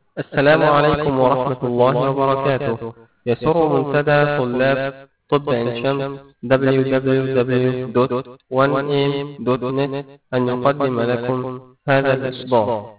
السلام عليكم ورحمة الله وبركاته يسر منتدى طلاب طب عين شمس www.1am.net أن يقدم لكم هذا الإصدار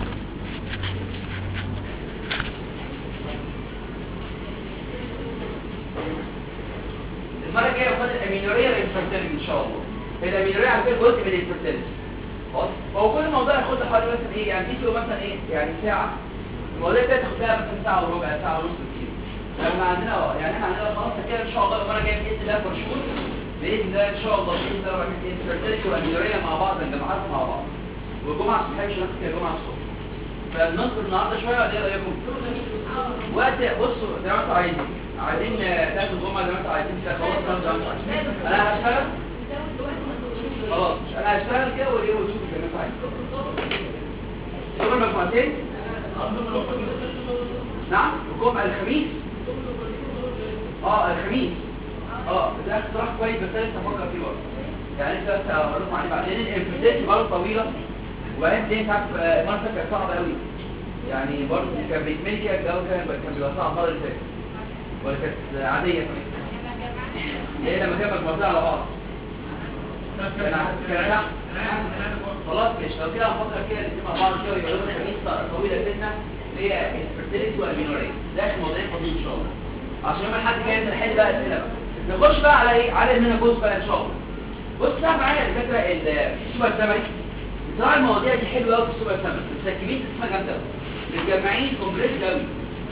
المره الجايه خد الامينوريه والانفرتيلتي ان شاء الله الامينوريه على فكره جزء من الانفرتيلتي خلاص هو كل موضوع ياخد حوالي مثلا ايه يعني فيديو مثلا ايه يعني ساعه الموضوع ده تاخد لها مثلا ساعه وربع ساعه ونص كتير لما عندنا اه يعني احنا عندنا خلاص كده ان شاء الله المره الجايه باذن الله فور شهور باذن الله ان شاء الله باذن الله نعمل انفرتيلتي والامينوريه مع بعض نجمعها مع بعض والجمعه الصبح مش هناخد كده الجمعه الصبح فننظر النهارده شويه ولا ايه رايكم؟ وقت بصوا زي ما انتوا عايزين عايزين تاخدوا الجمعه زي ما انتوا عايزين كده خلاص زي ما انتوا عايزين انا هشتغل خلاص انا هشتغل كده وايه وتشوفوا زي ما انتوا عايزين يوم المجموعتين نعم الجمعه الخميس اه الخميس اه ده اقتراح كويس بس انا لسه بفكر فيه برضه يعني لسه بس هقول لكم عليه بعدين الانفرتيلتي برضه طويله وبعدين دي تعرف المره كانت صعبه قوي يعني برضه كان بيتملي كده الجو كان كان بيبقى صعب المره اللي فاتت ولا كانت عاديه كمان ايه لما كان مجموعتين على بعض كان كان خلاص مش لو كده هنفكر كده الاثنين مع بعض كده ويبقى لهم خميس طويله سنه اللي هي الفرتيلتي والمينوريه ده اخر موضوعين فاضيين ان شاء الله عشان يوم الاحد جاي نحل بقى اسئله بقى نخش بقى على ايه على المينوبوز بقى ان شاء الله بص بقى معايا الفكره السوبر سمري بصراحه المواضيع دي حلوه قوي في السوبر سمري مسكبين اسمها جامده قوي متجمعين كومبليت قوي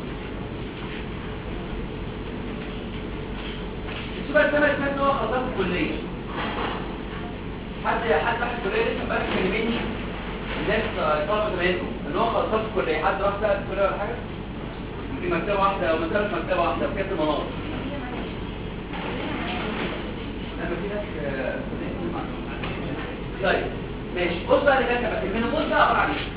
السوبر سمري سمعت ان هو خلصان في الكليه حد حد راح الكليه لسه امبارح كلمني الناس طلبه زمايلكم ان هو خلصان في الكليه حد راح سال الكليه ولا حاجه في مكتبه واحده او مثلا في مكتبه واحده في كاس المناطق لما في ناس طيب ماشي بص بقى اللي كاتبه المنو بص بقى عباره عن ايه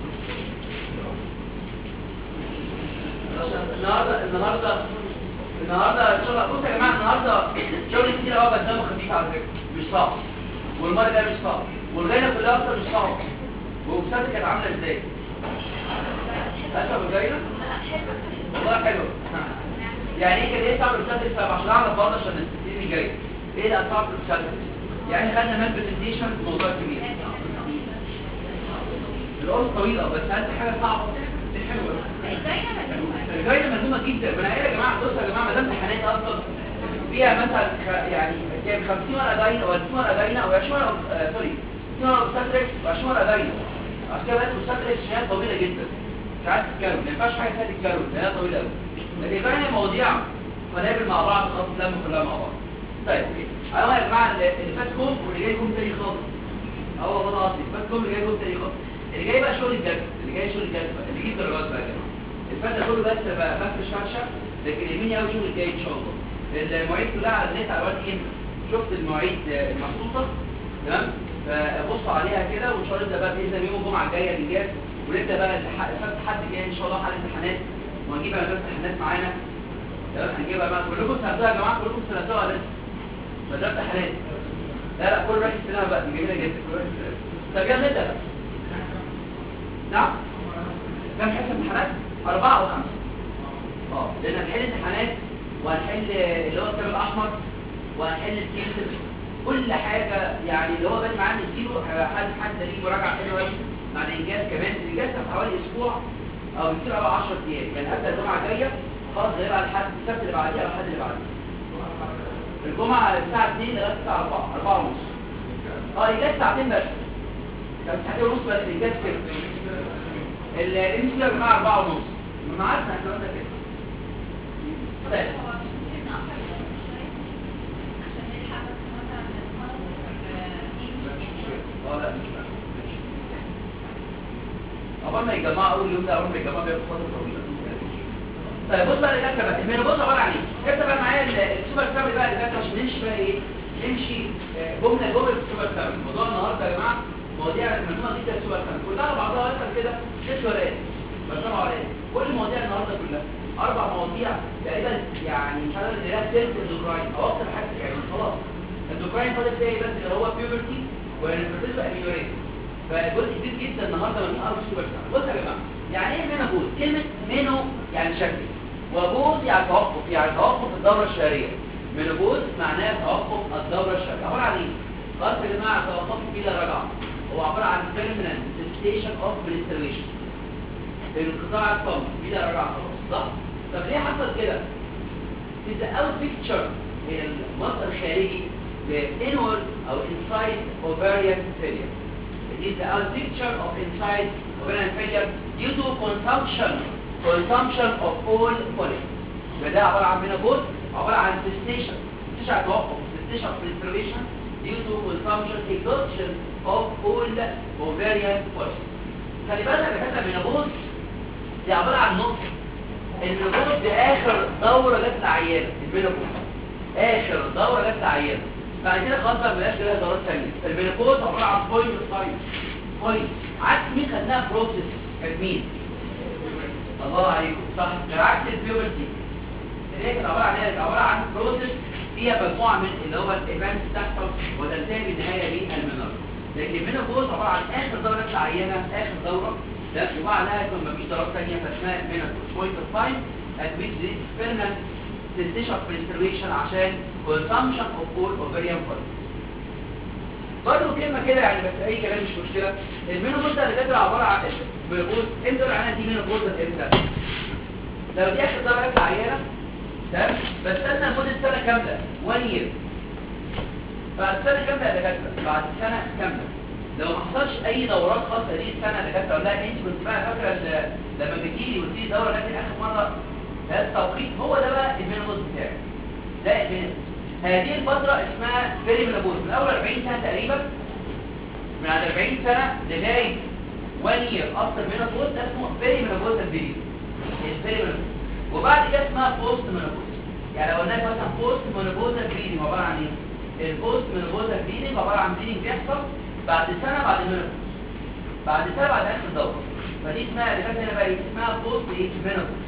النهارده النهارده النهارده ان شاء الله بصوا يا جماعه النهارده شغل كتير قوي بس دمه خفيف على فكره مش صعب والمره ده مش صعب والغايه كلها اصلا مش صعب ومسابقه كانت عامله ازاي؟ اسف الغايه والله حلو يعني ايه كده ايه صعب المسابقه عشان اعرف برضه عشان السنين الجايه ايه اللي اصعب المسابقه يعني خدنا مان برزنتيشن موضوع كبير القرص طويله بس هل حاجه صعبه دي حلوه الجايه مهمه جدا ما انا قايل يا جماعه بصوا يا جماعه ما دام امتحانات اصلا فيها مثلا خ- يعني كام 50 ورقه باينه او 20 ورقه باينه او 20 ورقه آه، سوري 20 ورقه مستدرك و20 ورقه باينه عشان كده بقت مستدرك عشان هي طويله جدا مش عارف تتكلم ما ينفعش حاجه ثانيه تتكلم لان هي طويله قوي لكن باينه مواضيع قنابل مع بعض خلاص لم كلها مع بعض طيب اوكي انا يا جماعه اللي اللي فات كوم واللي جاي كوم تاني خالص اه والله العظيم فات كوم اللي جاي كوم تاني خالص اللي جاي بقى شغل الجد اللي جاي شغل الجد بقى اللي يجيب درجات بقى يا جماعه الفات ده كله بس بقى مفرش فرشه لكن يهمني قوي شغل الجاي ان شاء الله المواعيد كلها على النت على الوقت ايه شفت المواعيد آه، المخصوصه تمام فبص عليها كده وان شاء الله نبدا بقى باذن الله يوم الجمعه الجايه اللي جايه ونبدا بقى الح- السبت حد جاي ان شاء الله حل امتحانات وهنجيب مدرسه امتحانات معانا تمام هنجيبها بقى كلكم سنتوها يا جماعه كلكم سنتوها لسه مدرسه امتحانات لا لا كل راح يستلمها بقى دي جميله جدا كل راح يستلمها طب يلا نبدا بقى نعم كم حصه امتحانات اربعه او خمسه اه لان هنحل امتحانات وهنحل اللي هو الكتاب الاحمر وهنحل الكيسز كل حاجه يعني اللي هو بادئ معاه من الزيرو حد حد ليه مراجعه حلوه قوي مع الانجاز كمان الانجاز كان حوالي اسبوع او كتير قوي 10 ايام يعني هبدا الجمعه الجايه خلاص غير على الحد السبت اللي بعديه او الحد اللي بعديه الجمعه الساعه 2 لغايه الساعه 4 4 ونص اه الانجاز ساعتين بس كان ساعتين ونص بس الانجاز كده الام سي يا جماعه 4 ونص معادنا احنا قلنا كده طيب اه لا مش فاهم. ماشي. عقبال ما يجمعوا اول يوم ده اول ما يجمعوا بياخد فتره طويله طيب بص بقى اللي كاتبه بقى المينوبوز عباره عن ايه؟ كاتبه بقى معايا ال- السوبر سامري بقى اللي كاتبه عشان نمشي بقى ايه؟ نمشي آه، جمله جمله في السوبر سامري موضوع النهارده يا جماعه مواضيع مهمه جدا السوبر سامري كلها على بعضها مثلا كده ست ورقات بس طبعا ورقات كل مواضيع النهارده كلها اربع مواضيع تقريبا يعني مش عارف اللي هي سيلف اندوكراين او اكتر حاجه يعني خلاص اندوكراين فاضل فيها ايه بس اللي هو بيوبرتي والانفيرتيلتي والاميوريت فجزء كبير جدا النهارده من ارض السوبر سامري بص يا جماعه يعني ايه مينوبوز كلمه مينو يعني شكل وبوز يعني توقف يعني توقف الدوره الشهريه مينوبوز معناها توقف الدوره الشهريه عباره عن ايه خلاص يا جماعه توقف بلا رجعه هو عباره عن permanent cessation of menstruation انقطاع الصمت بلا رجعه خلاص صح طب ليه حصل كده is the out picture هي المصدر الخارجي لانورد او inside ovarian failure it is the out picture of inside ovarian failure due to consumption consumption of all follicles فده عبارة عن menopause عبارة عن cessation cessation توقف cessation of menstruation due to consumption exhaustion of all ovarian follicles خلي بالك يا كده menopause دي عبارة عن نقطة المينوبوز دي اخر دورة جت لعيانة المينوبوز اخر دورة جت لعيانة بعد كده خلاص بقى مبقاش لها دورات ثانية المينوبوز عبارة عن بوينت سايز بوينت عكس مين خدناها بروسيس كانت مين؟ الله عليكم صح كان عكس البيوبرتي اللي هي كانت عبارة عن ايه؟ عبارة عن بروسيس فيها مجموعة من اللي هو الايفنتس بتحصل وتنتهي بالنهاية بالمينوبوز لكن المينوبوز عبارة عن اخر دورة جت لعيانة اخر دورة ده وبعدها يكون مفيش ضربات ثانيه فاسمها menopause point of time at which there is permanent cessation of menstruation عشان consumption of all ovarian follicles برضه كلمه كده يعني بس اي كلام مش مشكله المينوبوز ده اللي كده عباره عن مينوبوز امتى العينه دي مينوبوز امتى لو دي اخر ضربه جت عيانه تمام بستنى لمده سنه كامله 1 year بعد سنه كامله يا دكاتره بعد سنه كامله لو ما حصلش اي دورات خاصه دي السنه اللي كانت لا انت كنت بقى فاكره ال- لما بتجيلي وقلت لي دوره لكن اخر مره هذا التوقيت هو ده بقى المينوبوز بتاعي ده المينوبوز هذه الفتره اسمها بيري مينوبوز من اول 40 سنه تقريبا من عند 40 سنه لغايه 1 year افتر مينوبوز ده اسمه بيري مينوبوز بيريود البيري مينوبوز وبعد كده اسمها بوست مينوبوز يعني لو قلنا مثلا بوست مينوبوز بيريود عباره عن ايه البوست مينوبوز بيريود عباره عن بيريود بيحصل بعد سنة بعد المينوبوز بعد سنة بعد آخر الدورة فدي اسمها اللي فاتت هنا بقى إيه؟ اسمها بوست ايه مينوبوز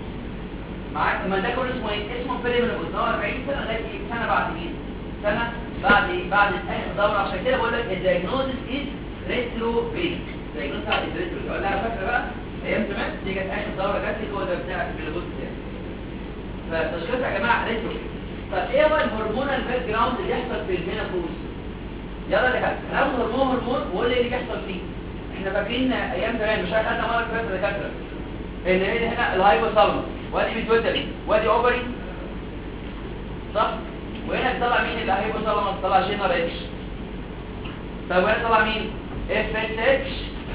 معاك ما ده كله اسمه ايه اسمه بري مينوبوز هو 40 سنة لغاية ايه سنة بعد مين سنة بعد ايه بعد آخر دورة عشان كده بقول لك الدايجنوزس از ريترو بيك الدايجنوزس از ريترو بيك ولا فاكرة بقى ايام زمان دي كانت آخر دورة جات لي هو ده بتاع المينوبوز بتاعي فتشخيصها يا جماعة ريترو بيك طب ايه هو الهرمونال باك جراوند اللي يحصل في المينوبوز يلا يا دكاتره هناخد هرمون هرمون وقول لي ايه اللي بيحصل فيه احنا فاكرين ايام زمان مش اخدنا مره فاتت يا دكاتره ان ايه هنا الهايبوثالاموس وادي بيتوتري وادي اوفري صح وهنا بيطلع مين الهايبوثالاموس طلع جنرال اتش طب وهنا طلع مين اف اس اتش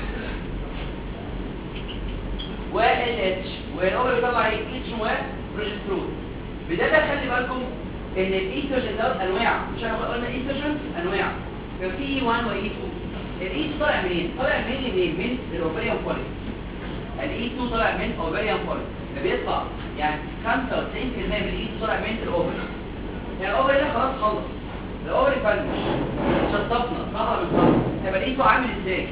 وال اتش والاوفري بيطلع ايه اتش وبروجسترون بدايه خلي بالكم ان الايستروجين دوت انواع مش احنا قلنا ايستروجين انواع كان في اي 1 واي 2 الاي 2 طالع منين طالع منين منين من الاوفريان فوليك الاي 2 طالع من اوفريان فوليك ده بيطلع يعني 95% من الاي 2 طالع من الاوفري يعني الاوفري ده خلاص خلص الاوفري فلش شطفنا صح من صح طب الاي 2 عامل ازاي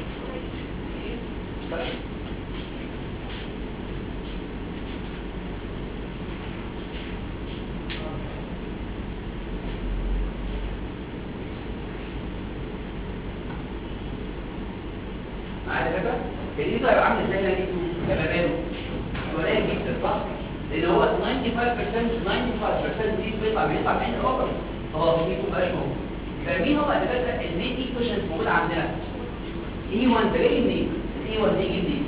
معايا كده الايد هيبقى عامل ازاي الايد كمامه قليل جدا صح لان هو 95% 95% دي بيطلع بيطلع من الاوبر خلاص دي مبقاش موجود يبقى مين هو الدكاتره المين ايكويشنز موجود عندنا اي 1 ده جاي منين الاي 1 هيجي منين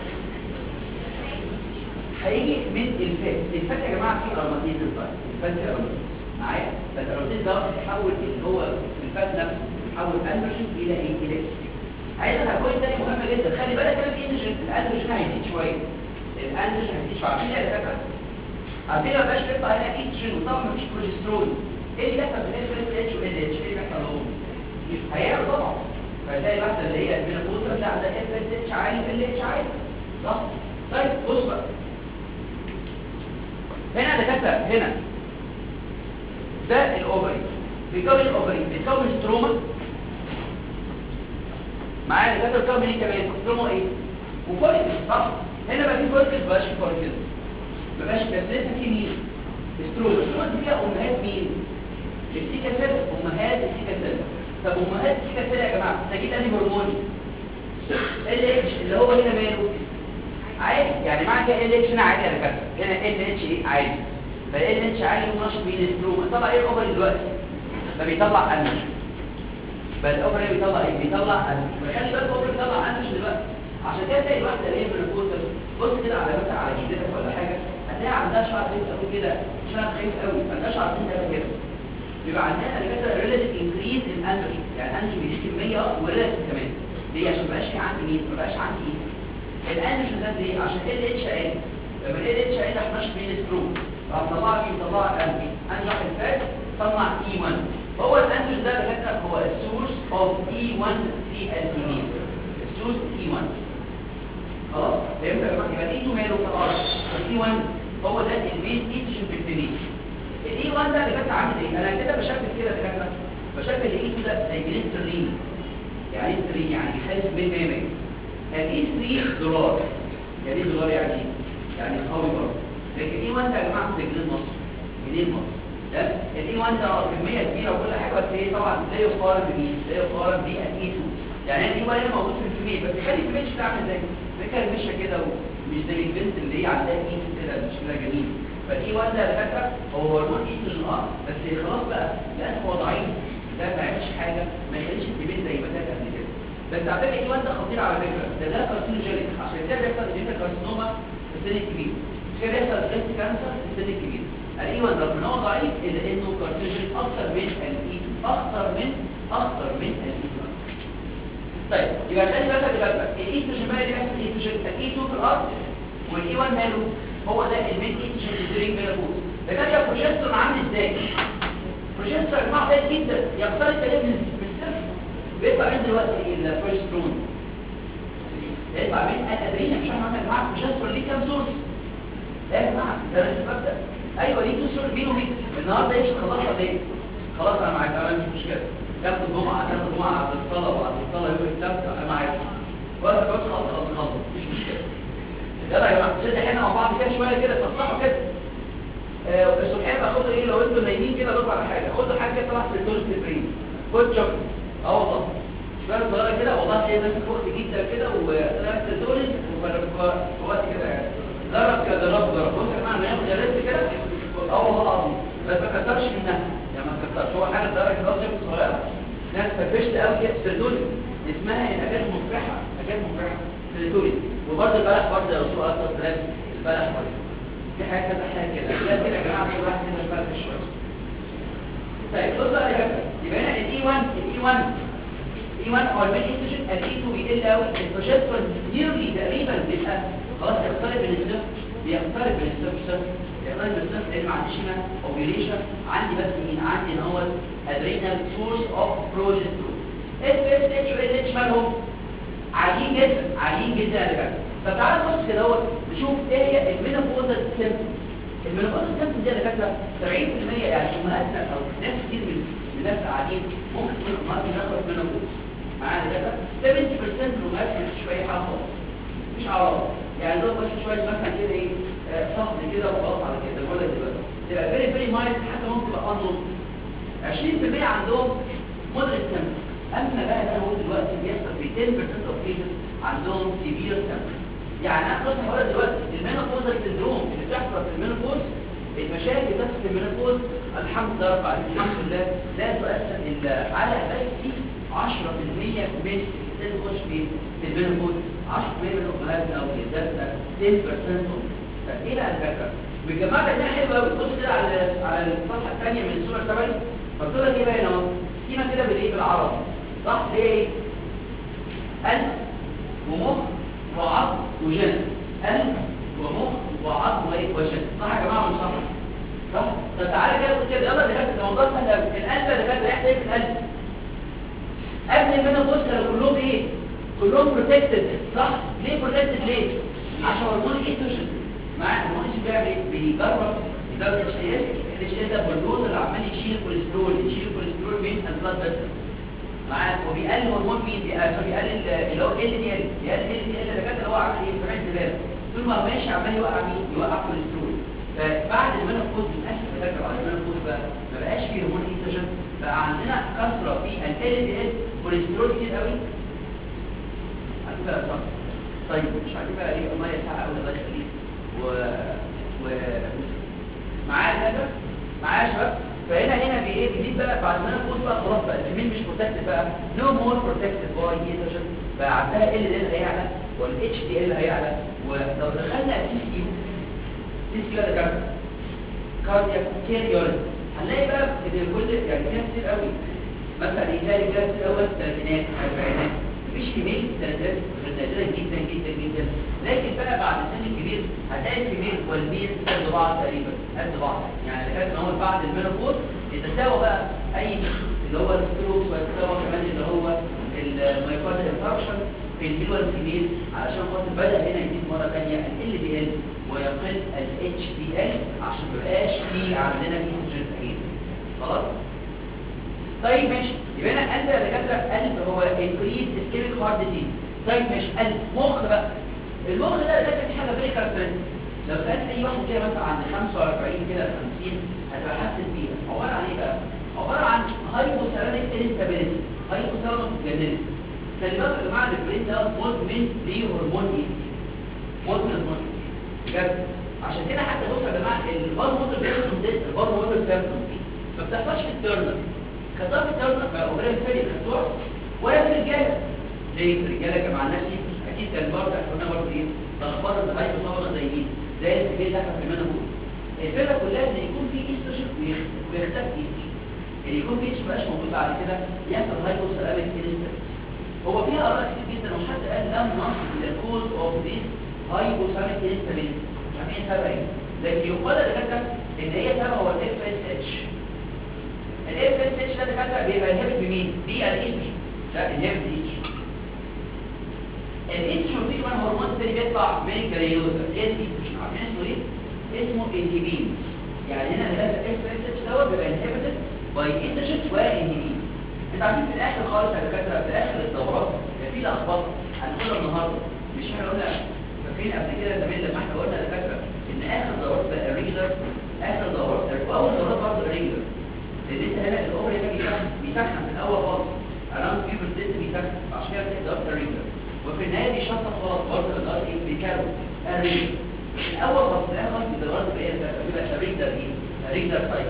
هيجي من الفات الفات يا جماعه فيه اروماتيزم طيب الفات فيه اروماتيزم معايا فالأروماتيزم ده يحول اللي هو الفات نفسه يحول اندروجين الى ايه الى استروجين عايز هقول تاني مهمه جدا خلي بالك كده الاندروجين الاندروجين هيزيد شويه الاندروجين هيزيد شويه عارفين يا دكاتره عارفين ما بقاش بيطلع هنا ايستروجين وطبعا مفيش بروجسترون ايه اللي بيحصل في الاس اس اتش وال اتش ايه اللي بيحصل لهم هيعلى طبعا فتلاقي واحده اللي هي المينوبوز بتاع ده اس اس اتش عالي وال اتش عالي صح طيب بص بقى هنا يا دكاتره هنا ده الاوفري بيكون الاوفري بيكون ستروما معايا دكاتره بتكون ايه كمان ستروما ايه وفوليكل صح هنا بقى في فوليكل مبقاش في فوليكل مبقاش بس لسه في مين ستروما ستروما دي فيها امهات مين السيكا سيل امهات السيكا سيل طب امهات السيكا سيل يا جماعه ده كده انهي هرمون ال اتش اللي هو هنا ماله عادي يعني معنى كده ال اتش هنا عادي يا دكاتره هنا ال اتش ايه عادي فال اتش عالي ونشط بين الستروم طلع ايه الاوفر دلوقتي ده بيطلع انرجي بل الاوفر ايه بيطلع ايه بيطلع انرجي خلي بالك الاوفر بيطلع انرجي دلوقتي عشان كده تلاقي الواحده اللي هي من الكوتر بص كده على مثلا على جلدتك ولا حاجه هتلاقي عندها شعر خفيف قوي كده شعر خفيف قوي ما عندهاش شعر خفيف كده يبقى عندنا دكاتره ريلاتيف انكريز ان انرجي يعني انرجي بيزيد كميه وريلاتيف كمان ليه عشان ما بقاش في عندي مين ما بقاش عندي ايه الانرجي ده ليه عشان ال اتش عالي لما ال اتش عالي راح ماشي بين الستروم راح طلع لي طلع انرجي انرجي الفات طلع اي 1 هو الانرجي ده دكاتره هو السورس اوف اي 1 في الدينيز السورس اي 1 خلاص فهمت يا جماعه يبقى اي 2 ماله خلاص الاي 1 هو ده المين ايتشن في الدينيز الاي 1 ده اللي كانت عامل ايه انا كده بشكل كده دكاتره بشكل الاي 2 ده زي جليسترين يعني ايه سترين يعني بيخالف 100 100 الاي 3 دولار يعني ايه دولار يعني ايه يعني قوي برضه لكن الاي 1 ده يا جماعه زي جنيه مصر جنيه مصر ده الاي 1 ده كميه كبيره وكل حاجه بس ايه طبعا لا يقارن بمين لا يقارن بالاي 2 يعني الاي 1 هنا موجود في الكميه بس خلي الكميه بتاعها زي فكره مش كده ومش زي البنت اللي هي عندها اي 2 كده شكلها جميل فالاي 1 ده فاكره هو هرمون ايستروجين اه بس خلاص بقى لان هو ضعيف ده ما يعملش حاجه ما يخليش الكميه زي ما كانت قبل كده بس على فكره الاي 1 ده خطير على فكره ده ده كارسينوجينيك عشان كده بيحصل انت كارسينوما في السن الكبير مش كده بيحصل بريست كانسر في السن الكبير الاي 1 رغم ان هو ضعيف الا انه كارسينوجينيك اكتر من الاي 2 اخطر من اخطر من الاي 2 طيب يبقى خلي بالك يا جماعه الايستروجين بقى اللي بيحصل الايستروجين الاي 2 في الارض والاي 1 ماله هو ده المين ايستروجين ديورينج مينوبوز ده كان البروجسترون عامل ازاي البروجسترون يا جماعه قليل جدا يختار الكلام من الصفر بيطلع من دلوقتي البروجسترون يطلع من الادرينا مش عارف يا جماعه البروجسترون ليه كام سورس لا يا جماعه ده نفس المبدا ايوه ليه تو سورس مين ومين النهارده ايش خلصها ليه خلاص انا معاك انا مش مشكله تاخد الجمعه تاخد الجمعه على الصلاه وبعد الصلاه يوم السبت انا معاك ولا بس خلاص خلاص خلاص مفيش مشكله يلا يا جماعه نشد احنا مع بعض كده شويه كده تصحوا كده آه الصبح بقى خدوا ايه لو انتوا نايمين كده ضربوا على حاجه خدوا حاجه كده طلع في الدور السفرين خد شوكليت اه والله شويه صغيره كده والله تلاقي نفسك وقت جدا كده وطلعت الدوري في وقت كده يعني جرب كده جرب جرب بص يا جماعه ناخد الريسك كده اه والله العظيم بس ما تكترش منها يعني ما تكترش هو حاجه درجه درجه صغيره ناس فرفشت قوي كده سيرتولي اسمها الحاجات المفرحه حاجات مفرحه سيرتولي وبرضه البلح برضه يا رسول الله السلام البلح برضه في حاجه كده حاجه كده لا كده يا جماعه كل واحد كده فرق شويه طيب بص بقى يا جماعه يبقى هنا الاي 1 الاي 1 الاي 1 هو المين انتجن الاي 2 بيقل قوي البروجسترون نيرلي تقريبا بيبقى خلاص يقترب من الصفر بيقترب من الصفر صفر يقترب من الصفر لان ما عنديش هنا اوبيوليشن عندي بس مين عندي ان هو ادرينال سورس اوف بروجسترون اس اس اتش و اتش مالهم عاليين جدا عاليين جدا يا جماعه طب تعالى نبص كده اهوت نشوف ايه هي المينوبوزال سيمبتوم المينوبوزال سيمبتوم دي يا دكاتره 70% يعني امهاتنا او ناس كتير من من الناس قاعدين ممكن تكون امهاتنا دخلت مينوبوز معانا كده 70% من الامهات ما فيش اي حاجه خالص مفيش اعراض يعني دول بس شويه مثلا كده ايه صهد كده وخلاص على كده ولا دلوقتي تبقى فيري فيري مايل حتى ممكن تبقى انون 20% عندهم مودريت سيمبتوم اما بقى ده هو دلوقتي بيحصل في 10% اوف كيسز عندهم سيفير سيمبتوم يعني انا قلت هقول دلوقتي المينوبوزال سيندروم اللي بتحصل في المينوبوز المشاكل اللي بتحصل في المينوبوز الحمد لله رب العالمين الحمد لله لا تؤثر الا على بس 10% من اللي تخش في المينوبوز 10% من امهاتنا او جداتنا 10% طب ايه بقى الفكره؟ بالجماعه ده حلو قوي بص كده على على الصفحه الثانيه من الصوره السبعي فقلت لك ايه بقى هنا سكيمه كده بالايه بالعربي صح ليه قلب ومخ وعظم وجنب قلب ومخ وعظم وايه وجنب صح يا جماعه ولا صح صح طب تعالى كده قول كده يلا ده ده موضوع سهل قوي القلب ده كده يحصل ايه في القلب قبل ما انا ابص كلهم ايه كلهم بروتكتد صح ليه بروتكتد ليه عشان هرمون الايستروجين مع هرمون الايستروجين بيعمل ايه بيجرب يجرب اتش اس الاتش اس ده بلدوز اللي عمال يشيل الكوليسترول يشيل الكوليسترول من البلاد فيسل معاه وبيقلل هرمون مين بيقلل اللي هو ال دي ال بيقلل ال دي ال ده كده اللي هو عامل ايه سمعت دماغ طول ما هو ماشي عمال يوقع مين يوقع كوليسترول فبعد المينوبوز للاسف فاكر بعد المينوبوز بقى ما بقاش فيه هرمون ايستروجين بقى عندنا كثره في ال دي ال كوليسترول كتير قوي على فكره صح طيب مش عارفين بقى ايه الميه ساعه قوي الله يخليك و و معايا كده معايا يا شباب فهنا هنا بايه بيزيد بقى بعد ما انا فوز بقى خلاص بقى الفيميل مش بروتكتد بقى نو مور بروتكتد باي ايتروجين بقى عندها ال ال هيعلى والاتش دي ال هيعلى ولو دخلنا سي سي سي سي ده كام كاردياك كيريولوجي هنلاقي بقى ان كل يعني ناس كتير قوي مثلا يلاقي رجاله في الاول الثلاثينات الاربعينات مفيش كميه الثلاثينات غير نادره جدا جدا جدا لكن بقى بعد السن الكبير هتلاقي الكميه والميل قد بعض تقريبا قد بعض يعني كان هو بعد المينوبوز يتساوى بقى اي اللي هو الستروك ويتساوى كمان اللي هو المايكارد انفاركشن في الميل والفيميل علشان خاطر بدا هنا يزيد مره ثانيه ال دي ال ويقل الاتش دي ال عشان ما يبقاش في عندنا ايستروجين كتير خلاص طيب ماشي يبقى انا قلب يا دكاتره قلب هو انكريز اسكيميك هارت ديزيز طيب ماشي قلب مخ بقى المخ ده ده في حاجه فيري كاركترستيك لو كان اي واحد كده مثلا عند 45 كده 50 هتبقى حاسس بيها عباره عن ايه بقى عباره عن هايبوثالاميك انستابيليتي هايبوثالاميك جنريتي خلي بالك يا جماعه البرين ده مدمن لهرمون ايه مدمن هرمون بجد عشان كده حتى بص يا جماعه البار موتور بيحصل ده البار موتور بيحصل ما بتحصلش في التيرنر خطاب التيرنر بقى اوبريل فيري خطوع ولا في الرجاله ليه في الرجاله كان مع نفسي اكيد كان برضه احنا برضه ايه لخبطه الهايبو طبعا زي مين زي السبيل ده في المنبوذ الفكره كلها ان يكون في استروجين ويختفي استروجين ان يكون في استروجين مبقاش موجود بعد كده يحصل هايبو سلامك انستنس هو فيها اراء كتير جدا وحد قال لم نصل الى الكوز اوف ذيس هايبو سلامك انستابيليتي مش عارفين سبب ايه لكن يقال لك ان هي سبب هو الاف اس اتش الاف اس اتش ده دكاتره بيبقى انهبت بمين؟ بالايستروجين ده انهبت بالايستروجين الايستروجين في كمان هرمون تاني بيطلع من الجليوزا ايه الايستروجين عارفين اسمه ايه؟ اسمه انهبين يعني هنا هنلاقي الاف اس اتش دوت بيبقى انهبتد باي ايستروجين وانهبين انت عارفين في الاخر خالص يا دكاتره في اخر الدورات كان في لخبطه هنقولها النهارده مش احنا قلنا فاكرين قبل كده زمان لما احنا قلنا يا دكاتره ان اخر دورات بقى ريجولار اخر دورات اول دورات برضه ريجولار لان انت هنا الاوبر هنا بيسخن بيسخن في الاول خالص اراوند فيبر ست بيسخن عشان كده بتبدا دورات ريجولار وفي النهايه بيشطب خلاص برضه الدورات ايه بيكارو الريجولار الاول خالص في الاخر خالص الدورات بيبقى بيبقى ريجولار ايه ريجولار سايكل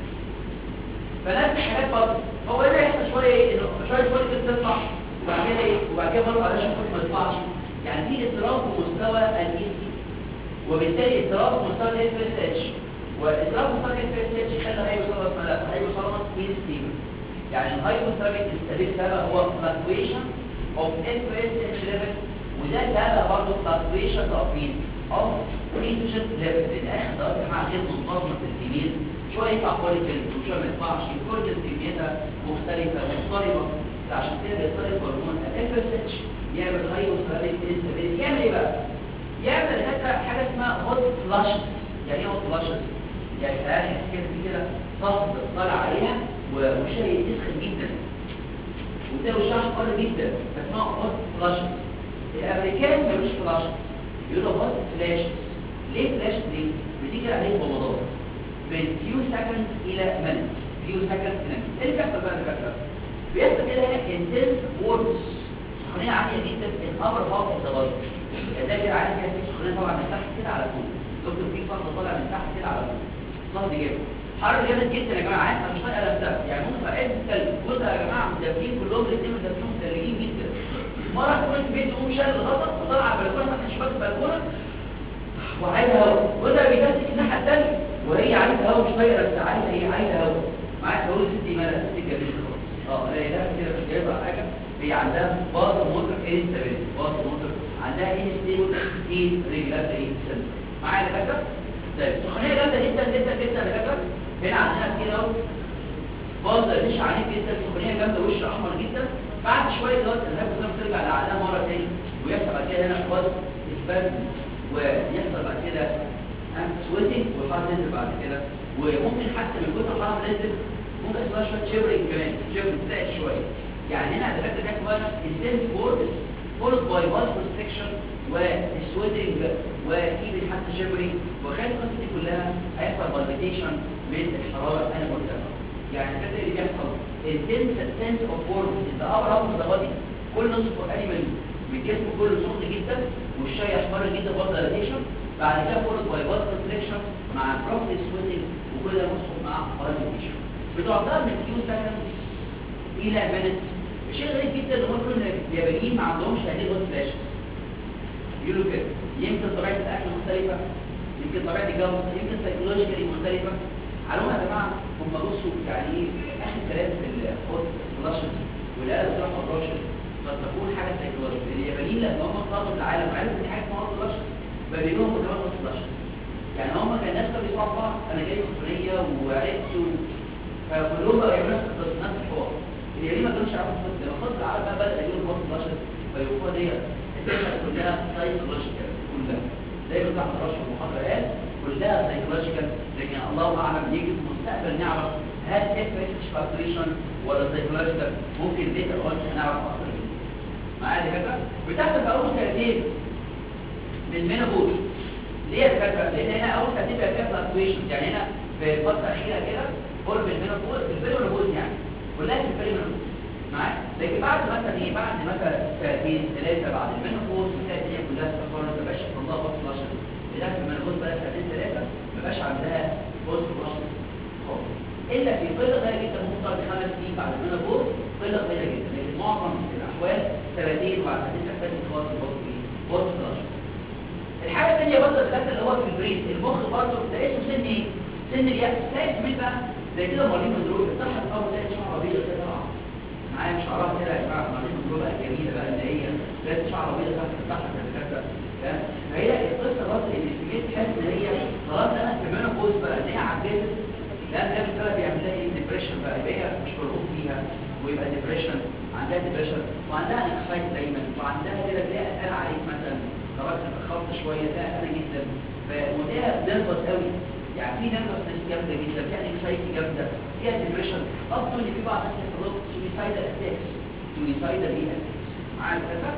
فنفس الحاجات برضه هو هنا يحصل شويه ايه انه شويه فوليك تطلع وبعد كده ايه وبعد كده برضه علشان فوليك ما تطلعش يعني في اضطراب في مستوى الاي سي وبالتالي اضطراب في مستوى الاف اس اتش واضطراب في مستوى الاف اس اتش يخلي هايبوثالامس ملف هايبوثالامس انستيبل يعني الهايبوثالاميك انستابيل سبب هو fluctuation of FSH level وده سبب برضه fluctuation of مين؟ of estrogen level لان اخر ده يا جماعه غير منتظمه في الكبير شويه يطلع كوليكل وشويه ما يطلعش الكوليكل كميتها مختلفه مضطربه عشان كده بيضطرب هرمون الاف اس اتش يعمل هايبوثالاميك انستابيل يعمل ايه بقى؟ يعمل هذا حاجه اسمها هوت فلاشز يعني ايه هوت فلاشز؟ يعني يعني كده في كده صهد طالع عليها وشاي يسخن جدا وتلاقي وشها حمار جدا فاسمها هوت فلاشز الامريكان ملوش فلاشز يقولوا هوت فلاشز ليه فلاشز دي؟ بتيجي عليه بمضاد من فيو سكند الى منت فيو سكند الى منت ايه اللي بيحصل بقى الفكره؟ بيحصل كده هنا انتنس وورز سخونيه عاليه جدا في الابر هاف اوف ذا بادي ده كده عالي كده في سخونيه طالعه من تحت كده على فوق دكتور في فرد طالع من تحت كده على فوق صهد جامد حر جامد جدا يا جماعه عارف انا مش طايق نفسها يعني ممكن في عز الثلج بص يا جماعه مدبرين كلهم الاثنين مدبرين متلجين جدا مره كل في البيت يقوم شال الغطا وطلع على البلكونه فتح شباك البلكونه وعايزه هوا وده بيمسك الناحيه الثانيه وهي عايزه هوا مش طايقه بس عايزه ايه عايزه هوا معاك تقول ستي مالها ستي جميل خالص اه الاقي ده كده مش جايبه حاجه هي عندها باص موتور انستابيليتي باص موتور عندها انستيبل ايه ريجولار ايه سنتر معايا دكاتره طيب سخونيه جامده جدا جدا جدا يا دكاتره هنا عندنا كده اهو باص مش عنيف جدا سخونيه جامده وش احمر جدا بعد شويه دلوقتي الهاب بتاعها بترجع لعقلها مره تاني ويحصل بعد كده هنا باص اسبازم ويحصل بعد كده سويتنج والحرف نزل بعد كده وممكن حتى من كتر الحرف نزل ممكن يحصل شويه شيبرنج كمان شيبرنج تلاقي شويه يعني هنا دكاتره ده اسمها انتنس فورس فولد باي باس كونستريكشن وسويتنج وكيبل حتى شيبرنج وخلال القصه دي كلها هيحصل بالبيتيشن من الحراره انا مرتفعه يعني كده اللي بيحصل intense sense of warmth in the upper half of the body كل نصف animal من جسمه كله سخن جدا والشاي احمر جدا برضه راديشن بعد كده فولد باي باسكت فليكشن مع بروكلي سويتنج وكل ده مسخن مع راديشن بتعتبر من فيو سكندز الى مينتس شيء غريب جدا ان هم كل اليابانيين ما عندهمش هذه الهوت فلاشز يقولوا كده يمكن طبيعه الاكل مختلفه يمكن طبيعه الجو مختلفه يمكن سايكولوجيكالي مختلفه علوم يا جماعه هم بصوا يعني ايه اخر كلام في الهوت فلاشز والآلة بصراحه براشز قد تكون حاجه سايكولوجيكال اليابانيين لما هم اختاروا العالم عرفوا ان دي حاجه اسمها هوت فلاشز بدلوهم كمان هوت فلاشز يعني هم كان الناس كانوا بيسمعوا بعض انا جاي من الكليه وعرفت فكلهم بقوا يعملوا نفس نفس الحوار اليابانيين ما كانوش يعرفوا لما خد العالم بقى بدا يجيبوا هوت فلاشز فيبقوا دي الدنيا كلها سايكولوجيكال كلها زي ما بتاع رشح المحاضره قال كلها سايكولوجيكال لكن الله اعلم يجي في المستقبل نعرف هل اف اتش فاكتوريشن ولا سايكولوجيكال ممكن ليتر اون نعرف اكتر معايا دكاتره بتحصل في اول سنتين من مينابوز ليه يا دكاتره لان هنا اول سنتين بيبقى فيها فلكتويشنز يعني هنا في الفتره الاخيره كده قرب المينابوز في البريمينابوز يعني كلها في البريمينابوز معايا لكن بعد مثلا ايه بعد مثلا سنتين ثلاثه بعد المينابوز بتلاقي الدنيا كلها استقرت ما بقاش عندها بوست فلاشر بدايه المينابوز بقى سنتين ثلاثه ما بقاش عندها بوست فلاشر خالص الا في قله قليله جدا ممكن تقعد خمس سنين بعد المينابوز قله قليله جدا لكن معظم الاحوال سنتين وبعد سنتين تحتاج خلاص البوست ايه بوست فلاشر الحاجه الثانيه برضه الدكاتره اللي هو في البرين المخ برضه ده اسمه سن ايه سن اليأس تلاقي مين بقى زي كده مريض من دول بتضحك اول تلاقي شعر ابيض كده طالعه معايا شعرها كده يا جماعه مريض من دول بقى جميله بقى اللي هي تلاقي شعر ابيض كده بتضحك يا دكاتره فهي القصه برضه ان السجين تحس ان هي خلاص انا في مينوبوز بقى ان هي عدت لان ده بسبب بيعمل لها ايه ديبريشن بقى يبقى هي مش مرغوب فيها ويبقى ديبريشن عندها ديبريشن وعندها انكسايت دايما وعندها كده تلاقي قلق عليك مثلا خلاص اتاخرت شويه تلاقي قلق جدا وده نرفز قوي يعني في نرفزنس جامده جدا في انكسايتي جامده فيها ديبريشن اصلا ان في بعض الناس يحصل سويسايدال اتاكس سويسايدال ايه اتاكس معايا كده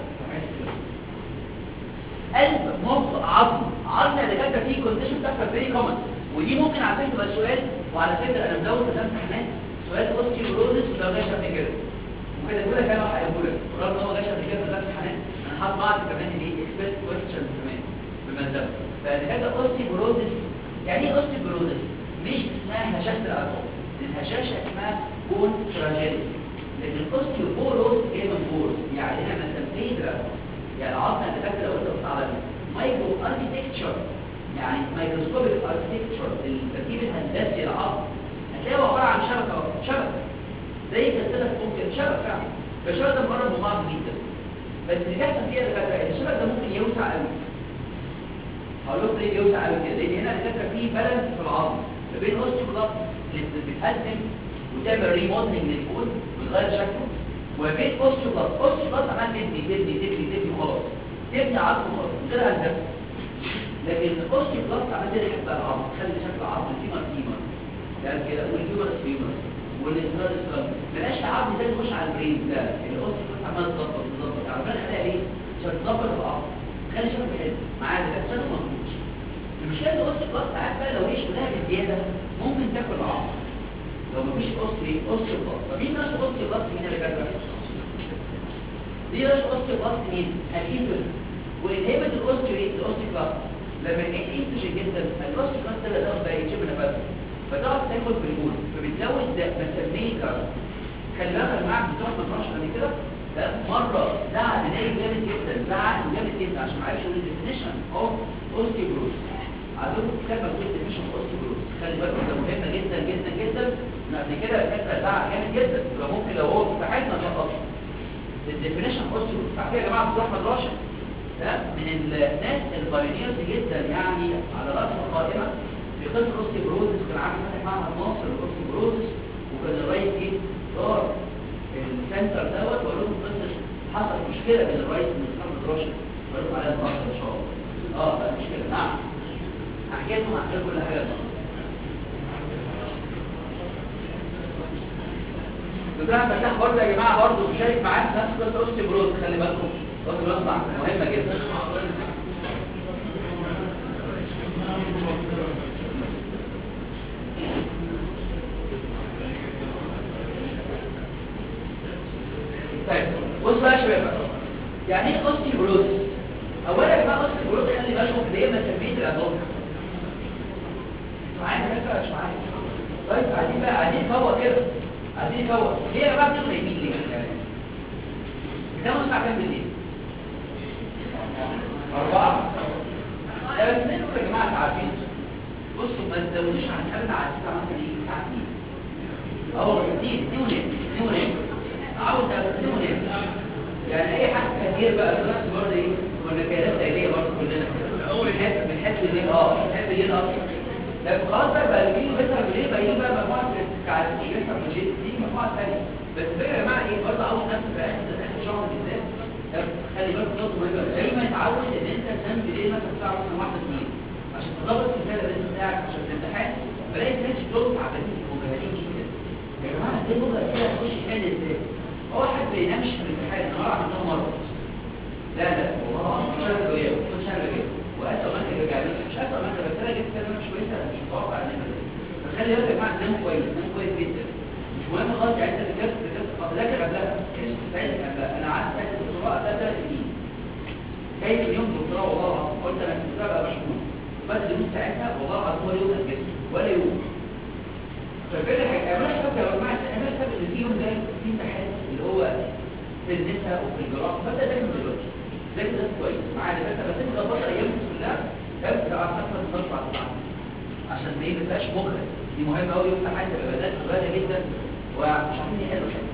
قلب مخ عظم عظم يا دكاتره فيه كونديشن بتحصل فيري كومن ودي ممكن على فكره تبقى سؤال وعلى فكره انا مزود في الامتحانات سؤال اوستيوبروزس ولو جاش قبل كده ممكن اقول لك انا هقول لك رغم ان هو جاش قبل كده في الامتحانات انا حاطط بعض كمان الايه اكسبرت كويستشن كمان بالمنظر فالحاجه اوستيوبروزس يعني ايه اوستيوبروزس مش اسمها هشاشه العظام الهشاشه اسمها بون تراجيدي لكن الاوستيوبوروز جاي من بورز يعني هنا مسميه العظام يعني العظم اللي فاكر لو انت بص على مايكرو اركتكتشر يعني مايكروسكوبيك اركتكتشر التركيب الهندسي للعظم هتلاقيه عباره عن شبكه شبكه زي كده ممكن شبكه فعلا فالشبكه ده مقرب من بعض جدا بس اللي بيحصل فيها الفكره الشبكه ده ممكن يوسع قوي هقول لكم ليه بيوسع قوي كده لان هنا الفكره فيه بالانس في العظم ما بين اوستيوبلاست اللي بتقدم وتعمل ريموديلنج للبون وتغير شكله وما بين اوستيوبلاست اوستيوبلاست عمال تبني تبني تبني تبني وخلاص تبني عظم وخلاص من غير هندسه لكن الاوستيوبلاست عمال تلحق بقى العظم تخلي شكل العظم فيمر فيمر يعني كده والفيمر فيمر والاسرار اسرار ما بقاش عظم زي يخش على البرين لا الاوستيوبلاست عمال تظبط تظبط عمال تخليها ايه عشان تظبط العظم تخلي شكله حلو معاه ده شكله مظبوط المشكله ان الاوستيوبلاست ساعات بقى لو هي كلها بزياده ممكن تاكل العظم لو مفيش اوستي اوستيوبلاست فمين ناس اوستيوبلاست مين اللي كاتبه دي ناس اوستيوبلاست مين الانسولين وانهبت الاوستيويت الاوستيوبلاست لما يجي انتجن جدا الاوستيوبلاست ده ده بقى يجيب نفس فتقعد تاكل بالمول فبتزود مسميه كارب خلي بالك يا جماعه بتوع ما تروحش قبل كده ده مره زعل نايم جامد جدا زعل جامد جدا عشان ما عرفش يقول الديفينيشن اوف اوستيوبروز عندكم كتاب مكتوب ديفينيشن اوف اوستيوبروز خلي بالك ده مهمه جدا جدا جدا ان قبل كده الفكره زعل جامد جدا يبقى ممكن لو هو صاحبنا نخلص الديفينيشن اوف اوستيوبروز بعد كده يا جماعه عبد الرحمن راشد ده من الناس البايونيرز جدا يعني على راس القائمه في قصه الاوستيوبروزس كان عامل فتح معهد مصر الاوستيوبروزس وكان الرئيس جه زار السنتر دوت وقال لهم قصه حصل مشكله بين الرئيس محمد راشد وقال لهم عليها النهارده ان شاء الله اه بقى مشكله نعم احكي لكم احكي لكم كل حاجه دكتور احمد فتاح برضه يا جماعه برضه مشارك معانا في نفس قصه اوستيوبروز خلي بالكم قصه مهمه جدا طيب بص بقى يا شباب يعني ايه اوستيوبروزس اولا يا جماعه اوستيوبروزس خلي بالكم اللي هي مسميه الادوار معايا فكره مش معايا طيب عايزين بقى عايزين نفوق كده عايزين نفوق ليه يا جماعه بتبقى يمين ليه يعني ده الساعه كام بالليل أربعة لا بس منكم يا جماعة عارفين بصوا ما تزودوش عن أبدا على الساعة مثلا إيه الساعة 2 أهو 2 2 ونص 2 ونص عاوز 2 ونص يعني أي حد كتير بقى في نفس برضه إيه كنا كائنات ليلية برضه كلنا كده أول بنحب بنحب الليل أه بنحب الليل أكتر لكن خلاص بقى بقى اللي بيسهر بالليل بقى يجي بقى مجموعة بتاعت بيسهر بالليل دي مجموعة ثانية بس بقى يا جماعة إيه برضه عاوز نفسك في آخر آخر شهر بالذات خلي بالك نقطة مهمة دايما اتعود ان انت تنام بالليل مثلا الساعة مثلا واحدة اتنين عشان تضبط الكتابة اللي انت بتاعك عشان الامتحان بلاقي الناس دول تعبانين وجهالين جدا يا جماعة ازاي بكرة كده هتخش يحل ازاي؟ هو حد ما ينامش في الامتحان النهار عندهم مرض لا لا والله العظيم مش انا اللي جايبه مش انا اللي جايبه واسوء ما انت اللي جايبه مش اسوء ما انت بس انا جبت كلمة مش كويسة مش متوقع ان انا فخلي بالك يا جماعة تناموا كويس تناموا كويس جدا مش مهم خالص يعني انت ذاكرت ذاكرت ذاكر قبلها كان سعيد قبلها انا قعدت سعيد الدكتوراه قبلها ثلاث سنين جاي في اليوم دكتوراه والله العظيم قلت انا كنت بقى مشغول بس اليوم ساعتها والله العظيم ولا يوم اجازه ولا يوم فالفكره حاجه انا حسبت يا جماعه انا حسبت ان في يوم جاي في امتحان اللي هو في النساء وفي الجراحه فبدا ده من دلوقتي ده ده كويس معايا بس بس انت ظبطت ايام كلها ابدا على حسب تطلع طبعا عشان ما يبقاش مجهد دي مهمه قوي يوم امتحان تبقى بدات صغيره جدا ومش عارفين يحلوا حاجه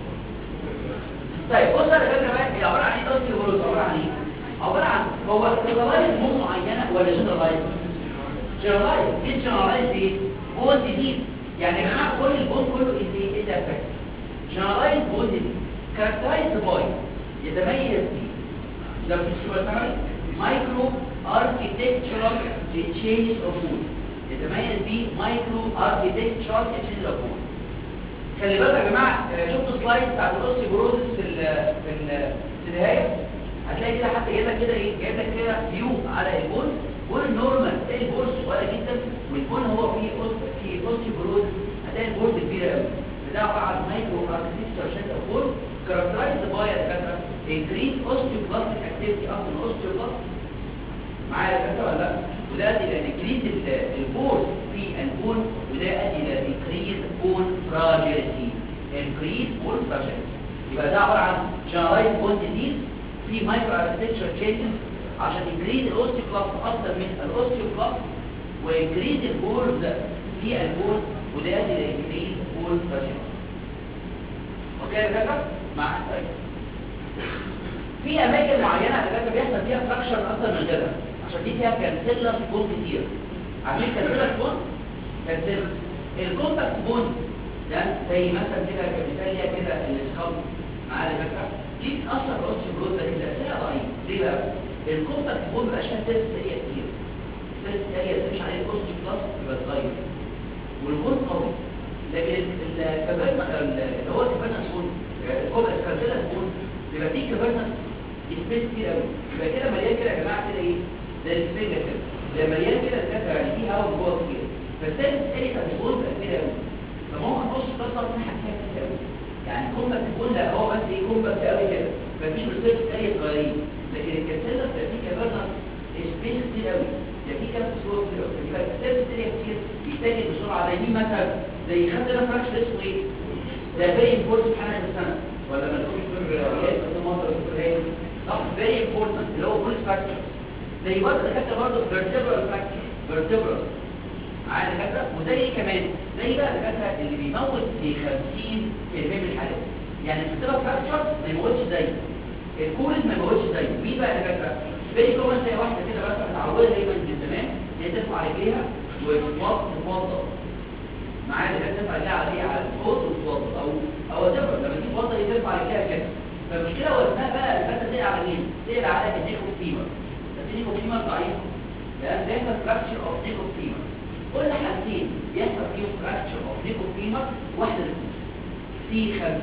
طيب بص انا فاكره بقى هي عباره عن ايه اوستيوبروز عباره عن ايه عباره عن هو جنرالايز مو معينه ولا جنرالايز جنرالايز ايه جنرالايز ايه بون ديزيز يعني يا جماعه كل البون كله ايه ايه ده افكت جنرالايز بون ديزيز كاركترايز باي يتميز بيه لو تشوفوا مايكرو اركيتكتشرال تشينجز اوف بون يتميز بيه مايكرو اركيتكتشرال تشينجز اوف بون خلي بالك يا جماعه شفتوا سلايد بتاعت الاوستيوبروزس في ال في ال في النهايه هتلاقي كده حتى جايب لك كده ايه جايب لك كده فيو على البون بون نورمال تلاقي البون صغيره جدا والبون هو فيه فيه اوستيوبروزس هتلاقي البون كبيره قوي ده عباره عن مايكرو اركتكتشر شيت اوف بون كاركترايزد باي الدكاتره انكريز اوستيوبلاستيك اكتيفيتي اوف الاوستيوبلاست معايا الدكاتره ولا لا وده ادي الى انكريز البون في البون وده ادي الى انكريز بون فراجيليتي انكريز بون فراجيليتي يبقى ده عباره عن جنرالايز بون ديزيز في مايكرو اركتكتشر تشينجز عشان انكريز الاوستيوبلاست اكتر من الاوستيوبلاست وانكريز البولز في البون وده ادي الى انكريز بون فراجيليتي اوكي يا دكاتره مع طيب في اماكن معينه يا دكاتره بيحصل فيها فراكشر اكتر من غيرها عشان دي فيها كانسيلر بون كتير عارفين كانسيلر بون كانسيلر الكومباكت بون ده زي مثلا كده كمثال ليها كده الاسكالب معايا يا دكاتره دي بتاثر الاوستيوبروز ده كده تاثيرها ضعيف ليه بقى الكومباكت بون مبقاش فيها سيرفس اريا كتير سيرفس اريا تمشي عليه الاوستيوبلاست يبقى صغير والبون قوي لكن الكبرنا اللي هو الكبرنا بون الكومباكت كانسيلر بون بيبقى فيه كبرنا سبيس كتير قوي يبقى كده مليان كده يا جماعه كده ايه زي السفنجه كده يبقى مليان كده كده يعني فيه هواء جوه كتير فالسيرفس اريا بتاعت البون بتبقى كبيره قوي فممكن نص تصل من حاجات كتير قوي يعني كومباكت بون لا هو بس ايه كومباكت قوي كده مفيش ريسيرش اريا صغيرين لكن الكانسيلر بيبقى فيه كبرنا سبيس كتير قوي يبقى فيه كام صور كتير قوي يبقى السيرفس اريا كتير يتاكل بسرعه زي مين مثلا زي خدت انا فراكشر اسمه ايه ده باين فورس حاجه في السنه ولا ما تكونش في الرياضيات في المنطقه الفلانيه صح فيري امبورتنت اللي هو فورس فراكشر زي برضه دكاتره برضه فيرتبرال فراكشر فيرتبرال معايا دكاتره وزي ايه كمان زي بقى دكاتره اللي بيموت في 50% من الحالات يعني الفيرتبرال فراكشر ما يموتش زي الكولز ما يموتش زي مين بقى دكاتره فيري كومن زي واحده كده بس متعوده دايما من زمان هي ترفع رجليها وتتوضا معايا اللي كانت ترفع رجليها على على الفوق وتتوضا او او تفرق لما تيجي تتوضا دي ترفع رجليها كده فالمشكله وزنها بقى الفتة تقع على مين؟ تقع على النيكو فيمر النيكو فيمر ضعيف لان بيحصل فراكشر اوف نيكو فيمر كل حالتين بيحصل فيهم فراكشر اوف نيكو فيمر واحده في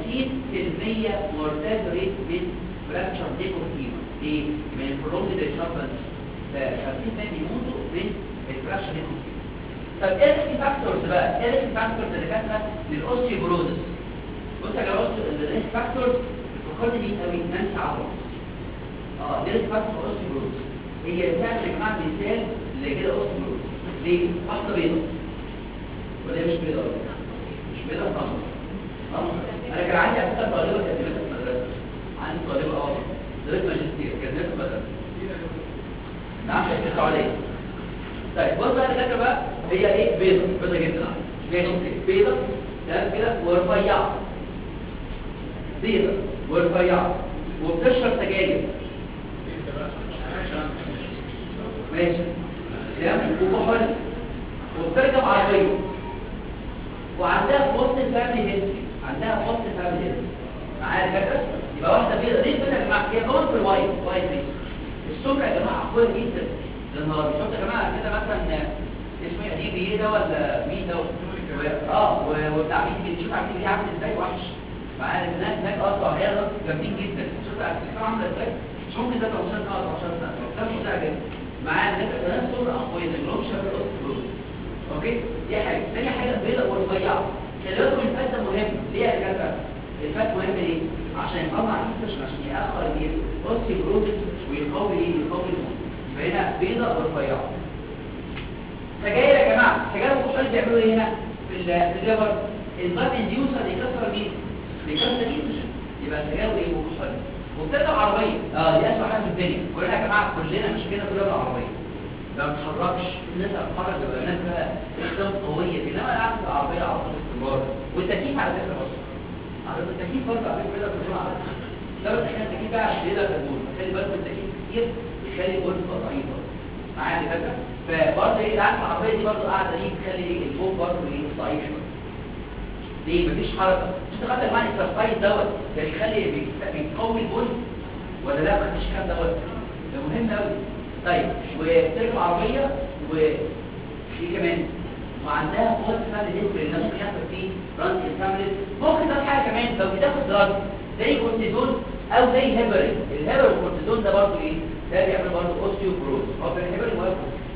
50% مورتال ريت من فراكشر نيكو فيمر ايه؟ من البرولونج ديشاربنس ف 50% بيموتوا من الفراكشر نيكو فيمر طب ايه الريسك فاكتورز بقى؟ ايه الريسك فاكتورز اللي كانت اه دي فتح اوستيوبروز هي بتاعت يا جماعه مثال اللي كده اوستيوبروز ليه واحده بيضه ولا هي مش بيضه مش بيضه خالص اه انا كان عندي على فكره طالبه كانت في المدرسه عندي طالبه اه طالبه ماجستير كانت في المدرسه نعم في السعوديه طيب بص بقى الفكره بقى هي ايه بيضه بيضه جدا ماشي بيضه تمام كده ورفيعه بيضه ورفيعه وبتشرب سجاير ماشي تمام وكحول وبتركب عربيه وعندها بوست فاميلي هيستوري عندها بوست فاميلي هيستوري معايا الفكره يبقى واحده بيضه ليه بيضه يا جماعه هي كمان في الوايت وايت ريس السمره يا جماعه قويه جدا لما بيحط يا جماعه كده مثلا اسمه ايه اديب ايه ده ولا مين ده اه وبتاع مين بتشوف عامل ايه عامل ازاي وحش معايا هناك هناك اصلا هي جامدين جدا شوف الفكره عامله ازاي مش ممكن ده 13 سنه 14 سنه ده مش ده جدا معايا هناك ده صوره قويه ما لهمش اوكي دي حاجه ثاني حاجه بيضه ورفيعه خلي بالكم الفات ده مهم ليه يا جماعه الفات مهم ليه عشان يطلع الفيش عشان ياخر الايه اوستي بروتين ويقوي ايه يقوي الموت فهنا بيضه ورفيعه سجاير يا جماعه سجاير الكحول بيعملوا ايه هنا في الليفر الباب انديوسر يكسر مين بيكسر الايستروجين يبقى سجاير وايه وكحول وبتركب عربيه اه دي اسوء حاجه في الدنيا كلنا يا جماعه كلنا مش كده كلنا بالعربيه ما بتتحركش الناس بتتحرك بيبقى الناس بقى اختلاف قويه انما قاعد في العربيه على طول استمرار والتكييف على فكره برضه على التكييف برضه على فكره بيقدر يكون على لو احنا التكييف بقى بيقدر يكون خلي بالكم التكييف كتير يخلي الغرفه ضعيفه معايا فكره فبرضه ايه قاعد في العربيه دي برضه قاعده دي بتخلي ايه الفوق برضه ايه ضعيف شويه ليه مفيش حركه انت خدت معايا الاكسرسايز دوت ده بيخلي بيقوي البول ولا لا مفيش الكلام دوت ده مهم قوي طيب وبتركب عربيه و في كمان وعندها بوست فاميلي هيستوري اللي ممكن يحصل فيه رانت فاميلي ممكن ده حاجه كمان لو بتاخد دراج زي كورتيزون او زي هيبرين الهيبرين والكورتيزون ده برضه ايه ده بيعمل برضه اوستيوبروز هو في الهيبرين وهو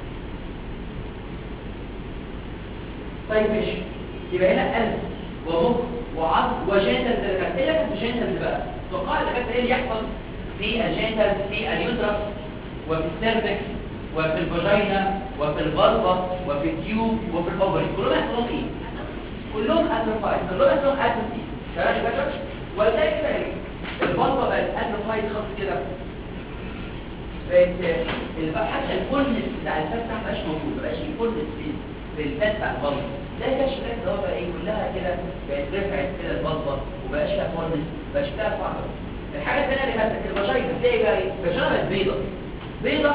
طيب ماشي يبقى هنا قلب ومخ وعصب وجنتال درجات ايه لك في جنتال بقى توقع الدكاتره ايه اللي يحصل في الجنتال في اليوترس وفي السيرفكس وفي الفاجينا وفي البلبة وفي التيوب وفي الاوفري كلهم يحصلهم ايه كلهم اتروفايد كلهم يحصلهم اتروفي تمام يا باشا ولذلك كده ايه البلبة بقت اتروفايد خالص كده بقت حتى الفولنس بتاع الفتح مبقاش موجود مبقاش الفولنس في في الفات بتاع البلبة ده كده شكلها اللي هو بقى ايه كلها كده بقت رفعت كده البلبة وبقاش فيها فولنس بقى شكلها صعبة الحاجة الثانية اللي كانت الفاجينا تلاقي بقى ايه الفاجينا بقت بيضة بيضة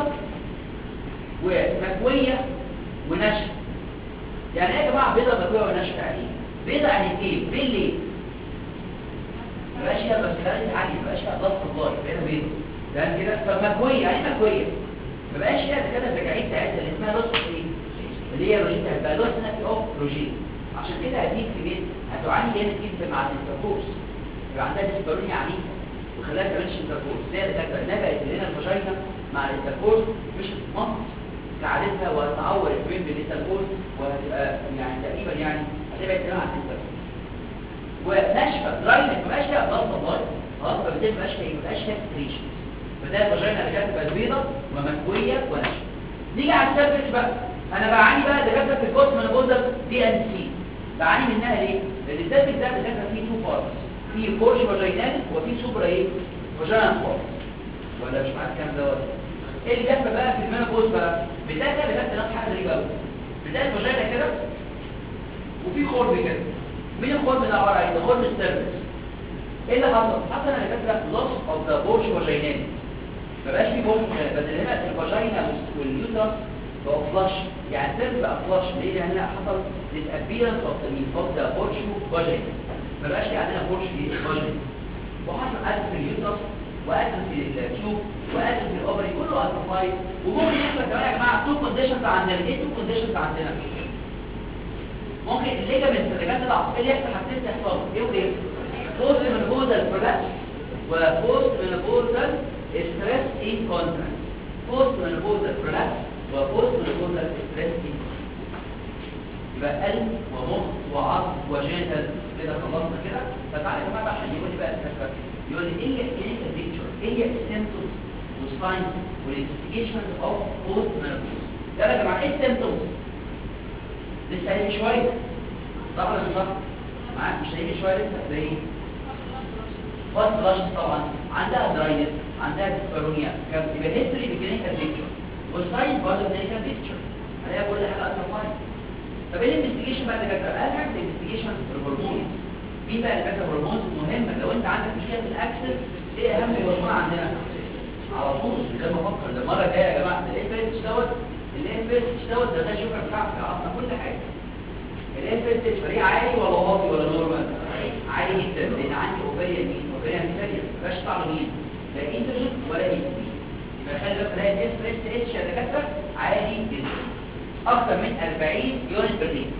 ومكوية ونشف يعني ايه يا جماعة بيضة مكوية ونشف يعني ايه بيضة يعني ايه بين ليه مبقاش فيها بسكالات عالية مبقاش فيها ضغط الله بقينا بيضة تمام كده فمكوية يعني ايه مكوية مبقاش فيها كده الرجعية بتاعتها اللي اسمها لوس ايه اللي هي روجين هتبقى لوس نفسي اوف روجين عشان كده هتيجي في بيت هتعاني جامد جدا مع الانتركورس يبقى عندها ديسبارونيا عنيفة وخلاها كمان انتركورس زي الدكتور نبقت لنا الفاجينا مع الانتركورس مش هتتمط كعادتها وتعور البين بالانتركورس وهتبقى يعني تقريبا يعني هتبعد تماما عن الانتركورس وناشفه دراينس ما بقاش فيها بلط والله خلاص فبالتالي ما بقاش فيها ما بقاش فيها سكريشن فده الفاجينا اللي كانت تبقى بيضه ومكويه وناشفه نيجي على السيرفكس بقى انا بعاني بقى دكاتره في البوست منابوزر دي ان سي بعاني منها ليه؟ لان السيرفكس ده دكاتره فيه تو بارتس في بورش فاجينال وفي سوبرا ايه؟ فاجينال بارت ولا مش معاك الكلام دوت ايه اللي بيحصل بقى في المينوبوز بقى بتلاقي كده بتلاقي ناس حاجه غريبه قوي بتلاقي الفاجينا كده وفي خرم كده مين الخرم ده عباره عن ايه؟ ده خرم السيرفكس ايه اللي حصل؟ حصل انا كده لوس اوف ذا بورش فاجينال ما بقاش في بورش بدل هنا الفاجينا واليوترس بقوا فلاش يعني السيرفكس بقى فلاش ليه؟ لان هنا حصل disappearance of the of the بورش فاجينا ما بقاش في عندنا بورش في الفاجينا وحصل قلب في اليوترس وقدم في التيوب وقدم في الاوفري كله اتروفايد وممكن يحصل كمان يا جماعه تو كونديشنز عندنا ايه تو كونديشنز عندنا ممكن الليجامنت اللي كانت تضعف ايه اللي يحصل حاجتين تحصل ايه وايه بوست منبوزال برولابس وبوست منبوزال ستريس ان كونتراكت بوست منبوزال برولابس وبوست منبوزال ستريس ان يبقى قلب ومخ وعصب وجينتال كده خلصنا كده فتعالى يا جماعه بقى عشان يقول لي بقى الفكره يقول لي ايه هي الكلينيكال بيكتشر ايه هي السيمبتومز ساينز والانفستيجيشن اوف بوست مينوبوز يلا يا جماعه ايه السيمبتومز لسه قايل شويه صح ولا مش صح معاك مش قايل شويه لسه زي فاست فلاش طبعا عندها دراينس عندها ديسبارونيا كان يبقى هيستوري بكلينيكال بيكتشر والساينس برضه كلينيكال بيكتشر هلاقي كل حاجه اصلا فاين طب ايه الانفستيجيشن بقى اللي كانت اهم حاجه الانفستيجيشن الهرمونز مين بقى اللي كانت هرمونز مهمه لو انت عندك مشكله في الاكسس ايه اهم هرمون عندنا على طول من غير ما افكر ده المره الجايه يا جماعه الاف اس دوت الاف اس دوت ده ده شوف بتاع عرفنا كل حاجه الاف اس فريق عالي ولا واطي ولا نورمال عالي جدا لان عندي اوفيريا مين اوفيريا مثاليه مفيهاش طعم مين لا انتروجين ولا ايستروجين يبقى خلي بالك تلاقي الاف اس اتش يا دكاتره عالي جدا اكتر من 40 يونت بر دي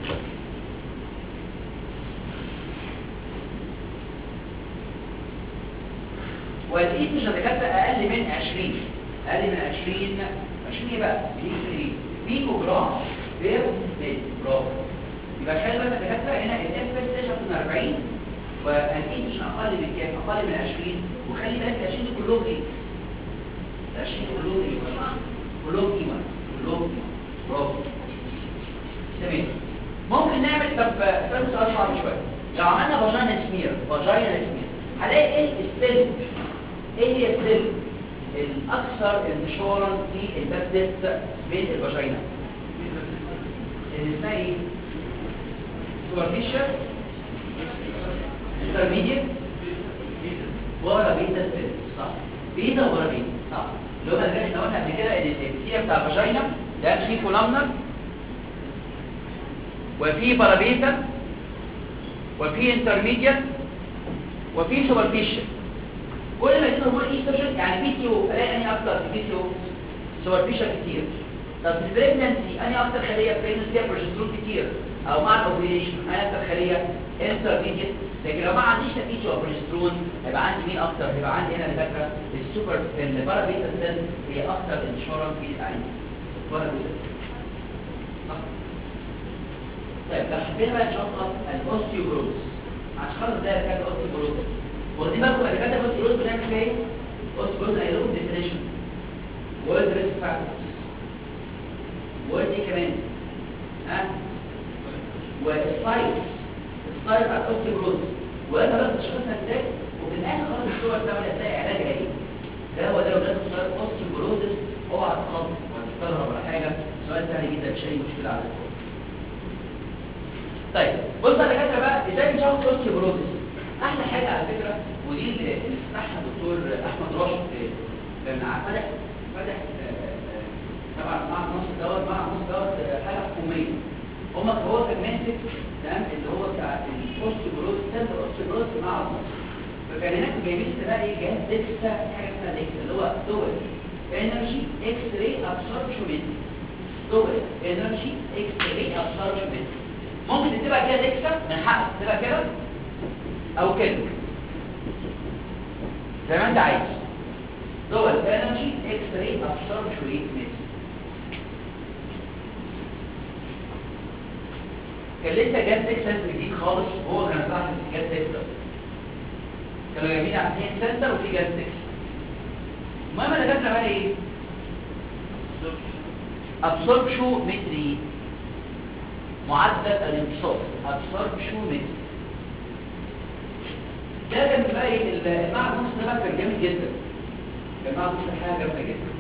والايستروجين يا دكاتره اقل من 20 اقل من 20 20 ايه بقى بيجي بيكو جرام بير ميل برافو يبقى خلي بالك يا دكاتره هنا الاف اس اتش اكتر من 40 والايستروجين اقل من كام اقل من 20 وخلي بالك ال 20 دول كلهم ايه ال 20 كلهم ايه كلهم ايمان كلهم ايمان برافو تمام ممكن نعمل طب سؤال سؤال صعب شويه لو عملنا فاجينا سمير فاجينا سمير هلاقي ايه السيل ايه هي السيل الاكثر انتشارا في البابتست بين الفاجينا اللي اسمها ايه سوبرفيشال انترميديت ورا بيتا سيل صح بيتا ورا بيتا صح اللي هو اللي احنا قلنا قبل كده ان الابتسيه بتاع الفاجينا ده في كولامنر وفي بارابيتا وفي انترميديت وفي سوبرفيشال كل ما يكون هرمون ايستروجين يعني بي سي او الاقي انهي اكتر في بي سي او سوبرفيشال كتير طب في البريجنسي انهي اكتر خليه بريجنسي فيها بروجسترون كتير او مع الاوفيليشن انهي اكتر خليه انترميديت لكن لو ما عنديش تفيش او بروجسترون هيبقى عندي مين اكتر هيبقى عندي هنا الفكره السوبر البارابيتا سيل هي اكتر انتشارا في العين بارابيتا صح طيب لو حبينا بقى نشخص الاوستيوبروز عشان خاطر ده كان الاوستيوبروز واخدين بالكم اللي كاتب الاوستيوبروز بنعمل فيها ايه؟ الاوستيوبروز قايل لكم ديفينيشن وورد ريسك فاكتورز وورد ايه كمان؟ ها؟ والسايز السايز بتاع الاوستيوبروز وقالنا بقى تشخيصها ازاي وفي الاخر خالص الصور بتاعنا هتلاقي علاجها ايه؟ ده هو ده لو جات سؤال اوستيوبروزس اوعى تخاف ولا تستغرب ولا حاجه سؤال سهل جدا مش اي مشكله على الفور طيب بص يا دكاتره بقى ازاي بنشخص اوستيوبروزس احلى حاجه على فكره ودي اللي اللي فتحها الدكتور احمد راشد كان فتح فتح طبعا مع نص دوت مع نص دوت حاجه حكوميه هم هو كان ماسك تمام اللي هو بتاع الاوستيوبروز سنتر اوستيوبروز مع مصر فكان هناك جايبين بقى ايه جهاز ديكسا حاجه اسمها ديكسا اللي هو دول انرجي اكس راي ابسوربشن دول انرجي اكس راي ابسوربشن ممكن تبقى كده ديكسا من حقك تبقى كده او كده زي ما انت عايز دول انرجي اكس راي ابسوربشن ريت كان لسه جاب ديكسا جديد خالص وهو كان صاحب جاب ديكسا كانوا جايبين عاملين سنتر وفي جاب ديكسا المهم اللي جابنا بقى ايه ابسوربشومتري معدل الامتصاص ابسوربشومتري ده كان بقى ايه المعهد نص ده كان جامد جدا كان معهد نص حاجه جامده جدا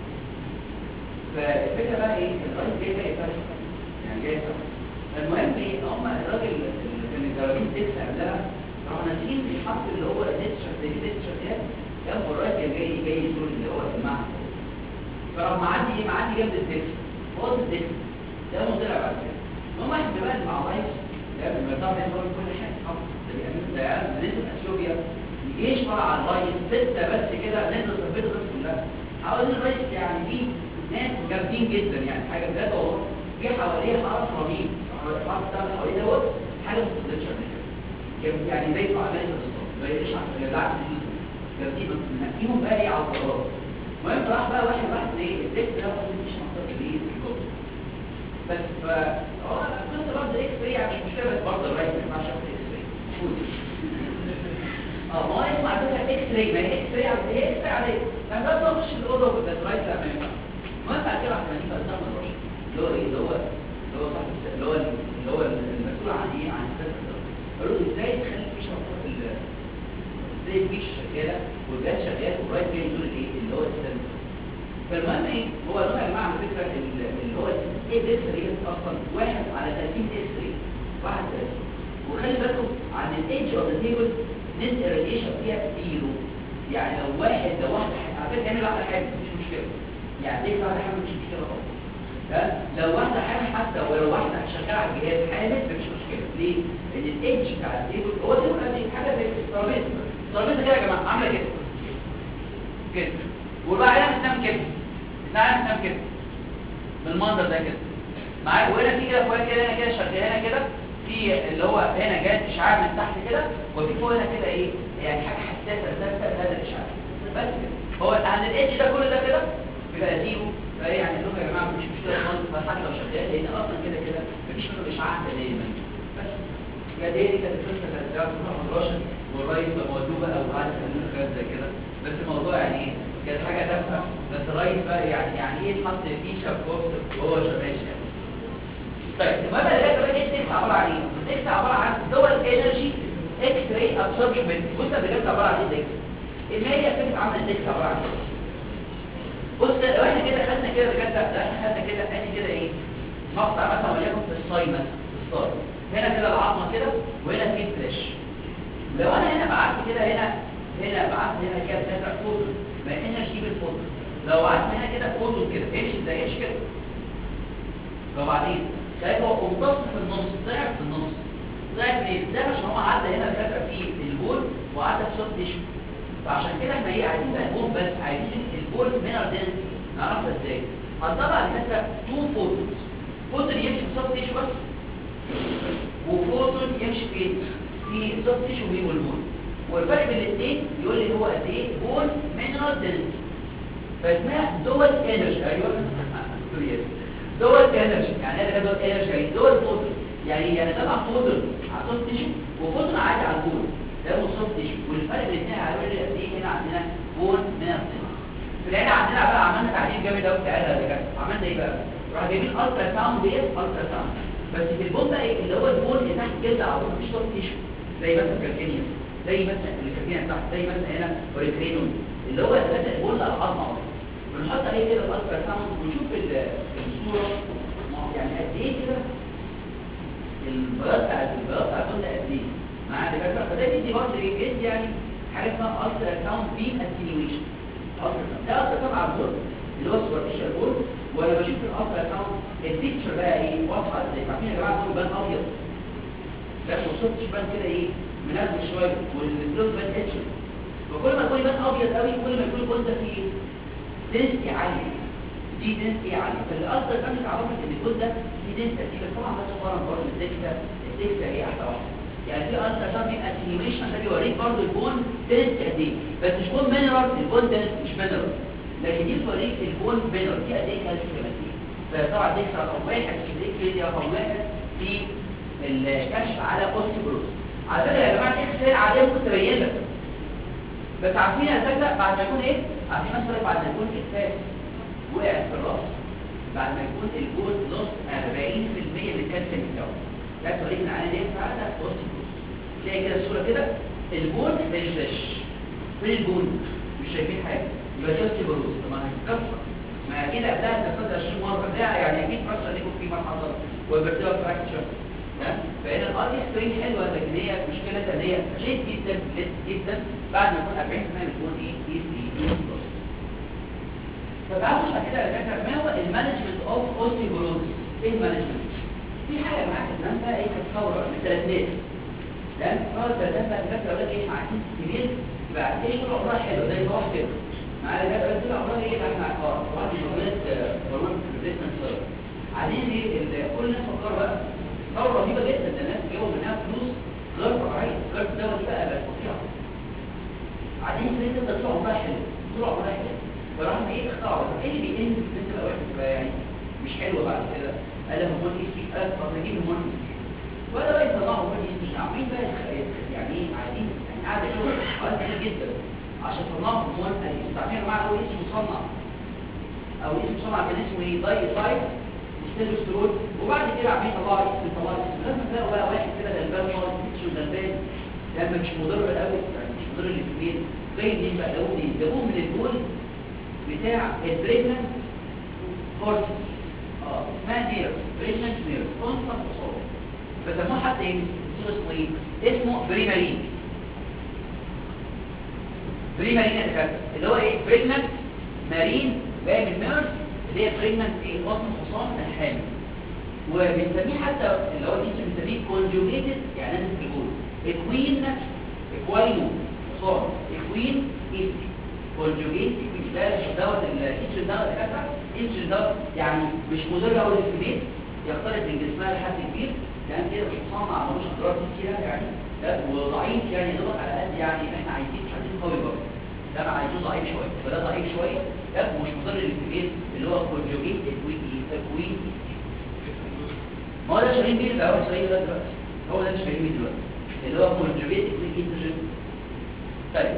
فالفكره بقى ايه الراجل جاي جاي فرق يعني جاي فرق المهم ايه هم الراجل اللي كان الجوابين تكس قبلها راحوا ناسيين الحق اللي هو النتشر زي النتشر ده كان الراجل جاي جاي يزور اللي هو المعهد فراح معدي ايه معدي جنب الدكس فوز الدكس ده مضيع بعد كده المهم احنا بقى مع الرئيس ده المطار يصور كل حاجه طبعا ده بيعمل ده نزل اثيوبيا الجيش طلع على الرئيس سته بس كده نزل صفيت الناس كلها حوالين الرئيس يعني في ناس جامدين جدا يعني حاجه بجد والله في حواليه حرس رهيب الحرس بتاع اللي حواليه دوت حاجه ما تقدرش عليها يعني زي بتوع امريكا بالظبط ما يقدرش على العكس جامدين منقيهم بقى ايه على القرار المهم راح بقى واحد واحد ايه الدكس ده مش منطقه كبير بس ف هو القصه برضه اكس راي يعني مش مشكله بس برضه الرايت ما ينفعش ياخد اكس راي اه ما هو اسمه على فكره اكس راي ما هي اكس راي عاديه هي اكس راي عاديه انا بس اخش الاوضه وبس رايت لا ما ينفعش المهم بعد كده احنا هنيجي قدام الرش اللي هو ايه اللي هو اللي هو صاحب الس- اللي هو اللي هو المسؤول عن ايه عن السيستم ده قالوا له ازاي تخلي في شفره في ال ازاي الفيش شغاله والجهاز شغال والرايت جاي يقول الايه اللي هو السيستم فالمهم ايه هو نوع يا جماعه على فكره ال- اللي هو ايه الاكس راي اصلا واحد على 30 اكس راي واحد 30 وخلي بالكم عن الايدج اوف ذا تيبل نت الراديشن فيها زيرو يعني لو واحد لو واحده على فكره تعمل واحده حاجه مش مشكله يعني ليه واحده حاجه مش مشكله خالص ها لو واحده حامل حتى ولو واحده شغاله على الجهاز حامل مفيش مشكله ليه؟ لان الايدج بتاع التيبل هو التيبل قد ايه حاجه زي الترابيزه الترابيزه كده يا جماعه عامله كده كده والبقى هنا بتنام كده بتنام بتنام كده بالمنظر ده كده معايا وهنا في كده فوق كده هنا كده شغال هنا كده في اللي هو هنا جاي اشعاع من تحت كده وفي فوق هنا كده ايه يعني حاجه حساسه ثابته هذا الاشعاع بس كده هو عند الايدج ده كل ده كده بيبقى زيرو فايه يعني اللي هو يا جماعه مش مشكله خالص بس حتى لو شغال لان اصلا كده كده مفيش منه اشعاع دايما بس يا دي دي كانت القصه كانت بتاعت محمد راشد والرئيس مودوه بقى وقعد يكلمنا حاجات زي كده بس الموضوع يعني ايه كانت حاجه تافهه بس الرئيس بقى يعني يعني ايه تحط فيشه في وسط وهو شغال يعني طيب المهم اللي جاي كمان اكس عباره عن ايه؟ اكس عباره عن دول انرجي اكس راي ابسوربشن بص اللي جاي عباره عن ايه اكس؟ اللي هي فكره عمل الاكس عباره عن ايه؟ بص لو احنا كده خدنا كده بجد لو احنا خدنا كده ادي كده ايه؟ مقطع مثلا وليكن في الصاي مثلا في الصاي هنا كده العظمه كده وهنا في فلاش لو انا هنا بعت كده هنا هنا بعت هنا كده كده فوتون ما انرجي بالفوتون لو بعت هنا كده فوتون كده امشي ازاي امشي كده فبعدين شايف هو امتص في النص ضعف في النص ضعف ليه؟ ضعف عشان هو عدى هنا الفكره في البول وعدى في سوفت تيشو فعشان كده احنا ايه عايزين بقى البول بس عايزين البول مينرال دنسيتي نعرفها ازاي؟ هنطلع الفكره تو فوتونز فوتون يمشي في سوفت تيشو بس وفوتون يمشي فين؟ في سوفت تيشو وهي والبول والفرق بين الاثنين يقول لي هو قد ايه؟ بول مينرال دنسيتي فاسمها دول انرجي ايوه سوري دول انرجي يعني ايه دول انرجي يعني دول فوتون يعني يعني طبعا فوتون على سوفت تيشو وفوتون عادي على البول ده هو سوفت تيشو والفرق بين الاثنين هيقول لي قد ايه هنا عندنا بول مينرال دنسيتي في العين عندنا بقى عملنا تعديل جامد قوي تعالى يا جماعه عملنا ايه بقى؟ راح جايبين الترا ساوند ديت الترا ساوند بس في البول بقى ايه اللي هو البول اللي تحت الجلد على طول مش سوفت تيشو زي مثلا الكالكينيوم زي مثلا الكالكينيوم تحت زي مثلا هنا اوريكرينون اللي هو اساسا البول على العظمه اصلا بنحط عليه كده الالترا ساوند ونشوف ال- الصوره يعني قد ايه كده البياض بتاع البياض بتاع البول ده قد ايه مع دكاتره فده بيدي برضه ايه بيدي يعني حاجه اسمها الترا ساوند بيم اتنيويشن ده الترا ساوند على البول اللي هو السوبرفيشال بول وانا بشوف الالترا ساوند البيكتشر بقى ايه واضحه زي ما عارفين يا جماعه البول بان ابيض ده والصوت بان كده ايه منزل شويه والفلوس بان اتشر وكل ما يكون يبان ابيض قوي كل ما يكون البول ده فيه دنسيتي عاليه دي دنسيتي عاليه فالالترا ساوند عرفت ان البول ده فيه دنسيتي بس طبعا ده مقارنه برضه الدنسيتي الدنسيتي هي احلى واحده يعني في الترا ساوند بيبقى اتنيويشن ده بيوريك برضه البون دنسيتي قد ايه بس مش بون مينرال البون دنسيتي مش مينرال لكن دي بتوريك البون مينرال دي قد ايه كالسيوم كمان فطبعا دي رقم واحد في دي رقم واحد في الكشف على اوستيبروز على فكره يا جماعه الاكس راي العاديه ممكن تبين لك بس عارفين يا فكره بعد ما يكون ايه عارفين مثلا بعد ما يكون الفاس وقع في الراس بعد ما يكون الجول نص 40% من الكالسيوم بتاعه ده توريك ان على دي فعلا اوستيبروز تلاقي كده الصوره كده الجول زي الفلاش فين الجول مش شايفين حاجه يبقى ده اوستيبروز طب ما هيتكسر ما اكيد قبلها تكسر 20 مره ده يعني اكيد فرصه يكون في مرحله والبرتبه فراكشر فهنا الار اكس راي حلوه لكن هي مشكلتها ان هي ليت جدا ليت جدا بعد ما يكون 40% بتكون ايه ايه ايه فتعالوا نشرح كده يا دكاتره ما هو المانجمنت اوف اوستيوبروزس ايه المانجمنت في حاجه معاك الناس بقى ايه كانت ثوره من الثلاثينات لان ثوره الثلاثينات بقى دكاتره اقول لك ايه عايزين كبير يبقى ايش طول عمرها حلو زي صباح كده مع دكاتره طول عمرها ايه احنا اه واحد من هرمونات هرمون ريزيستنس سيرم عايزين ايه ال- كل الناس فكروا بقى ثوره رهيبه جدا ده الناس جابوا منها فلوس غير طبيعيه غير الدواء دي بقى بقت فظيعه عايزين تريد تبدا طول عمرها حلو طول عمرها حلو فراح ايه اختاروا ايه اللي بيقل في البنت بقى وحش بقى يعني مش حلوه بعد كده قال هرمون ايه سي قال طب نجيب هرمون ايه ولا بقى يطلعوا هرمون الاستروجين عاملين بقى يعني ايه عايزين يعني قاعده شغل حوالي كتير جدا عشان يطلعوا هرمون الاستروجين عارفين يا جماعه هو اسم مصنع او اسم مصنع كان اسمه ايه داي سايد ستيروسترول وبعد كده عاملين يطلعوا اسم يطلعوا اسم لازم تلاقوا بقى واحد كده غلبان خالص تيتشو غلبان لما مش مضر قوي يعني مش مضر للكبير جاي منين بقى جابوه منين جابوه من البول بتاع البريجننت هورسز اه اسمها نيرف بريجننت نيرف كونستانت اصول فسموه حتى ايه اسمه ايه اسمه بريمارين بريمارين يا دكاتره اللي هو ايه بريجننت مارين جاي من ميرس اللي هي بريجننت ايه بطن حصان الحامل وبنسميه حتى اللي هو الاسم بنسميه كونجوجيتد يعني نازل في الجول اكوين اكواينو حصان اكوين ايست كونجوجيت اكوين ده دوت الاسم دوت دكاتره الاسم دوت يعني مش مضر قوي للكبير يختلط من جسمها لحد كبير يعني كده مش مصنع ملوش اضرار كتيره يعني ده وضعيف يعني دوت على قد يعني احنا عايزين حد قوي برضه ده انا عايزه ضعيف شويه فده ضعيف شويه ده مش مضر للكبير اللي هو كونجوجيت اكوين اكوين ما هو ده شغالين بيه اللي هو شغالين ده دلوقتي هو ده اللي شغالين بيه دلوقتي اللي هو كونجوجيت اكوين ايستروجين طيب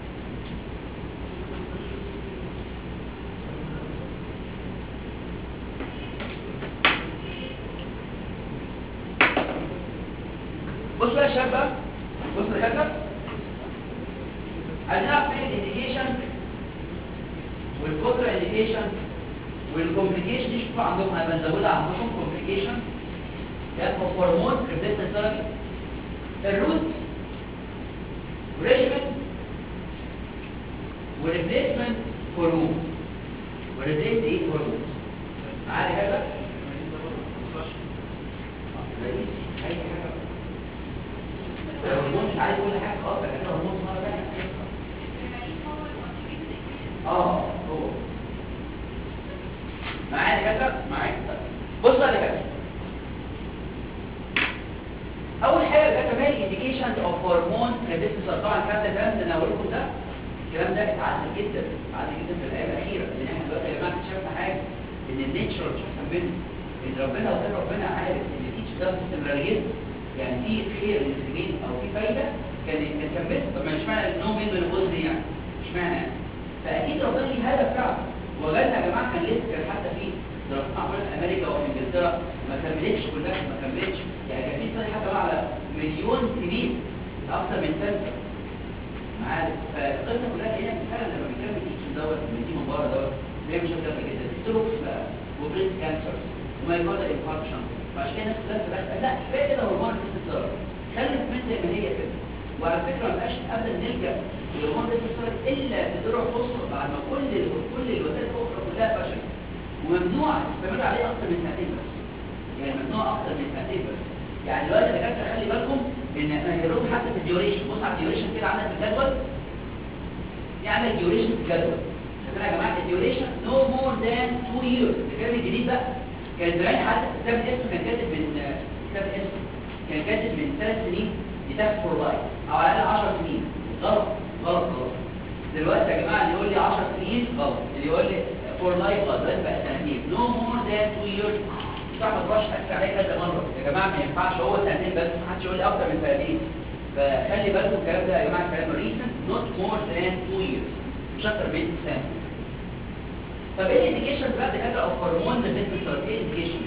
بص بقى يا شباب بقى بص يا دكاتره عايزين نعرف ايه الانديكيشن والكونترا انديكيشن والكومبليكيشن دي شوفوا عندكم انا بنزودها عندكم كومبليكيشن ده هرمون ريبليسمنت ثيرابي الروت وريجمنت وريبليسمنت هرمون وريبليس ايه هرمون معايا كده رئيس اي حاجه الهرمون مش عايز كل حاجه خلاص ده كده هرمون مره ثانيه اه هو معايا يا دكاتره معايا بص بقى يا دكاتره اول حاجه يا دكاتره مالي انديكيشنز اوف هرمون ريبيسس طبعا الكلام ده الكلام اللي انا هقول لكم ده الكلام ده اتعدل جدا اتعدل جدا في الايام الاخيره لان احنا دلوقتي يا جماعه اكتشفنا حاجه ان النيتشر مش احسن منه ان ربنا وغير ربنا عارف ان التيتش ده استمراريته يعني في خير للسنين او في فايده كان كان كملت طب ما اشمعنى النوم من الغز يعني اشمعنى يعني فاكيد ربنا ليه هدف فعلا وغالنا يا جماعه كان لسه كان حتى في دراسات معموله في امريكا وفي انجلترا ما كملتش كلها ما كملتش يعني كان في سنه حتى على مليون سنين اكثر من سنه معاك فالقصه كلها هنا فعلا لما بيكمل ايش دوت من دي من بره دوت زي ما شفنا قبل كده ستروكس بقى وبريست كانسر ومايكودا انفاركشن فعشان كده الناس كلها تبقى لا كفايه كده هرمون الاستثار خلي الفلوس زي ما هي كده وعلى فكره ما بقاش ابدا نلجا لهرمون الاستثار الا بذروع خصوصا بعد ما كل كل الوسائل الاخرى كلها فشلت وممنوع تستمر عليه اكتر من سنتين بس يعني ممنوع اكتر من سنتين بس يعني دلوقتي يا دكاتره خلي بالكم ان احنا هنروح حتى في الديوريشن بص على الديوريشن كده عندك في الجدول يعمل ديوريشن في الجدول شايفين يا جماعه الديوريشن نو مور ذان 2 ييرز الكلام الجديد بقى كان زمان حتى كتاب الاسم كان كاتب من كتاب الاسم كان كاتب من ثلاث سنين لتاكس فور لايف او على الاقل 10 سنين غلط غلط غلط دلوقتي يا جماعه اللي يقول لي 10 سنين غلط اللي يقول لي فور لايف غلط دلوقتي بقى سنتين نو مور ذان 2 ييرز صح ما تروحش تاكس عليه كذا مره يا جماعه ما ينفعش هو سنتين بس ما حدش يقول لي اكتر من سنتين فخلي بالكم الكلام ده يا جماعه كلام ريسنت نوت مور ذان 2 ييرز مش اكتر من سنه طب ايه الانديكيشنز بقى دكاتره او هرمون بالنسبه للثيرابي ايه الانديكيشنز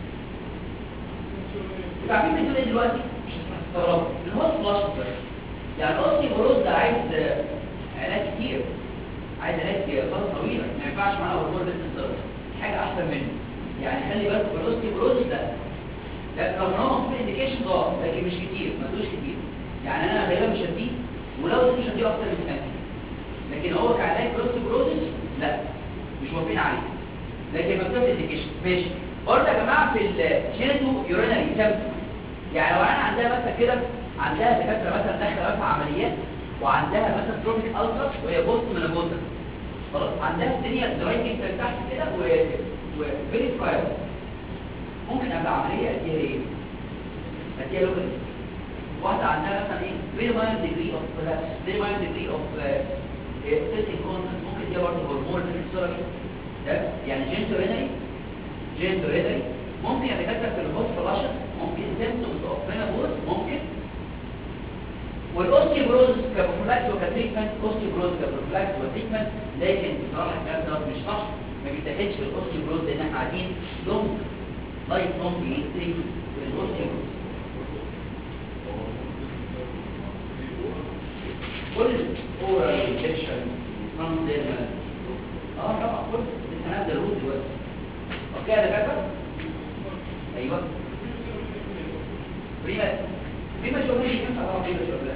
انتوا عارفين بتقول ايه دلوقتي مش هتستغربوا اللي هو فلاش بس يعني الاوستي بروز ده عايز علاج كتير عايز علاج فتره طويله ما ينفعش معاه هرمون بالنسبه حاجه احسن منه يعني خلي بالكم الاوستي بروز ده لا رغم ان هو مكتوب انديكيشن اه لكن مش كتير ما تقولش كتير يعني انا غالبا مش هديه ولو اديته مش هديه اكتر من سنتين لكن هو كعلاج الاوستي بروزس لا مش موافقين عليه لكن مكتوب انديكيشن ماشي برضه يا جماعه في الجينيتو يورينري سيمبتوم يعني لو انا عندها مثلا كده عندها دكاتره مثلا داخله مثلا عمليات وعندها مثلا تروبيك الترا وهي بوست منابوزا خلاص عندها الدنيا دراي جدا تحت كده و وفيري فرايبل ممكن قبل العمليه اديها ايه؟ اديها لوكال واحده عندها مثلا ايه؟ فيري مايل ديجري اوف كولابس فيري مايل ديجري اوف سيلف كونتنت ممكن دي برضه هرمون الثيرابي ده يعني جينتورينري جينتورينري ممكن يا دكاتره في الهوست فلاشز ممكن سيمبتومز اوف تريتمنت اوستيوبروز كبروفلاكس وتريتمنت لكن بصراحه الكلام ده مش صح ما بيتاخدش في الاوستيوبروز لان احنا قاعدين لونج لايف لونج تريتمنت في الاوستيوبروز كل اورال انفكشن ترانزيرمال اه طبعا كل لسه هنبدا الروت دلوقتي اوكي يا دكاتره ايوه بريما بريما شغل ينفع طبعا بريما شغل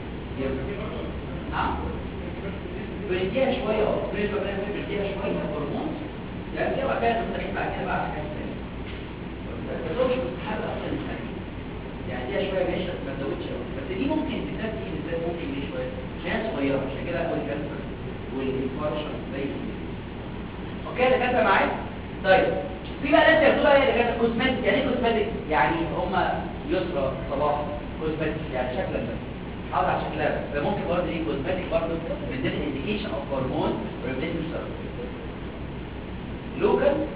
نعم بنديها شويه اه بريما شغل بنديها شويه هرمون يعني كده بقى كده مستريح بعد كده بقى حاجات ثانيه بس هو مش مستحب اصلا الثانيه يعني دي شويه ماشي بس ما تزودش قوي بس دي ممكن بالذات دي بالذات ممكن دي شويه عشان هي صغيره عشان كده اول كانسر والانفارشن زي اوكي ده كده معايا طيب في بقى ناس ياخدوها هي اللي كانت كوزماتيك يعني ايه كوزماتيك يعني هم يسرى صباح كوزماتيك يعني شكلا بس حاضر على شكلها بس فممكن برضه ايه كوزماتيك برضه من ضمن انديكيشن اوف هرمون ريبليسمنت ثيرابي لوكال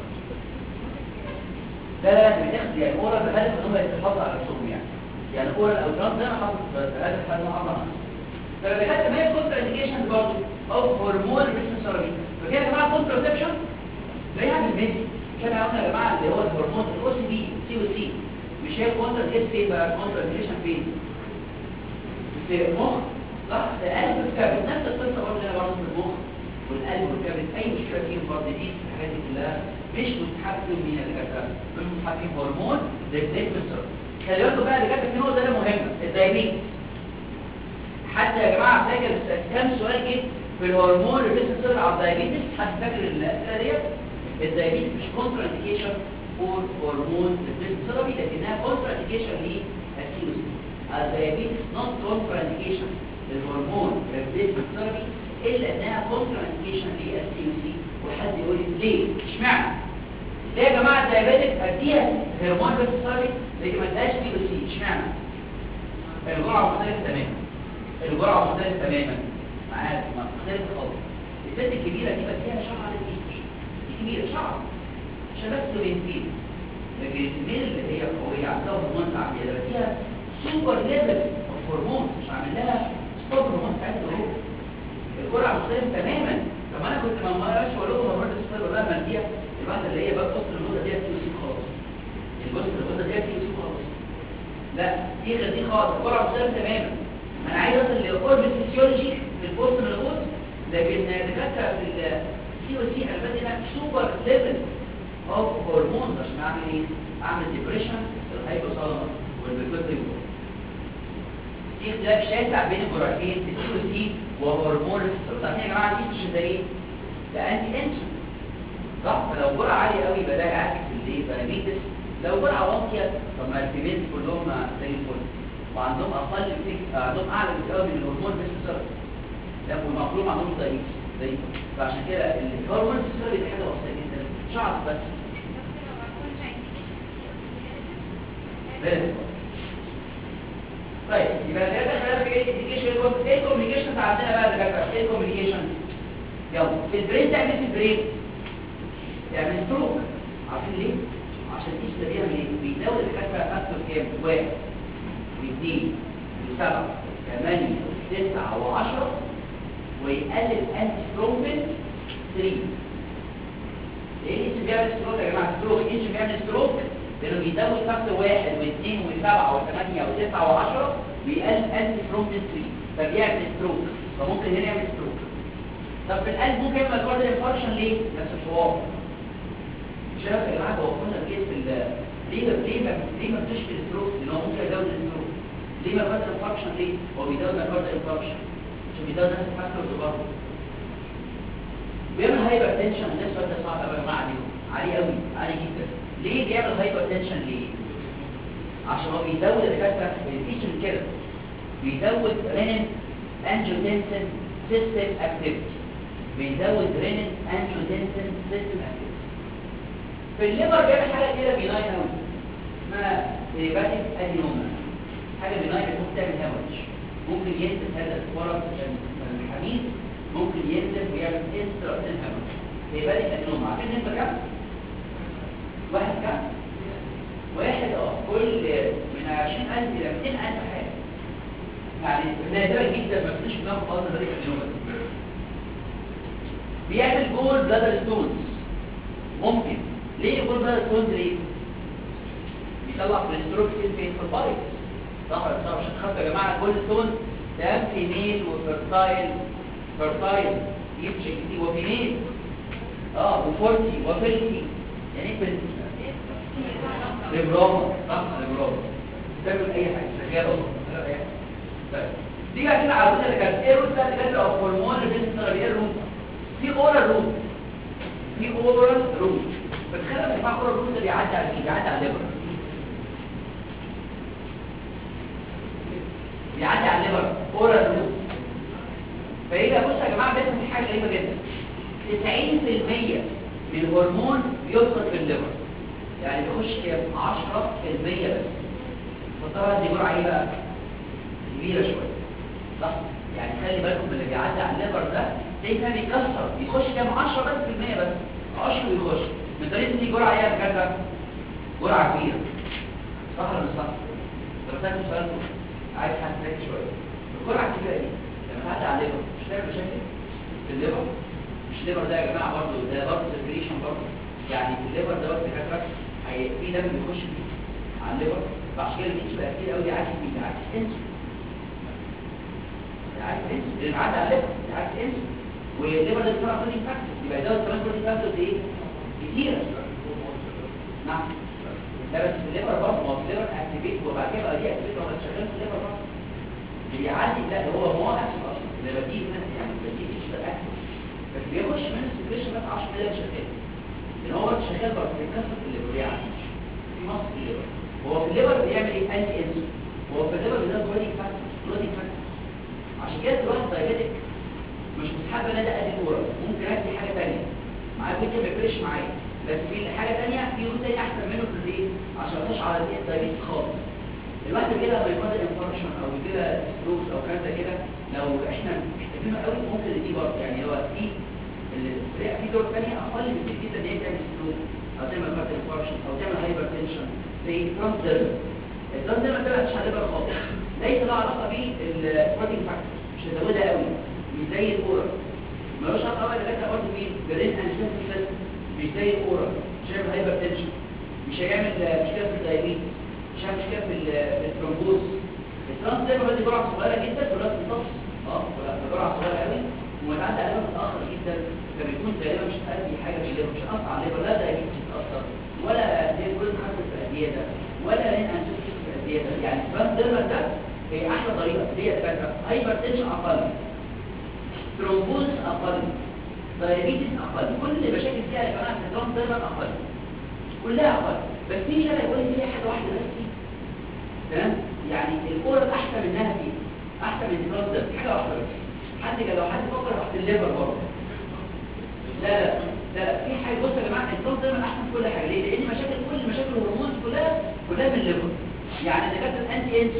لا لا لا بتاخد يعني اورال بهدف ان هم يتحافظوا على نفسهم يعني يعني اورال او ترانس زي ما حافظ بهدف ان هم يحافظوا على نفسهم طب اللي خدت ما هي كونترا انديكيشن برضه او هرمون ريبليسمنت ثيرابي فكده يا جماعه كونتراسبشن زيها بالمثل كان قلنا يا جماعه اللي هو الهرمون الاو سي بي سي او سي مش هي كونترا اس فين بقى كونترا انديكيشن فين في المخ صح ده قلب الكبد نفس القصه برضه هنا برضه في المخ والقلب والكبد اي مشكله فيهم برضه دي الحاجات دي كلها مش متحكم مين اللي كاتبها مش متحكم هرمون ريبليسمنت خلي بالكم بقى اللي كاتب في نقطه ده مهمه الدايابيتس حتى يا جماعه فاكر كام سؤال جه في الهرمون ريبليسمنت على الدايابيتس حد فاكر الاسئله ديت الدايابيتس مش كونترا انديكيشن فور هرمون ريبليسمنت ثيرابي لكنها كونترا انديكيشن للسي او سي الدايابيتس نوت كونترا انديكيشن للهرمون ريبليسمنت ثيرابي الا انها كونترا انديكيشن للسي او سي وحد يقول لي ليه اشمعنى ليه يا جماعه الدايابيتك اديها هرمون ريبليسمنت ثيرابي لكن ما اديهاش سي او سي اشمعنى الجرعه مختلفه تماما الجرعه مختلفه تماما معاك مختلفه خالص الست الكبيره دي بديها شعر الايستروجين دي كبيره شعر عشان بس بنتين لكن الميل اللي هي قويه عندها هرمون عاليه ده بديها سوبر ليفل اوف هرمون مش عامل لها ستوب هرمون بتاعتها اهو الجرعه مختلفه تماما طب انا كنت ما مرش اقول لكم هرمون الستوب ولا ما دي الواحده اللي هي بقى بوست الموضه ديت سي سي خالص البوست الموضه ديت سي سي خالص لا دي غير دي خالص الجرعه مختلفه تماما انا عايز اوصل لاوربت فيسيولوجي في البوست الغوص لكن دكاتره في السي او سي انا بدي لك سوبر ليفل اوف هرمونز عشان اعمل ايه اعمل ديبريشن الهايبوثالاموس والبيتوتري في اختلاف شاسع بين الجرعتين السي او سي وهرمون الستروك يا جماعه الايستروجين ده ايه ده انتي انسولين صح فلو جرعه عاليه قوي يبقى ده يعكس الايه دايابيتس لو جرعه واطيه طب ما الفيميلز كلهم زي الفل وعندهم اقل بكتير عندهم اعلى بكتير من الهرمون بس بسبب لا والمفروض ما عندهمش دايبيتس زي فعشان كده الهرمون بسبب دي حاجه بسيطه جدا شعر بس بس طيب يبقى ده ده في ايه ايه الكوميونيكيشن عندنا بقى دكاتره ايه الكوميونيكيشن يلا في البرين تعمل في البرين تعمل ستروك عارفين ليه عشان ايش ده بيعمل ايه بيزود الكفه فاكتور كام واحد واثنين وسبعة ثمانية تسعة وعشرة ويقلل انتي ثرومبين 3 ايه ايش بيعمل ستروك يا جماعة ستروك ايش بيعمل ستروك لانه بيزود فاكتور واحد واثنين وسبعة وثمانية وتسعة وعشرة ويقلل انتي ثرومبين 3 فبيعمل ستروك فممكن هنا يعمل ستروك طب في القلب ممكن يعمل كارديو انفاركشن ليه؟ نفس الحوار مش عارف يا جماعه هو كنا في في ليه ليه ما ليه ما بتشفي الستروك لان هو ممكن يزود الستروك ليه ما كارديو انفاركشن ليه؟ هو بيزود كارديو انفاركشن عشان بيزود نفس الفاكتورز برضه بيعمل هايبر تنشن الناس ده صعب قوي يا جماعه عليه عالي قوي عالي جدا ليه بيعمل هايبر تنشن ليه؟ عشان هو بيزود الدكاتره بيفيش من كده بيزود رينين انجيوتنسين سيستم اكتيفيتي بيزود رينين انجيوتنسين سيستم اكتيفيتي في الليبر بيعمل حاجه كده بيناين قوي اسمها هيباتيك ادينوما حاجه بيناين ممكن تعمل هامج ممكن ينزل هذا الورم الحميد ممكن ينزل ويعمل انترا هامج هيباتيك ادينوما عارفين انت كام واحد كام واحد اه كل من 20000 الى 200000 حاله يعني نادرا جدا ما فيش دماغ خالص ده اليوم بيعمل جول بلادر ستونز ممكن ليه جول بلادر ستونز ليه بيطلع كوليسترول كتير فين في البايض صح ولا صح عشان خاطر يا جماعه كل ستون ده فيميل وفيرتايل فيرتايل يمشي كتير وفيميل اه وفورتي وفيلتي يعني ايه فيلتي لبرافو صح لبرافو تعمل اي حاجه شغاله اصلا اي حاجه طيب دي بقى كده على اللي كانت ايه روت بقى اللي كانت او هرمون اللي ايه الروت في اورال روت في اورال روت بتخيل لما يبقى اورال روت ده بيعدي على ايه بيعدي على الليبر بيعدي على الليبر اورال روت فيجي بص يا جماعه بيحصل في حاجه غريبه جدا 90% من الهرمون بيدخل في الليبر يعني بيخش كام 10% بس فطبعا دي جرعه ايه بقى كبيره شويه صح يعني خلي بالكم من اللي بيعدي على الليبر ده تلاقيه كان بيكسر بيخش كام 10 بس في المية بس 10 بيخش من طريقه ان دي جرعه ايه يا دكاتره جرعه كبيره صح ولا مش صح لو سالت سؤال عايز حد ذكي شويه الجرعه الكبيره دي لما تعدي على الليبر مش هتعمل مشاكل في الليبر مش الليبر ده يا جماعه برضه ده برضه سيركيليشن برضه يعني في الليبر ده بس دكاتره هي في دم بيخش فيه على الليبر فعشان كده الاتش بقى كتير قوي عكس مين عكس انسو عكس انسو اللي معدي على الليبر عكس انسو والليبر ده بيطلع بروتين فاكتور يبقى ده كمان بروتين فاكتور ايه كتيره نعم لا بس في الليبر برضه ما هو في الليبر اكتيفيت وبعد كده بقى دي اكتيفيت وما شغال في الليبر برضه اللي بيعدي لا ده هو هو اكتف اصلا اللي بديه من يعني بديه اتش ده اكتف بس بيخش من السكريشن بس 10 دقايق شغال لان هو برضه شغال برضه بيكسر في الليبر بيعدي في مصر في الليبر هو في الليبر بيعمل ايه انتي انسو هو في الليبر بيزود بلودي فاكتور بلودي فاكتور عشان كده الواحد دايبيتك مش مستحب ان انا ادي اورال ممكن ادي حاجه ثانيه معايا ممكن ما يفرقش معايا بس في حاجه ثانيه في روت ثاني احسن منه في الايه عشان اخش على الدايبيتس خالص الواحد كده لما يكون انفاركشن او كده ستروك او كذا زي كده لو احنا محتاجينه قوي ممكن دي برضه يعني هو في في دور ثانيه اقل بكتير جدا ان هي تعمل ستروك او تعمل كارت انفاركشن او تعمل هايبر تنشن زي ترانسديرم الترانسديرم ده مش هتبقى خالص ليس له علاقه بالبروتين فاكتور مش هزودها قوي مش زي الاورال ملوش علاقه قوي ده برضه مين برين اند سيستم مش زي الاورال مش هيعمل هايبر تنشن مش هيعمل مشكله في الدايابيتس مش هيعمل مشكله في الترومبوز الترانسديرم دي جرعه صغيره جدا دلوقتي بتمتص اه جرعه صغيره قوي ومتعدى عليها متاخر جدا فبيكون غالبا مش هتأدي حاجه في الليبر مش هتاثر على الليبر لا دايابيتس بتاثر ولا ديبرين خاصه في الزياده ولا لين انسوسيس في الزياده يعني الترانسديرم ده هي احلى طريقه هي الفكره هايبر تنشن اقل ترومبوز اقل دايابيتس اقل كل المشاكل فيها يا جماعه الترانسديرم اقل كلها اقل بس في شبه يقول لي فيها حاجه واحده بس تمام يعني الاورال احسن منها فيه احسن من الترانسديرم حاجه واحده بس حد لو حد فكر تحت الليفر برضه لا لا لا في حاجه بص يا جماعه النظام دايما احسن في كل حاجه ليه لان مشاكل كل مشاكل الهرمون كلها كلها من الليفر يعني اذا كانت الانتي انسو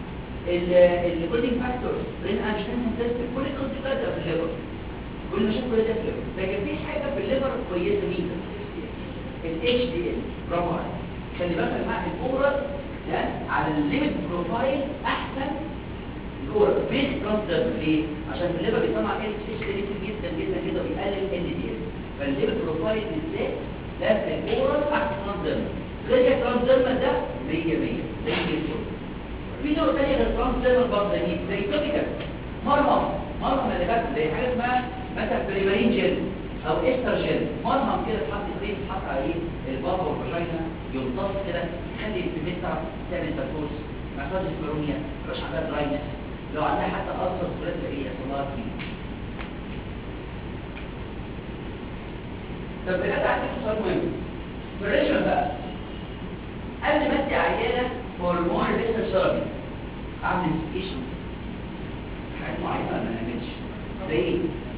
الكودينج فاكتورز رين انشتنسن سيستم كل القصه دي بتبدا في الليفر كل المشاكل كلها دي في الليفر لكن في حاجه في الليفر كويسه مين الاتش دي ال برافو عليك خلي بالك يا جماعه الاورال ده على الليمت بروفايل احسن الاورال مش ترانسديرم ليه عشان في الليفر بيطلع اتش اتش دي كتير جدا جدا جدا ويقلل ال دي ال فالليمت بروفايل بالذات ده في الاورال احسن ترانسديرم غير كده الترانسديرم ده 100 100 زي الفل في نوع تاني غير الترانسديرم برضه زي زي توبيكال مرهم مرهم اللي بس زي حاجه اسمها مثلا بريمارين جيل او استر جيل مرهم كده تحط كريم تحط عليه البابا والفاجينا يمتص كده يخلي البيبي تعرف تعمل تركوز ما يحصلش سبرونيا ما يبقاش عندها دراينس لو عندها حتى ألسر سكولات ايه يحصل لها كتير طب بجد عندك سؤال مهم في الريجن بقى قبل ما ادي عيانه هرمون ريسيرش ثيرابي اعمل انفستيجيشن حاجات معينه ما نعملش زي ايه؟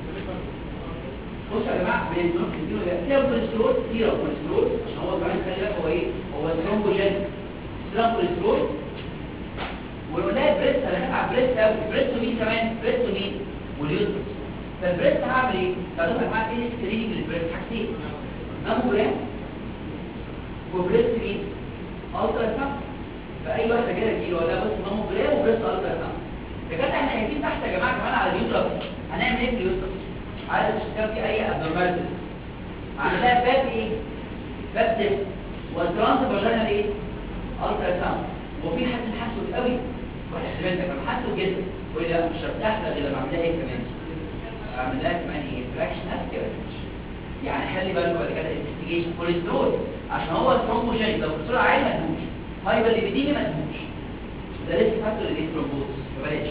بصوا يا جماعه بنزول كتير فيها كوليسترول كتير كوليسترول عشان هو كمان خلي بالك هو ايه؟ هو ثرومبوجين سترام كوليسترول ونلاقي بريست انا هتعب بريست قوي بريست مين كمان بريست مين واليوترس فالبريست هعمل ايه؟ هدوك معاك ايه سكريننج للبريست حاجتين ماموجرام وبريست مين؟ الترا ساوند فاي واحده كده تجيله ولا بس ماموجرام وبريست الترا ساوند دكاتره احنا قايلين تحت يا جماعه كمان على اليوترس هنعمل ايه في اليوترس عايز تشوف في اي ابنورماليتي عندها باب ايه باب تيست والترانس فاجينال ايه الترا ساوند وفي حد محسوس قوي واحتمال ده محسوس جدا ويقول لي لا مش هرتاح لا غير لما اعمل لها ايه كمان اعمل لها كمان ايه فراكشن اسكيورتي يعني خلي بالك بعد كده انفستيجيشن كوليسترول عشان هو الثرومبوجين لو الكوليسترول عالي ما تموتش هايبر ليبيديمي ما تموتش ده ريسك فاكتور للثرومبوز فبلاش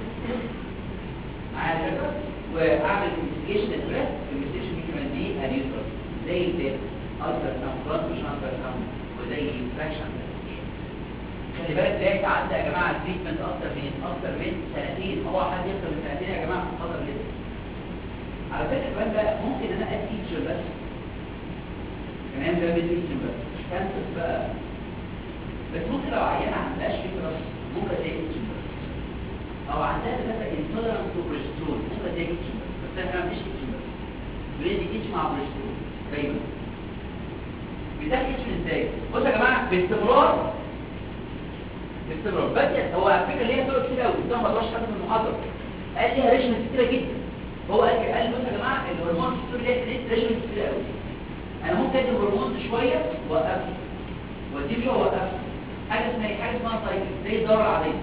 معايا الفكره واعمل انفستيجيشن للبريست الانفستيجيشن دي كمان دي اليوترس زي البيت الترا ساوند ترانسميشن الترا ساوند وزي فراكشن خلي بالك ده يتعدى يا جماعه التريتمنت اكتر من اكتر من سنتين هو حد يكتر من سنتين يا جماعه خطر جدا على فكره كمان بقى ممكن انا ادي تيتشر بس كمان ده بدي تيتشر بس مش كانسر بقى بس ممكن لو عيانه ما عندهاش فكره ممكن ادي تيتشر بس او عندها مثلا انتولرانس تو بروجسترون ممكن ادي تيتشر بس بس انا ما بديش تيتشر بس بندي تيتشر مع بروجسترون دايما بيتاخد تيتشر ازاي بصوا يا جماعه باستمرار باستمرار بس هو على فكره ليها طرق كتير قوي ده ما بقدرش حد في المحاضره قال ليها ريجمنت كتيره جدا هو قال قال بصوا يا جماعه الهرمون في ليها ريجمنت كتير قوي انا ممكن ادي هرمون شويه واوقفه واديه شويه واوقفه حاجه اسمها ايه حاجه اسمها سايكل زي الدوره العاديه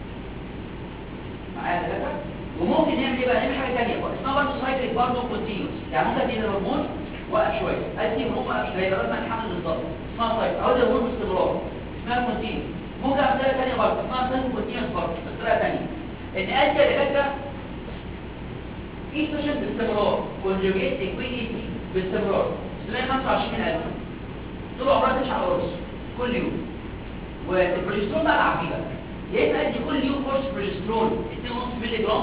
معايا يا دكاتره وممكن نعمل ايه بقى نعمل حاجه ثانيه اسمها برضه سايكل برضه كونتينوس يعني ممكن ادي الهرمون وقف شويه ادي هرمون وقف شويه يبقى مثلا الحمل بالظبط اسمها سايكل او ادي هرمون باستمرار اسمها كونتينوس ممكن اعمل طريقه ثانيه برضه اسمها سايكل كونتينوس برضه بس طريقه ثانيه ان ادي يا دكاتره ايستروجين باستمرار كونجوجيت اكويتي باستمرار 625000 طول عمرها تمشي على القرص كل يوم والبروجسترون بقى العب فيه بقى يا اما ادي كل يوم قرص بروجسترون 2.5 مللي جرام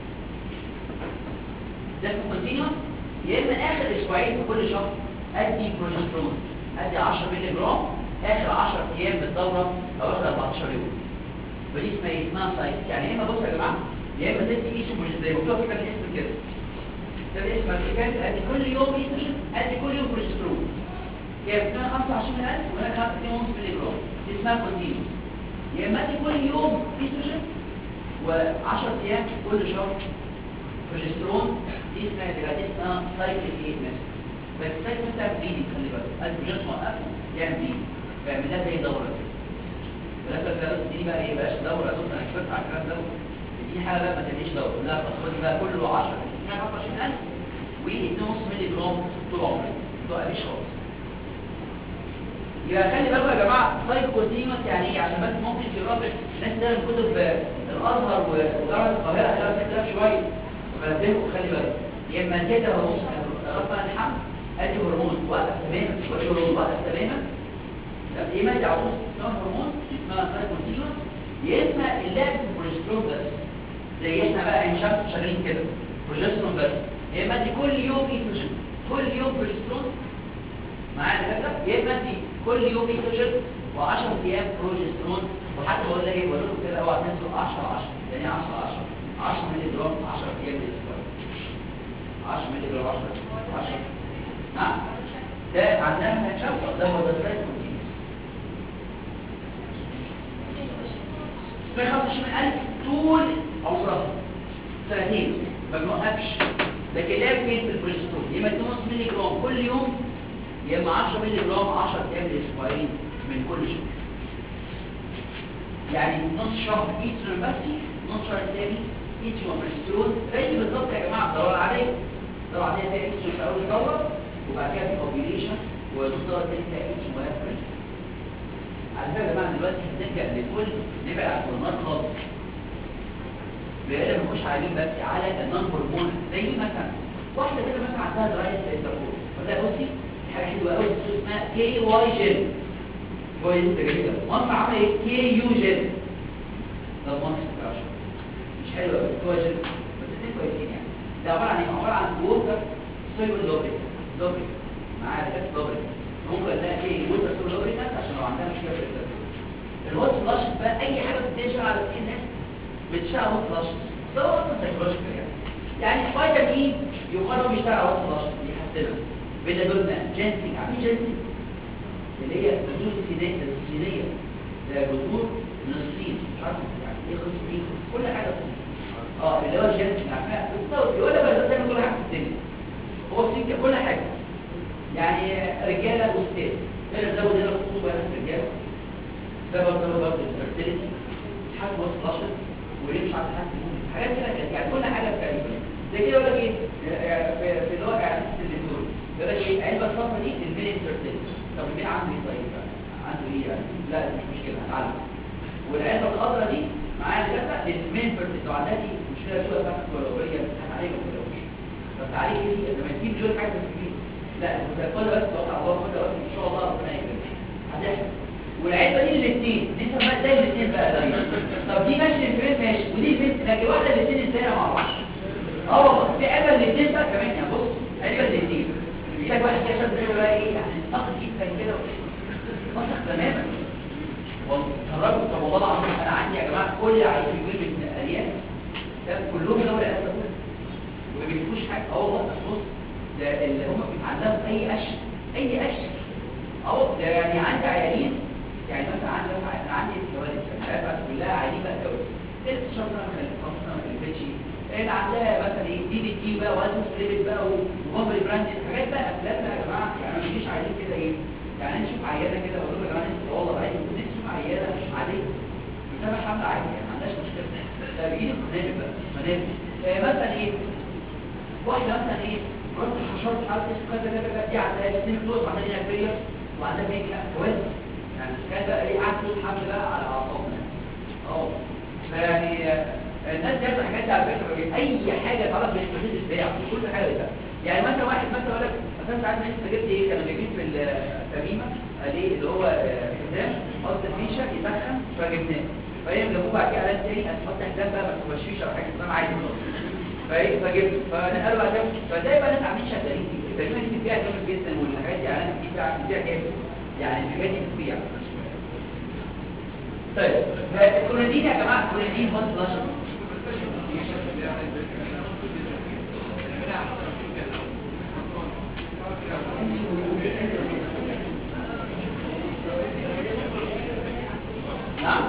ده اسمه كونتينوس يا اما اخر اسبوعين في كل شهر ادي بروجسترون ادي 10 مللي جرام اخر 10 ايام بالدوره او اخر 14 يوم فدي اسمها ايه اسمها سايكل يعني يا اما بصوا يا جماعه يا اما تدي ايسو زي ما مكتوب كده الاسم كده ده الاسم الكتاب ادي كل يوم ايستروجين ادي كل يوم بروجسترون يا اما 25000 وهنا 2.5 مللي جرام دي اسمها كونتينوس يا اما ادي كل يوم ايستروجين و10 ايام كل شهر بروجسترون دي اسمها دي اسمها سايكل ايه مثلا بس السايكل بتاع بليدنج خلي بالك البروجسترون موقفه يعمل بليدنج فيعملها زي دوره كده بلاش بقى دي بقى ايه بلاش دوره دوره انا كتبت على الكلام ده دي حاجه بقى ما تعمليش دوره لا خد بقى كله 10 25000 و2.5 مللي جرام طول عمرك ما تقليش خالص يبقى خلي بالكم يا جماعه سايكل كونتينوس يعني ايه عشان بس ممكن في رابط ناس تقرا كتب الازهر وجامعه القاهره هتلاقي اختلاف شويه فبنبهكم خلي بالك يا اما كده هرمون رفع الحمل ادي هرمون وقف تماما ودي هرمون وقف تماما طب ايه ما تعوز اسمها هرمون اسمها سايكل كونتينوس يا اما اللعب في البروجسترون بس زي احنا بقى عين شمس شغالين كده بروجسترون بس يا اما دي كل يوم ايستروجين كل يوم بروجسترون معايا الفكره يا اما دي كل يوم ايستروجين و10 ايام بروجسترون وحتى بقول لك ايه بقول لكم كده اوعى تنسوا 10 10 يعني 10 10 10 مللي جرام 10 ايام الاسبوع 10 مللي جرام 10 10 نعم ده عندنا عين شمس ده هو ده سايكل كونتينوس 125000 طول عمرها سنتين ما بنوقفش لكن لعب فين في البروجسترون يا اما 2.5 مللي جرام كل يوم يا اما 10 مللي جرام 10 ايام الاسبوعين من كل شهر يعني نص شهر ايسترون بس نص شهر تاني ايسترون بروجسترون زي بالظبط يا جماعه الدوره العاديه الدوره العاديه فيها ايسترون في اول دوره وبعد كده في اوبيليشن ونص دوره تاني فيها ايسترون وهكذا على فكره يا جماعه دلوقتي هنرجع لكل نبعد عن الهرمونات خالص بقينا بنخش عليهم بس على النون هرمون زي مثلا واحده كده مثلا عندها درايه سيتابول فده بصي حاجه حلوه قوي اسمها كي واي جيل كويس ده جميل مصر عامله ايه كي يو جيل ده مصر بتاعش مش حلو قوي كي واي جيل بس الاثنين كويسين يعني ده عباره عن ايه عباره عن ووتر سويبل دوبريك دوبريك معايا ده دوبريك ممكن نلاقي ايه ووتر سويبل دوبريك عشان لو عندها مشكله في الدم الواتس فلاش بقى اي حاجه بتنشر على السي ان اس بتشتغل وات فلاش ده هو اصلا سايكولوجيكال يعني يعني فيتامين يقرب يشتغل على وات فلاش يحسنها بيلادونا جنسنج عارفين جنسنج اللي هي بذور السينية الصينية ده بذور من الصين مش عارف يعني ايه قصة ايه كل حاجة صين اه اللي هو الجنس عارفها بالظبط يقول لك بس تعمل كل حاجه في الدنيا هو سكه كل حاجه يعني رجاله وستات هنا زود هنا الخطوبه هنا رجاله ده برضه برضه الفيرتيليتي حد وسط لاشط وليه مش عارف حد حاجات كده كده يعني كل حاجه تقريبا زي كده يقول لك ايه في في اللي هو اعلانات التلفزيون يقول لك ايه علبه الصفرا دي للمين فيرتيليتي طب المين عنده ايه طيب عنده ايه يعني لا مش مشكله هتعلم والعلبه الخضراء دي معاها كذا للمين فيرتيليتي لو عندها دي مشكله سوء فحص ولا وريه هتعالج ما تقلقوش بس عليك ايه لما تجيب مليون حاجه تجيب لا انت كل بس توقع الله كل بس ان شاء الله ربنا يكرمك هتحصل والعلبه دي الاثنين لسه بقى زي الاثنين بقى ده طب دي ماشي الفريم ماشي ودي البنت لكن واحده الاثنين ازاي مع بعض اه والله في علبه الاثنين بقى كمان يعني بص علبه الاثنين يجيلك واحد كده شاب بقى ايه يعني ناقص جدا كده ناقص تماما والله طب والله العظيم انا عندي يا جماعه كل عيل بيقول من الالياف كلهم دول الالياف وما بيجيبوش حاجه اه والله بص ده اللي هم بيتعلموا اي قش اي قش اهو ده يعني عندي عيانين يعني مثلا عندي مثلا عندي الجواز الحياه بقى كلها عيانين بقى جواز اللي بتشرب سنه ما خلت خمس سنه ما خلفتش اللي عندها مثلا ايه دي بي تي بقى وازن سليبت بقى وبابل براند حاجات بقى افلام بقى يا جماعه يعني ما تجيش عايزين كده ايه يعني نشوف عيانه كده اقول لهم يا جماعه انتوا والله عادي نشوف عيانه مش عاديه بسبب حمل عادي يعني ما عندهاش مشكله ده بيجي منابه بقى منابه آه مثلا ايه واحده مثلا ايه رحت حشرت مش عارف ايه كذا كذا كذا دي عندها سنين فلوس وعندها هنا كبير وعندها بيك كويس يعني كان بقى ايه قعدت طول الحمل بقى على اعصابنا اه فيعني الناس دي بتعمل حاجات على فكره اي حاجه تعرف بالاستفاده البيع كل حاجه بتاع يعني مثلا واحد مثلا يقول لك مثلا ساعات انت جبت ايه كانوا جايبين في التميمه قال ايه اللي هو حزام حط فيشه يسخن فجبناه فهي جابوه بعد كده على تاني هتحط حزام بقى ما تبقاش فيشه او حاجه حزام عادي فايه فجبت فنقلوا بعد كده فزي بقى ناس عاملين شغالين دي التميمه دي بتبيع جامد جدا والحاجات دي اعلانات دي بتبيع بتبيع جامد يعني الحاجات دي بتبيع طيب الكلوريدين يا جماعه الكلوريدين بص لاشر نعم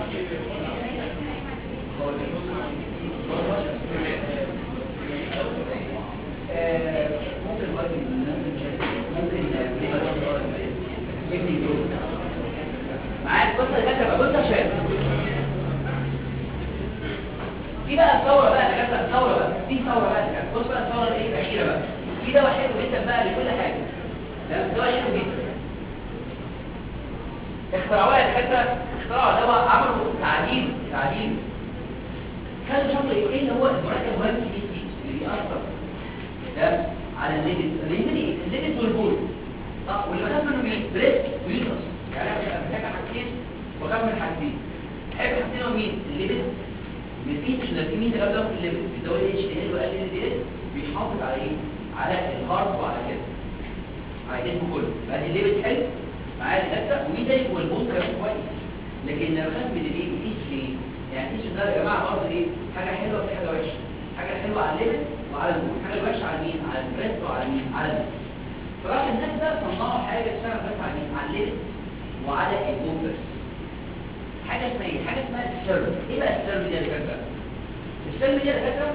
ممكن ممكن معاك بص يا كاتب بص يا شباب في بقى الثوره بقى يا كاتب الثوره بقى في ثوره بقى يا بص بقى الثوره الايه الاخيره بقى في دواء حلو جدا بقى لكل حاجه لا دواء حلو جدا اخترعوها يا كاتب اخترعوا دواء عملوا تعديل تعديل كانوا شافوا ايه اللي هو المركب المهم في دي اللي بيأثر ده على الليدز الليدز الليدز والبول صح واللي بخاف منه مين بريست ويوترس يعني انا بحب حاجتين وخاف من حاجتين بحب حاجتين مين الليبيد من ايتش ده في مين اللي قبله في الليبيد بيزود اتش دي ال وقلل ال دي ال بيحافظ على ايه على الهارت وعلى كده على جسمه كله بقى الليبيد حلو معاه الهدى ومين ده والبول كمان كويس لكن انا بخاف من الايه من ايتش ليه يعني ايتش ده يا جماعه برضه ايه حاجه حلوه في حاجه وحشه حاجه حلوه على الليبيد وعلى البول حاجه وحشه على مين على البريست وعلى مين على البول فراح الناس بقى صنعوا حاجه تشتغل بس على مين على الليبيد وعلى البول بس حاجه اسمها ايه حاجه اسمها السيرم ايه بقى السيرم دي يا دكاتره السيرم دي يا دكاتره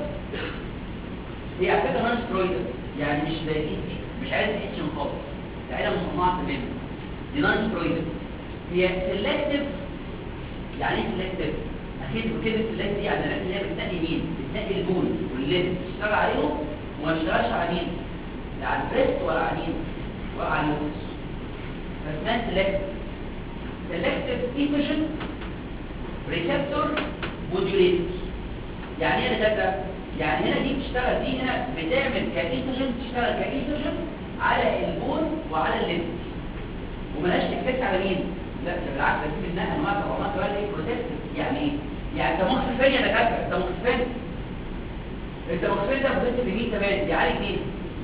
هي على فكره نون سترويدال يعني مش زي دي مش عايز اتشن خالص دي عيله مصنعه تماما دي نون سترويدال هي سيلكتيف يعني ايه سيلكتيف اكيد كلمه سيلكتيف دي يعني اللي هي بتنقي مين بتنقي البول والليد تشتغل عليهم وما تشتغلش على مين لا على البريست ولا على مين ولا على اليوتس فاسمها سيلكتيف سيلكتيف ايتروجين ريسبتور موديوليتور يعني ايه ده يعني هنا دي بتشتغل دي هنا بتعمل كايتروجين تشتغل كايتروجين على البون وعلى الليد وملهاش افكت على مين لا ده بالعكس ده في منها انواع طبعا كمان ايه بروتكتيف يعني ايه يعني انت مخفين يا دكاتره انت مخفين انت مخفين ده بروتكتيف لمين كمان بيعالج مين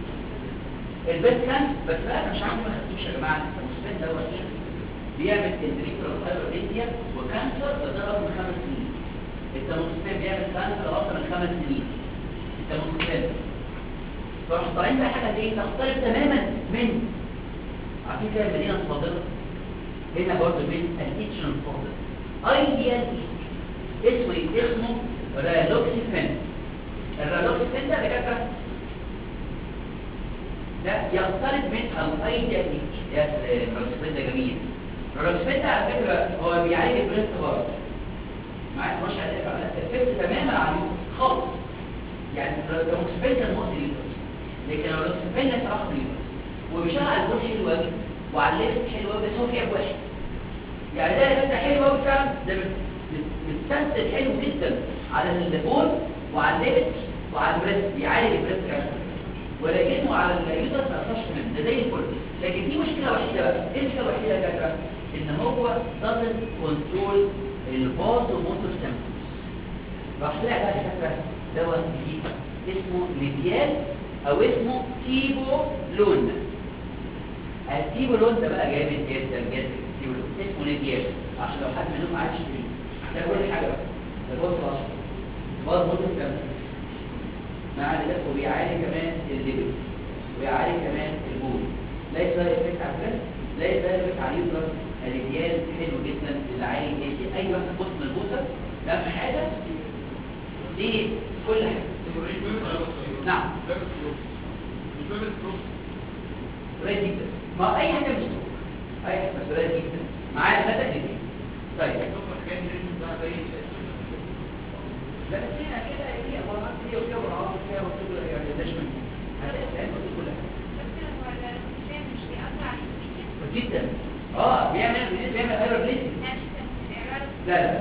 البيت كان بس لا انا مش عارف ما خدتوش يا جماعه انت مخفين ده ايه بيعمل انتريكتور هايبرليزيا وكانسر لدرجه من خمس سنين التموكسفين بيعمل كانسر اكتر من خمس سنين التموكسفين فراح طالعين بقى حاجه ايه تختلف تماما من عارفين كده المدينه الفاضله هنا برضه من الاتشن الفاضل ايديال اسمه ايه اسمه رالوكسيفين الرادوكس بنت ده كده ده يختلف من او اي تكنيك يا الرادوكس بنت جميل الرادوكس بنت على فكره هو بيعالج البريست بارت معاك مش افكت تماما على اليوترس خالص يعني الرادوكس بنت المؤذي اليوترس لكن الرادوكس بنت صراحه اليوترس وبيشتغل على البول حلو قوي وعلى الليفت حلو قوي بس هو في عيب واحد يعني ده ده حلو قوي فعلا ده متسلسل حلو جدا على البول وعلى الليفت وعلى البريست بيعالج البريست كمان ولكنه على اليوترس ما اثرش منه ده زي الفل لكن في مشكله وحيده بقى ايه المشكله الوحيده يا دكاتره ان هو doesn't control الباز موتور سيمبتومز راح طلع بقى دكاتره دواء جديد اسمه ليبيال او اسمه تيبو لون التيبو لون ده بقى جامد جدا جدا التيبو لون اسمه ليبيال عشان لو حد منهم عايز يشتريه ده كل حاجه بقى ده الباز الاشهر باز موتور سيمبتومز مع ذلك وبيعالج كمان الليبل وبيعالج كمان البول ليس ده افكت على البريست ليس ده افكت على اليوترس الرجال حلو جدا اللي عايز يدي اي واحد بص من البوسه اهم حاجه دي كل حاجه نعم قليل جدا ما اي حاجه مش اي حاجه بس قليل جدا معايا ثلاثه جدا طيب لا بس هنا كده هي مرات هي وكده وراه كده وكده يعني ده شمال هذا الكلام كل حاجه جدا اه بيعمل بيعمل ايرور بليسنج لا لا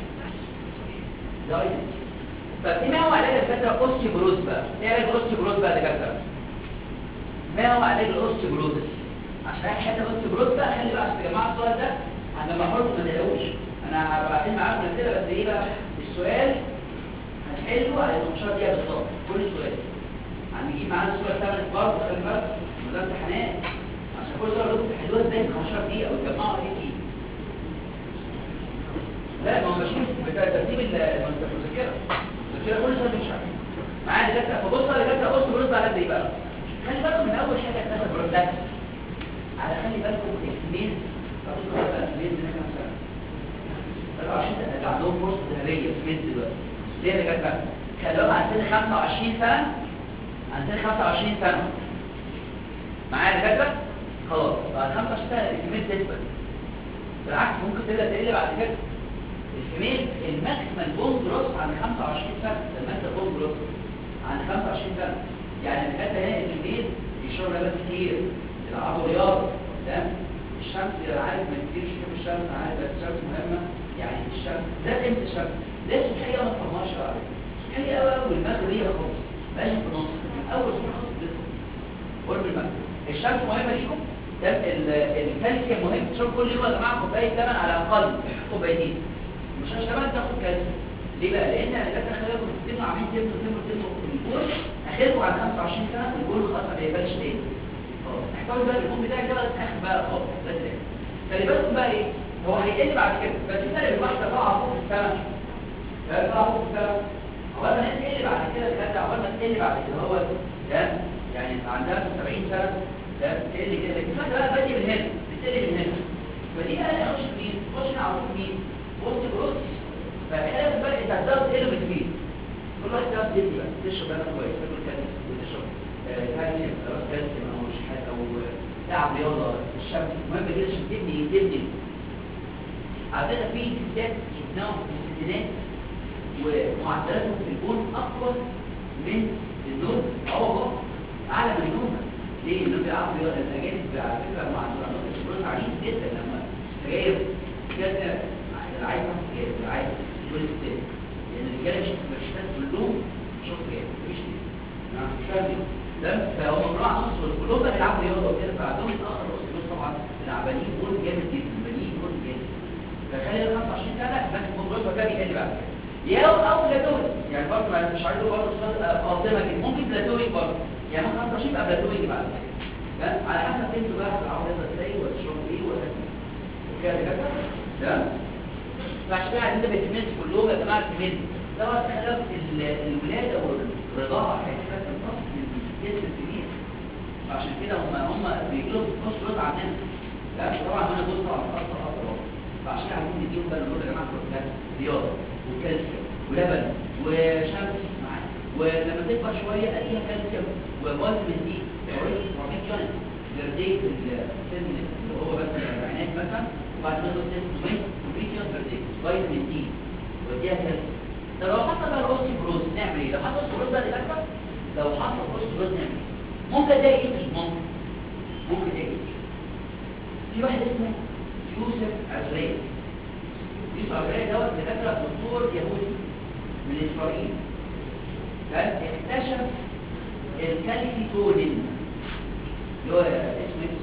لا طب ايه ما هو علاج الفتره اوستيوبروز بقى ايه علاج الاوستيوبروز بقى يا دكاتره ما هو علاج الاوستيوبروز عشان اي حته اوستيوبروز بقى خلي بقى عشان يا جماعه السؤال ده انا بحط ما تقلقوش انا هبقى معاكم كده بس ايه بقى السؤال هنحله على 12 دقيقه بالظبط كل سؤال هنجيب معانا السؤال 8 برضه خلي بالك وده امتحانات عشان كل سؤال لازم تحلوها ازاي في 15 دقيقه وتجمعوا ايه فيه لا ما هو ماشيين بترتيب المذكره المذكره كل سؤال مش عارف معايا دكاتره فبص على دكاتره بص برد على ايه بقى خلي بالكم من اول حاجه اتاخد برولاكس على خلي بالكم الاكسميز اقول لكم بقى الاكسميز ده كام سنه 24 سنه ده عندهم فرصه ذهبيه اكسميز دلوقتي ليه يا دكاتره خلي بالك عن سن 25 سنه عن سن 25 سنه معايا يا دكاتره خلاص بعد 25 سنه الاكسميز تثبت بالعكس ممكن تبدا تقل بعد كده الفيميل الماكسيمال بون جروس عند 25 سنه الماكسيمال بون جروس عند 25 سنه يعني الحته هنا الفيميل يشرب لبن كتير يلعبوا رياضه تمام الشمس عارف ما كتيرش يشوف الشمس عارف بس الشمس مهمه يعني الشمس ده امتى الشمس ده الصبحيه ما تفهمهاش قوي الصبحيه قوي قوي المغربيه خالص بلاش في النص اول صبح خالص بتدخل قرب المغرب الشمس مهمه ليكم ده الكالسيوم مهم تشرب كل يوم يا جماعه كوبايه لبن على الاقل كوبايتين مش عشان كمان تاخد كالسيوم ليه بقى لان انا جت خلالكم تسمعوا عاملين تمتوا تمتوا تمتوا الجول اخركم على 25 سنه الجول خلاص ما بيقبلش تاني خلاص احفظوا بقى الجول بتاعك ده بقى اخر بقى خالص ده تاني خلي بالكم بقى ايه هو هيقل بعد كده بس في فرق بين واحده طالعه فوق في السنه لا طالعه فوق في السنه عقبال ما تقل بعد كده بجد عقبال ما تقل بعد كده هو ده يعني عندها 70 سنه ده تقل كده لكن في واحده بقى بادئه من هنا بتقل من هنا فدي بقى يخش مين؟ يخش على طول مين؟ وسط جروس فهنا الفرق انت هتقدر تقله بتمين كل واحد ده بيدي بقى تشرب لبن كويس تاكل كالسيوم وتشرب كالسيوم خلاص كالسيوم او مش حاجه او تلعب رياضه الشمس مهم جدا عشان تبني تبني على فكره في ستات شفناهم في الستينات ومعدلاتهم في البون اقوى من النوم اه والله اعلى من النوم ليه؟ لانهم بيلعبوا رياضه الاجانب على فكره معدلاتهم في البون عاليين جدا لما سجاير كده العايز سجاير العايز كل الستات لان الرجاله مش مش كلهم شوف سجاير مفيش نعم مش فاهم ده فهم بيروحوا على نص كلهم بقى بيلعبوا رياضه وكده فعندهم اتاخر نص دول طبعا العبانين بول جامد جدا البنين بول جامد فخلي ال 25 سنه بس الموضوع ده بيقل بعد كده يا او بلاتويك يعني برضه ما مش عايز برضه قاطمه كده ممكن بلاتويك برضه يعني ممكن 25 يبقى بلاتويك بعد كده على حسب انتوا بقى هتلعبوا رياضه ازاي وتشربوا ايه وهكذا وكده كده تمام فعشان كده عايزين بيتميز كلهم يا جماعه الكمين طبعا خلاف الولاده والرضاعه هيحتاج النص من جسم الكبير عشان كده هم هم بيجيلهم نص رضا عننا لا طبعا انا بص طبعا اكتر اكتر فعشان كده عايزين نديهم بقى نقول يا جماعه كلها رياضه وكالسيوم ولبن وشمس معاك ولما تكبر شويه اديها كالسيوم وفيتامين دي اوريدي 400 يونت بير في السن اللي هو مثلا الاربعينات مثلا وبعد ما يوصل سن 100 يونت بير داي فيتامين دي وديها كالسيوم طب لو حصل بقى الاوستيبروز نعمل ايه؟ لو حصل اوستيبروز بقى دكاتره لو حصل اوستيبروز نعمل ايه؟ ممكن ده ايه ممكن ممكن ده ايه في واحد اسمه يوسف عزرائيل يوسف عزرائيل دوت دكاتره دكتور يهودي من اسرائيل كان اكتشف الكالسيتونين اللي هو اسمه ايه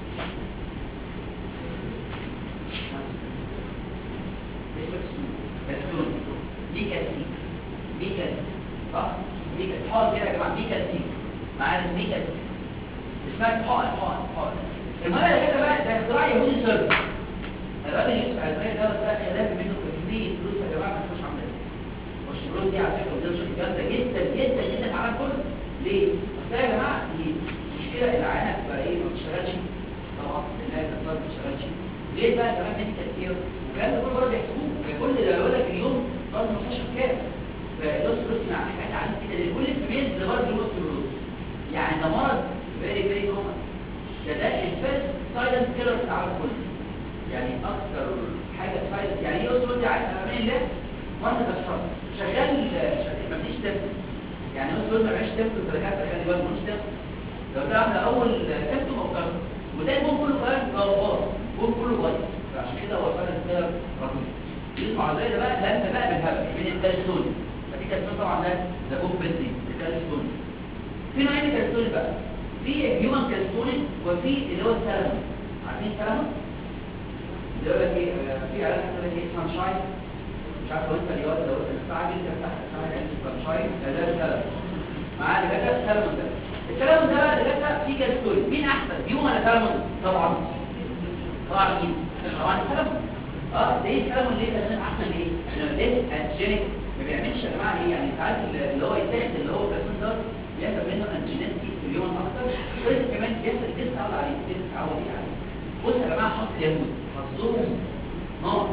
اسمه اسمه كالسيتونين ميكاسيك ميكاسيك صح ميكاسيك حاضر كده يا جماعه ميكاسيك معانا ميكاسيك اسمها حقن حقن حقن المهم ده كده بقى ده اختراع يهودي سر الراجل يوسف عزرائيل دوت ده خلاف منه كميه فلوس يا جماعه ما تخش عمليه والشروط دي على فكره ودي شركه جامده جدا جدا جدا في العالم كله ليه؟ اصل يا جماعه دي مشكله العينه بتبقى ايه ما بتشتغلش طبعا الناس ما بتشتغلش ليه بقى كمان ميديكال كير وكان ده كله برضه بيحسبوه كل ده يقول لك اليوم برضه مستشفى كام فالوس بروس مع حاجات عاليه كده لكل الفيميل اللي برضه الوس بروس يعني ده مرض فيري فيري كومن ده ده الفيرست سايلنت كيلر في العالم كله يعني اكثر حاجه سايلنت يعني ايه وس بروس عارف امان الله مرض كسر شغال شغال ما فيش دم يعني وس بروس ما فيش دم في الدرجات خلي بالك مش دم لو ده احنا اول سيمتوم او كسر وده البون كله كمان غلطات البون كله بايظ فعشان كده هو فعلا كده رهيب يسمع زي ده بقى لما بقى بالهبل من الكالسيتون فدي كالسيتون طبعا ده ده بوك بنتي الكالسيتون في نوعين من الكالسيتون بقى في هيومن كالسيتون وفي اللي هو السلمون عارفين السلمون اللي يقول لك ايه في علاقه كده ايه سانشاين مش عارف لو انت الرياضه لو انت مستعجل تفتح تفتح عين سانشاين ده السلمون معاه اللي بقى السلمون ده السلمون ده بقى اللي بقى فيه كالسيتون مين احسن هيومن ولا سلمون طبعا طبعا مين طبعا السلمون اه ليه السلمون ليه لان احسن ليه لانه ليه انتيجينيك ما بيعملش يا جماعه ايه يعني ساعات اللي هو يتاخد اللي هو الكالسيتون ده بيحصل منه انتيجينيك في اليوم اكتر بس كمان بيحصل ديس على عليه ديس على عليه بص يا جماعه حط اليهود حظهم نار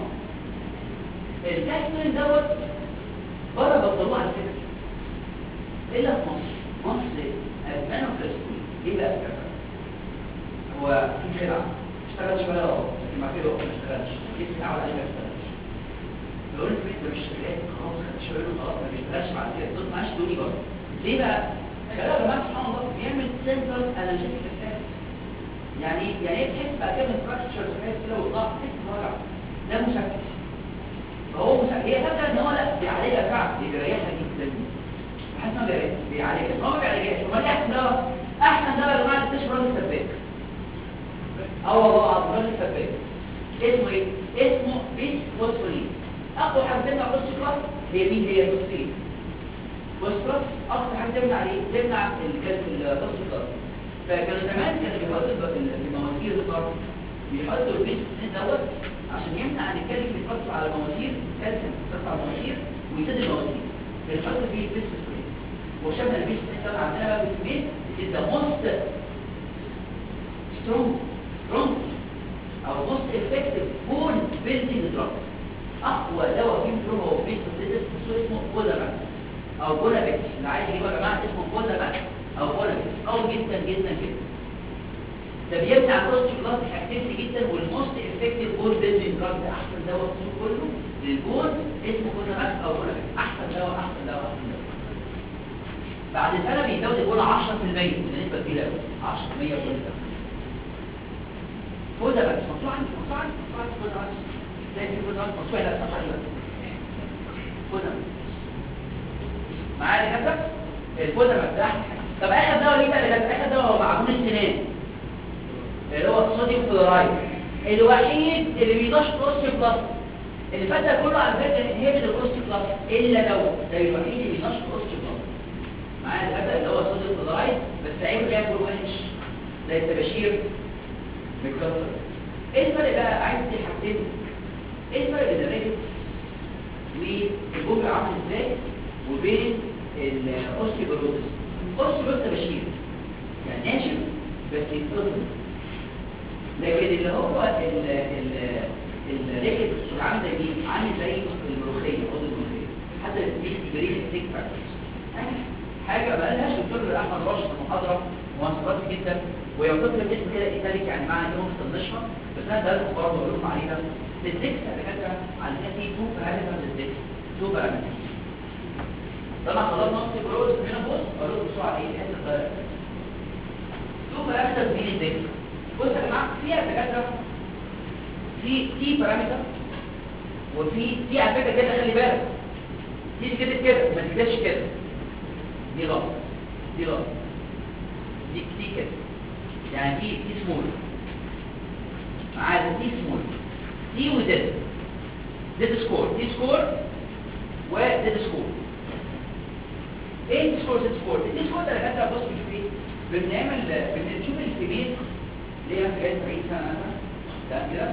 الكالسيتون دوت بره بطلوه على فكره الا في مصر مصر ادمنوا الكالسيتون ليه بقى كده هو في خدعه اشتغل شويه اه لكن بعد كده ما اشتغلش جسمي اتعود عليه ما اشتغلش لو انت ما مش شغال خلاص خدت شويه خلاص ما بيشتغلش بعد كده دول معاش دوني برضه ليه بقى؟ شغال يا جماعه سبحان الله بيعمل سنترال انرجيتيك افكت يعني يعني ايه تحس بعد كده من فراكشر تحس كده والضغط تحس وجع ده مشكك فهو مشكك هي فاكره ان هو لا بيعالجها فعلا بيريحها جدا بحس انه بيعالجها بس هو ما بيعالجهاش امال ايه احسن دواء؟ احسن دواء يا جماعه تشرب راجل سباك اه والله العظيم راجل سباك اسمه ايه؟ اسمه بيس فوسفورين اقوى حاجه تمنع الفوسفورين هي مين هي الفوسفورين فوسفورس اكتر حاجه تمنع عليه تمنع الفوسفورين فكانوا زمان كانوا بيحطوا المواسير الضغط بيحطوا البيس فوسفورين دوت عشان يمنع ان الكالسيوم يترسب على المواسير الكالسيوم يترسب على المواسير ويسد المواسير بنحط فيه البيس فوسفورين وشفنا البيس فوسفورين ده عندنا بقى باسمين is the most strong strong او most effective bone building drug اقوى دواء فيه بيقولوا هو بيس فوسفورين اسمه بولاماك او بولابيكس اللي عايز يجيبه يا جماعه اسمه بولاماك او بولابيكس قوي جدا جدا جدا ده بيمنع الاوستيوبلاست اكتيفيتي جدا والموست افكتيف بول بيلدينج دراج ده احسن دواء في السوق كله للبول اسمه بولاماك او بولابيكس احسن دواء احسن دواء احسن دواء بعد سنه بيزود البول 10% وده نسبه كبيره قوي 10% كل سنه بولابيكس مطلوع عندي مطلوع عندي مطلوع عندي بولابيكس زي في بولابيكس مطلوع لا صح ايوه بولابيكس معايا كده البولاماك ده احسن حاجه طب اخر دواء ليه بقى اللي اخر دواء هو معجون السنان اللي هو الصوديوم كلورايد الوحيد اللي بينشط الاوستيوبلاست اللي فات ده كله على فكره انهبت الاوستيوبلاست الا دواء ده الوحيد اللي بينشط الاوستيوبلاست معايا الغداء اللي هو الصوديوم كلورايد بس عيبه بياكل وحش زي الطباشير متكسر ايه الفرق بقى عايز دي حاجتين ايه الفرق بين الريجل والجمله عامل ازاي وبين الاوستيوبروتس الاوستيوبروتس طباشير يعني ناشف بس يتقطم لكن اللي هو ال ال الريكت عامل زي مين؟ عامل زي الملوخيه خد الملوخيه حتى بيدي بريد ستيك فاكتورز حاجه ما لهاش دكتور احمد راشد في المحاضره مواصفات جدا وهي وصلت الاسم كده ايطاليك يعني معنى انهم مستنشقه بس انا ده برضه بقول لكم عليها الدكس على فكره عندنا في تو بارامترز الدكس تو بارامترز طبعا خلاص نص بروز هنا بص اقول بسرعه ايه الحته الصغيره تو بارامترز دي الدكس بص يا جماعه فيها دكاتره في تي بارامتر وفي تي على فكره كده خلي بالك دي كده كده ما تكتبش كده دي غلط دي غلط دي دي كده يعني دي دي سمول معايا دي سمول دي وديد ديد سكور دي سكور وديد سكور ايه دي سكور ديد سكور دي سكور ده كده بص بنشوف ايه بنعمل بنشوف الكبير اللي هي حاجات 40 سنه مثلا ده كده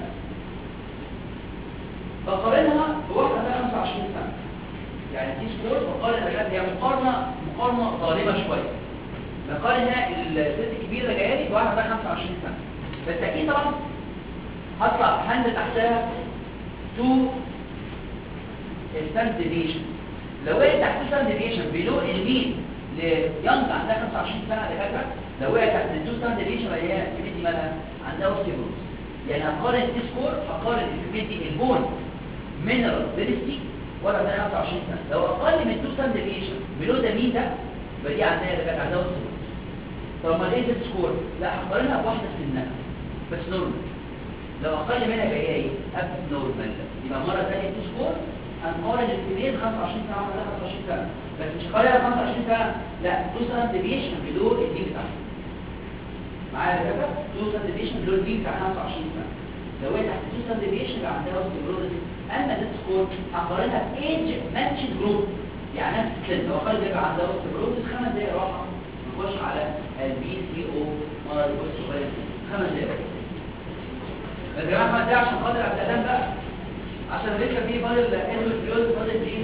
بقارنها بواحده بقى 25 سنه يعني دي سكور بقارن بجد هي مقارنه مقارنه ظالمه شويه بقارن هنا الست الكبيره جايه لي بواحده بقى 25 سنه بس اكيد طبعا هطلع هنزل تحتها تو ستاند ديفيشن لو وقعت تحت ستاند ديفيشن بلو المين ليانج عندها 25 سنه دكاتره لو وقعت تحت التو ستاند ديفيشن اللي هي الكبير دي مالها عندها اوستيوبروز يعني هقارن دي سكور هقارن الكبير دي البون مينرال دينستي ولا ده 25 سنه لو اقل من 2 ستاند ديفيشن بلو ده مين ده يبقى دي عندها دكاتره عندها اوستيوبروز طب ما ايه سكور لا هقارنها بواحده سنها بس نورمال لو اقل منها جايه ايه اب نورمال يبقى مره ثانيه تو سكور هنقارن الكبير 25 سنه ولا 25 سنه بس مش قارن 25 سنه لا تو ستاند ديفيشن بلو الدي بتاعها معايا كده تو ستاند ديفيشن بلو الدي بتاع 25 سنه لو هي تحت تو ستاند ديفيشن يبقى عندها اوستيوبروز اما ده سكور هقارنها بايج ماتشد جروب يعني نفس السن لو اقل يبقى عندها اوستيوبروز خمس دقايق راحه نخش على البي سي او مرض بص صغير خمس دقايق يا جماعه ما ده عشان خاطر عبد الادام بقى عشان لسه في فاضل اندوميتريوز فاضل دي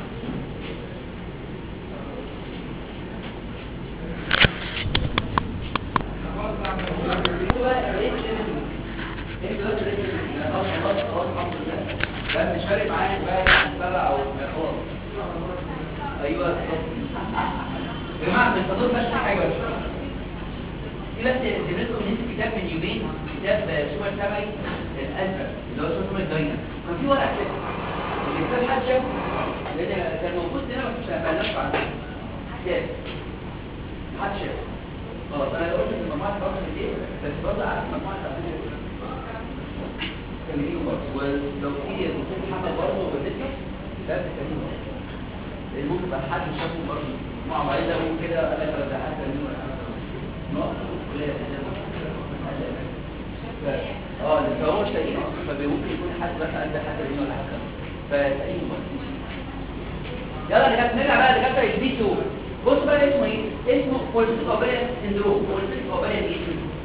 مش فارق معايا بقى نتبرع او خلاص ايوه يا جماعه من فضل بس حاجه بس في بس زميلتكم ان انت كتاب من يومين كتاب سوبر سبعي الازرق اللي هو سوبر الداينا كان في ورق كده الكتاب حد شافه لان كان موجود هنا بس ما بقناش بعد كتاب حد شافه خلاص انا قلت ان مجموعه برضه دي بس برضه عارف مجموعه تعبير كلميني برضه ولو في دكتور محمد برضه بالنسبه ده تكلمه ممكن بقى حد شافه برضه مع بعض ده ممكن كده قال لك ده حد نقطه اه لسه هو مش لاقيين اصلا فممكن يكون حد مثلا عنده حد هنا ولا حاجه فتلاقيهم يلا اللي كانت نرجع بقى لكابتن البي سو بص بقى اسمه ايه اسمه بوليسيك اوبريا سندروم بوليسيك اوبريا دي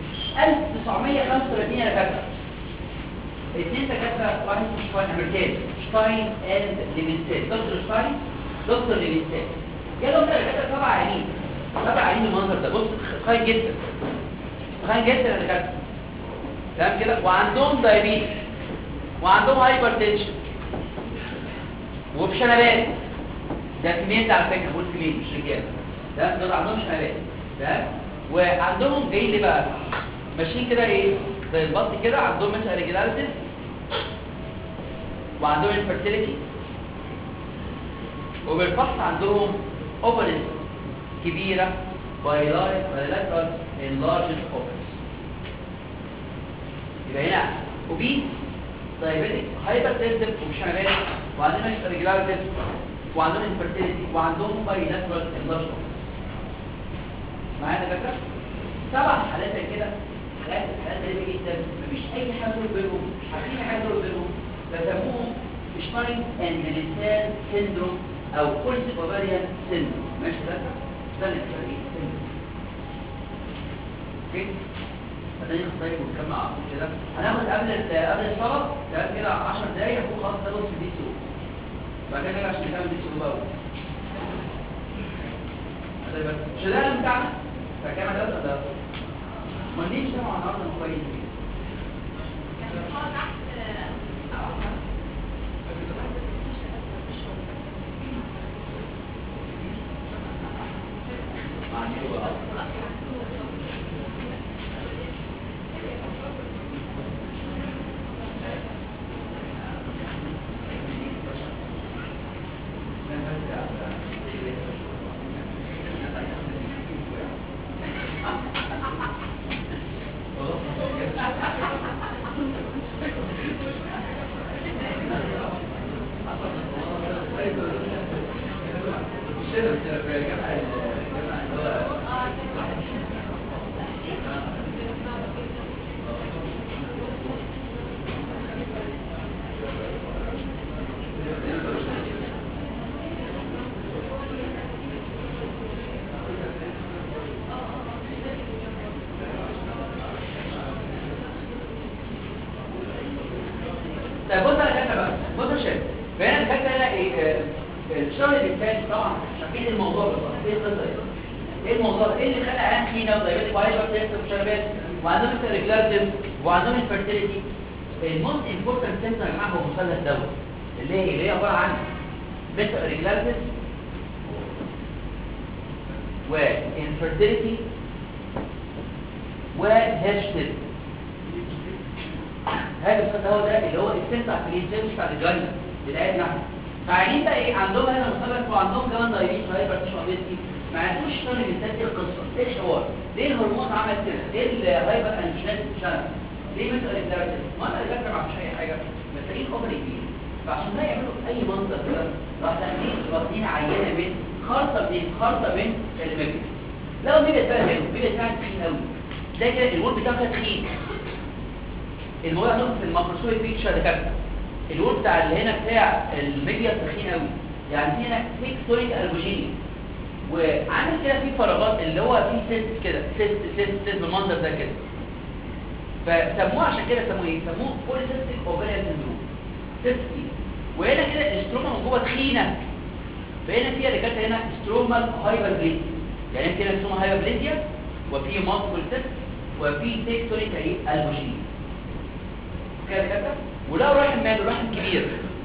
1935 يا كابتن الاثنين دكاتره واحد شتاين امريكان شتاين اند ليفنستاد دكتور شتاين دكتور ليفنستاد جالهم كده دكاتره سبع عينين سبع عينين المنظر ده بص خاين جدا خاين جدا يا دكاتره تمام كده وعندهم دايابيتس وعندهم هايبرتنشن وبشنبات ده كمية على فكره بقول كمية مش رجاله ده دول عندهم شنبات تمام وعندهم جاي لي بقى ماشيين كده ايه زي البط كده عندهم مثلا ريجولاريتيز وعندهم انفيرتيليتي وبالفحص عندهم اوبرز كبيره بايلاترال enlarged اوبرز يبقى هنا اوبيس دايابيتك هايبرتنسيف وشنبات وعندهم ريجولاريتيز وعندهم انفيرتيليتي وعندهم بايلاترال enlarged اوبرز معايا يا دكاتره سبع حالات كده حالات حالات غريبه جدا مفيش اي حاجه دول بينهم مش عارفين حاجه دول بينهم بسموهم شتاين اند لينستان سيندروم او بوليسيك اوفاريان سيندروم ماشي ده ده اللي بيسميه سيندروم اوكي بعدين طيب ونكمل على طول كده هناخد قبل قبل الصلاه تمام كده 10 دقايق هكون خلاص ده نص دي سو بعد كده نرجع عشان نكمل دي سو بقى مش ده اللي بتاعنا فكام ده ده ما ليش طبعا النهارده كويس طيب بص على كده بقى بص يا شباب فهنا الفكره هنا ايه آه، الشهر اللي فات طبعا شايفين الموضوع بالظبط ايه القصه دي ايه الموضوع ده؟ ايه اللي خلى عيان خينه ودايبيتك وهايبر تيست وشربات وعندهم الريجلارتيف وعندهم الفيرتيليتي الموست امبورتنت سيمتوم يا جماعه هو مثلث دوت اللي هي اللي هي عباره عن ميتا ريجلارتيف وانفيرتيليتي وهيرشتيل هذا الصوت هو ده اللي هو السنتر في الانسان بتاع الجنة بتاعتنا احنا فعايزين بقى ايه عندهم هنا مثلث وعندهم كمان دايبيتس وهايبرتنشن وبيسكي ما عرفوش يشتغلوا الانسان ايه القصه ايه الحوار ليه الهرمون عمل كده ليه الهايبر انجينات اتشنت ليه مثل الكلاريتس ما انا اللي ما عملش اي حاجه محتاجين اوفر كبير فعشان ده يعملوا اي منظر كده راح داخلين واخدين عينه من خرطه من خرطه من الميجا لو ميجا بقى حلو ميجا بتاعها تخين قوي ده كده الوول بتاعها تخين الموضوع نقطة في الميكروسكوبيك بيكتشر ده كده الوول بتاع اللي هنا بتاع الميديا تخين قوي يعني في هنا ثيك سوليد البوجيني وعامل كده في فراغات اللي هو في سيست كده سيست سيست سيست بالمنظر ده كده فسموه عشان كده سموه ايه سموه بوليسيستيك اوفيريان سيندروم سيستي وهنا كده الاستروما من جوه تخينه فهنا فيها اللي كانت هنا استروما هايبربليزيا يعني كده استروما هايبربليزيا وفي مالتيبل سيست وفي ثيك سوليد البوجيني كده كده ولو رحم ماله رحم كبير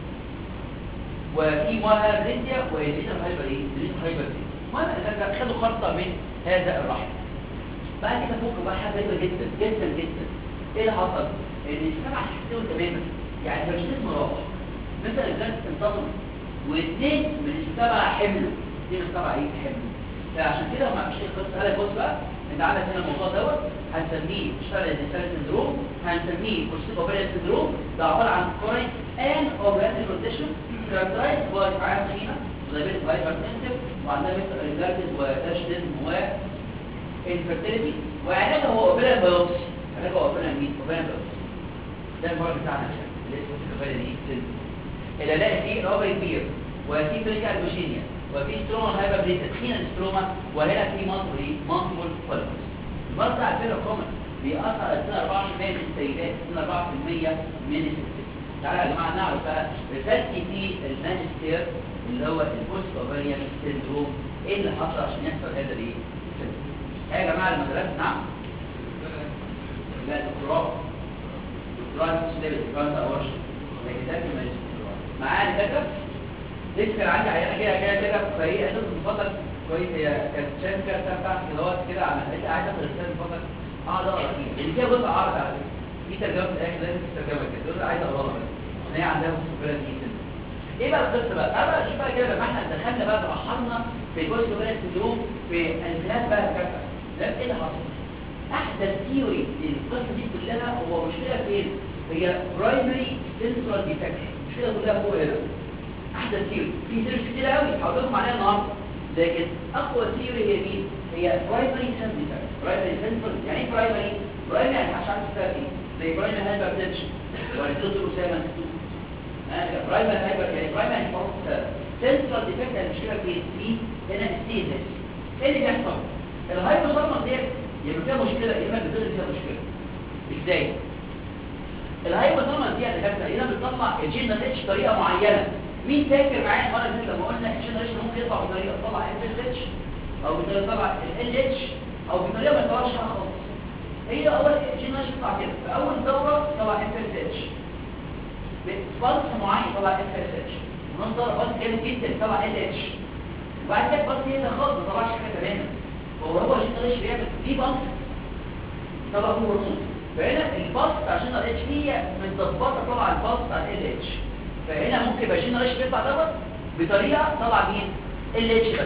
وفي مهابليزيا والليتر هايبر ايه الليتر هايبر ايه المهم اذا خدوا خرطه من هذا الرحم بعد كده فوق بقى حاجه غريبه جدا جدا جدا ايه اللي حصل ان السبعه حسوا تماما يعني مش اسم راح مثلا الجنس انتصر واثنين من السبعه حملوا اثنين من السبعه ايه حملوا فعشان كده ما فيش قصه هلا بص بقى انت عندك هنا الموضوع دوت هنسميه اشتغل الانسان سندروم هنسميه كورسيك اوبريا سندروم ده عباره عن كوريك ان اوبريا كونديشن كاركترايز باي فعال خيمه ودايبيت هايبرتنسيف وعندها مثل ريجاردز وتشدد و انفيرتيليتي وعلاجها هو اوبريا بايوبسي علاجها هو اوبريا مين اوبريا بايوبسي ده المرض بتاعنا اللي اسمه سيكوفاليا دي سندروم اللي الاقي فيه الاوبري كبير وفي بريكا البوشينيا وفي ستروما هايبربليزيا تخينه الستروما وهنا في مالتيبل ايه مالتيبل فوليكلز المرض على فكره كومن بيأثر على 4% من السيدات 4% من الستات تعالى يا جماعه نعرف بقى رسالتي في الماجستير اللي هو البوست اوفريان سيندروم ايه اللي حصل عشان يحصل هذا الايه ها يا جماعه المدرسه نعم لا دكتوراه دكتوراه في سليبس دكتوراه اورش لكن ده الماجستير معايا دكاتره لسه كان عندي عيانه كده كده كده في فريق قالت لي اتفضل كويس هي كانت شايف كده بتاعت كده وقت كده على قالت لي عايزه اخد رساله اتفضل اقعد اقرا فيها اللي فيها جزء عربي على فكره في ترجمه في الاخر لازم تترجمها كده تقول لي عايزه اقراها بس عشان هي عندها مشكله دي ايه بقى القصه بقى تعالى بقى نشوف بقى كده لما احنا دخلنا بقى تبحرنا في جزء من السندروم في انفلات بقى الكفه ده ايه اللي حصل احدث ثيوري القصه دي كلها هو مشكله فين هي برايمري سنترال ديفكت المشكله كلها فوق هنا احدث ثيوري في ثيوري كتير قوي هقول لكم عليها النهارده لكن اقوى ثيوري هي مين هي برايمري سنترال ديفكت برايمري سنترال يعني ايه برايمري برايمري يعني مش عارف تسمع ايه زي برايمري هايبرتنشن ولا دكتور اسامه برايمري هايبر يعني برايمري يعني فوق سنترال ديفكت المشكله فين في هنا السيزس ايه اللي بيحصل الهايبوثالاموس ديت يبقى فيها مشكله يا اما بتظهر فيها مشكله ازاي الهايبوثالاموس دي اللي كانت هنا بتطلع الجين اتش بطريقه معينه مين فاكر معايا المره اللي فاتت لما قلنا الجين اتش ممكن يطلع بطريقه تطلع ال اتش او بطريقه تطلع ال اتش او بطريقه ما يطلعش حاجه خالص هي اول الجين اتش بتطلع كده في اول دوره طلع ال اتش بفلس معين طلع ال اتش ونص دوره فلس جامد جدا طلع ال اتش وبعد كده فلس هنا خالص ما طلعش حاجه تماما هو هو جينال اتش بيعمل في بلس طبعا فيه هرمون فهنا البلس بتاع جينال اتش هي متظبطه طبعا البلس بتاع ال اتش فهنا ممكن يبقى جينال اتش بيطلع دوت بطريقه طلع مين ال اتش بس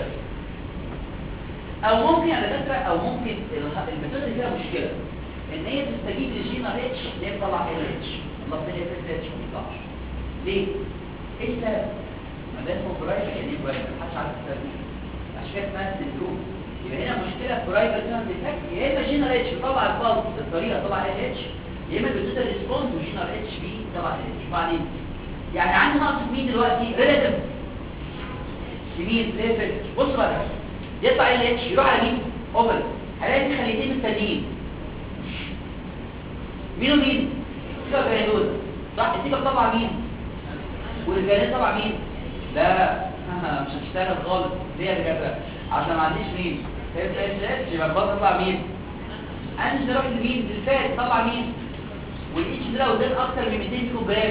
او ممكن على فكره او ممكن الميثود اللي فيها مشكله ان هي تستجيب للجينال اتش اللي هي بتطلع ال اتش الله اللي هي اتش ما بتطلعش ليه ايه السبب ما ده اسمه برايفت يعني ايه برايفت محدش عارف السبب ايه عشان كده اسمها سندروم يبقى هنا مشكله برايفت سيرم ديفكت يا اما جينال اتش بيطلع البلس بالطريقه طلع ال اتش يا اما بتوتال ريسبونس وجينال اتش بي طلع ال اتش وبعدين يعني عندي نقص مين دلوقتي ريلاتيف يمين ليفت بص بقى يطلع ال اتش يروح على مين اوفر هلاقي في خليتين مستنيين مين ومين سيبك جرانول صح السيبك طبعا مين والجرانول طبعا مين لا مش هتشتغل خالص ليه يا دكاتره عشان ما عنديش مين اف اس اتش يبقى الباص طلع مين انزل اروح لمين للفات طلع مين والاتش ده لو زاد اكتر من 200 كيلو جرام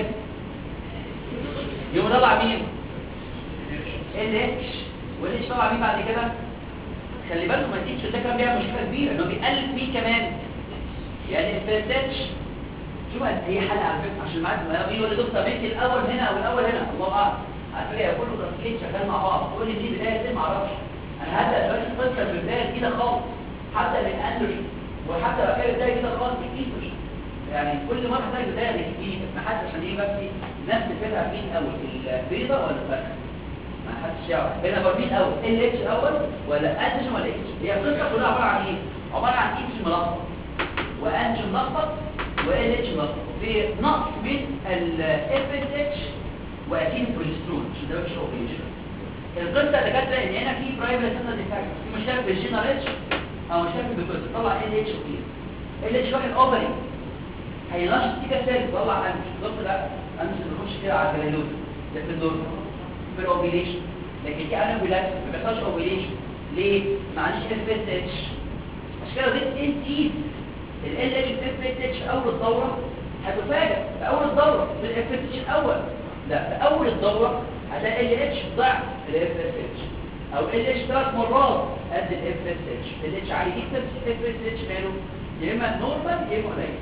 يقوم طلع مين ال اتش والاتش طلع مين بعد كده خلي بالكم ما الاتش ده كان بيعمل مشكله كبيره انه بيقلل مين كمان يعني الفلاتش شوف هي حلقه على فكره عشان معاك ما يقول لي دكتور ميكي الاول هنا او الاول هنا الله اعلم على فكره كله تركيز شغال مع بعض تقول لي دي بدايه دي ما اعرفش انا هبدا دلوقتي قصه بالبدايه كده خالص حتى من اندروجين وحتى لو كانت بدايه كده خالص ايستروجين يعني كل مره تلاقي بدايه جديده ما حدش عشان ايه بس نفس الفكره مين اول البيضه ولا الفرخه ما حدش يعرف هنا بقى مين اول ال اتش الاول ولا اندروجين ولا اتش هي القصه كلها عباره عن ايه عباره عن اتش ملخبط وانج ملخبط وال اتش ملخبط في نقص من الاف اس اتش واكيد البروجسترون عشان ده مش اوبريشن القصه اللي كانت ان هنا في برايمري سنتر ديفكت في مشكله في الجينال اتش او مشكله في البيكوز طلع ال اتش كتير ال اتش واحد اوفري هينشط تيكا سيل طلع انج بالظبط لا انج ما بيخش كده على الجلالوز ده في الدور في الاوبريشن لكن دي انا بلاكس ما بيحصلش اوبريشن ليه؟ ما عنديش اف اس اتش عشان كده بقيت انت ال اتش اف اس اتش في اول الدوره هتفاجئ في اول الدوره في الاف اس اتش الاول لا في اول الدوره هتلاقي ال اتش ضعف الاف اس اتش او ال اتش ثلاث مرات قد الاف اس اتش ال اتش عالي جدا الاف اس اتش ماله يا اما نورمال يا اما قليل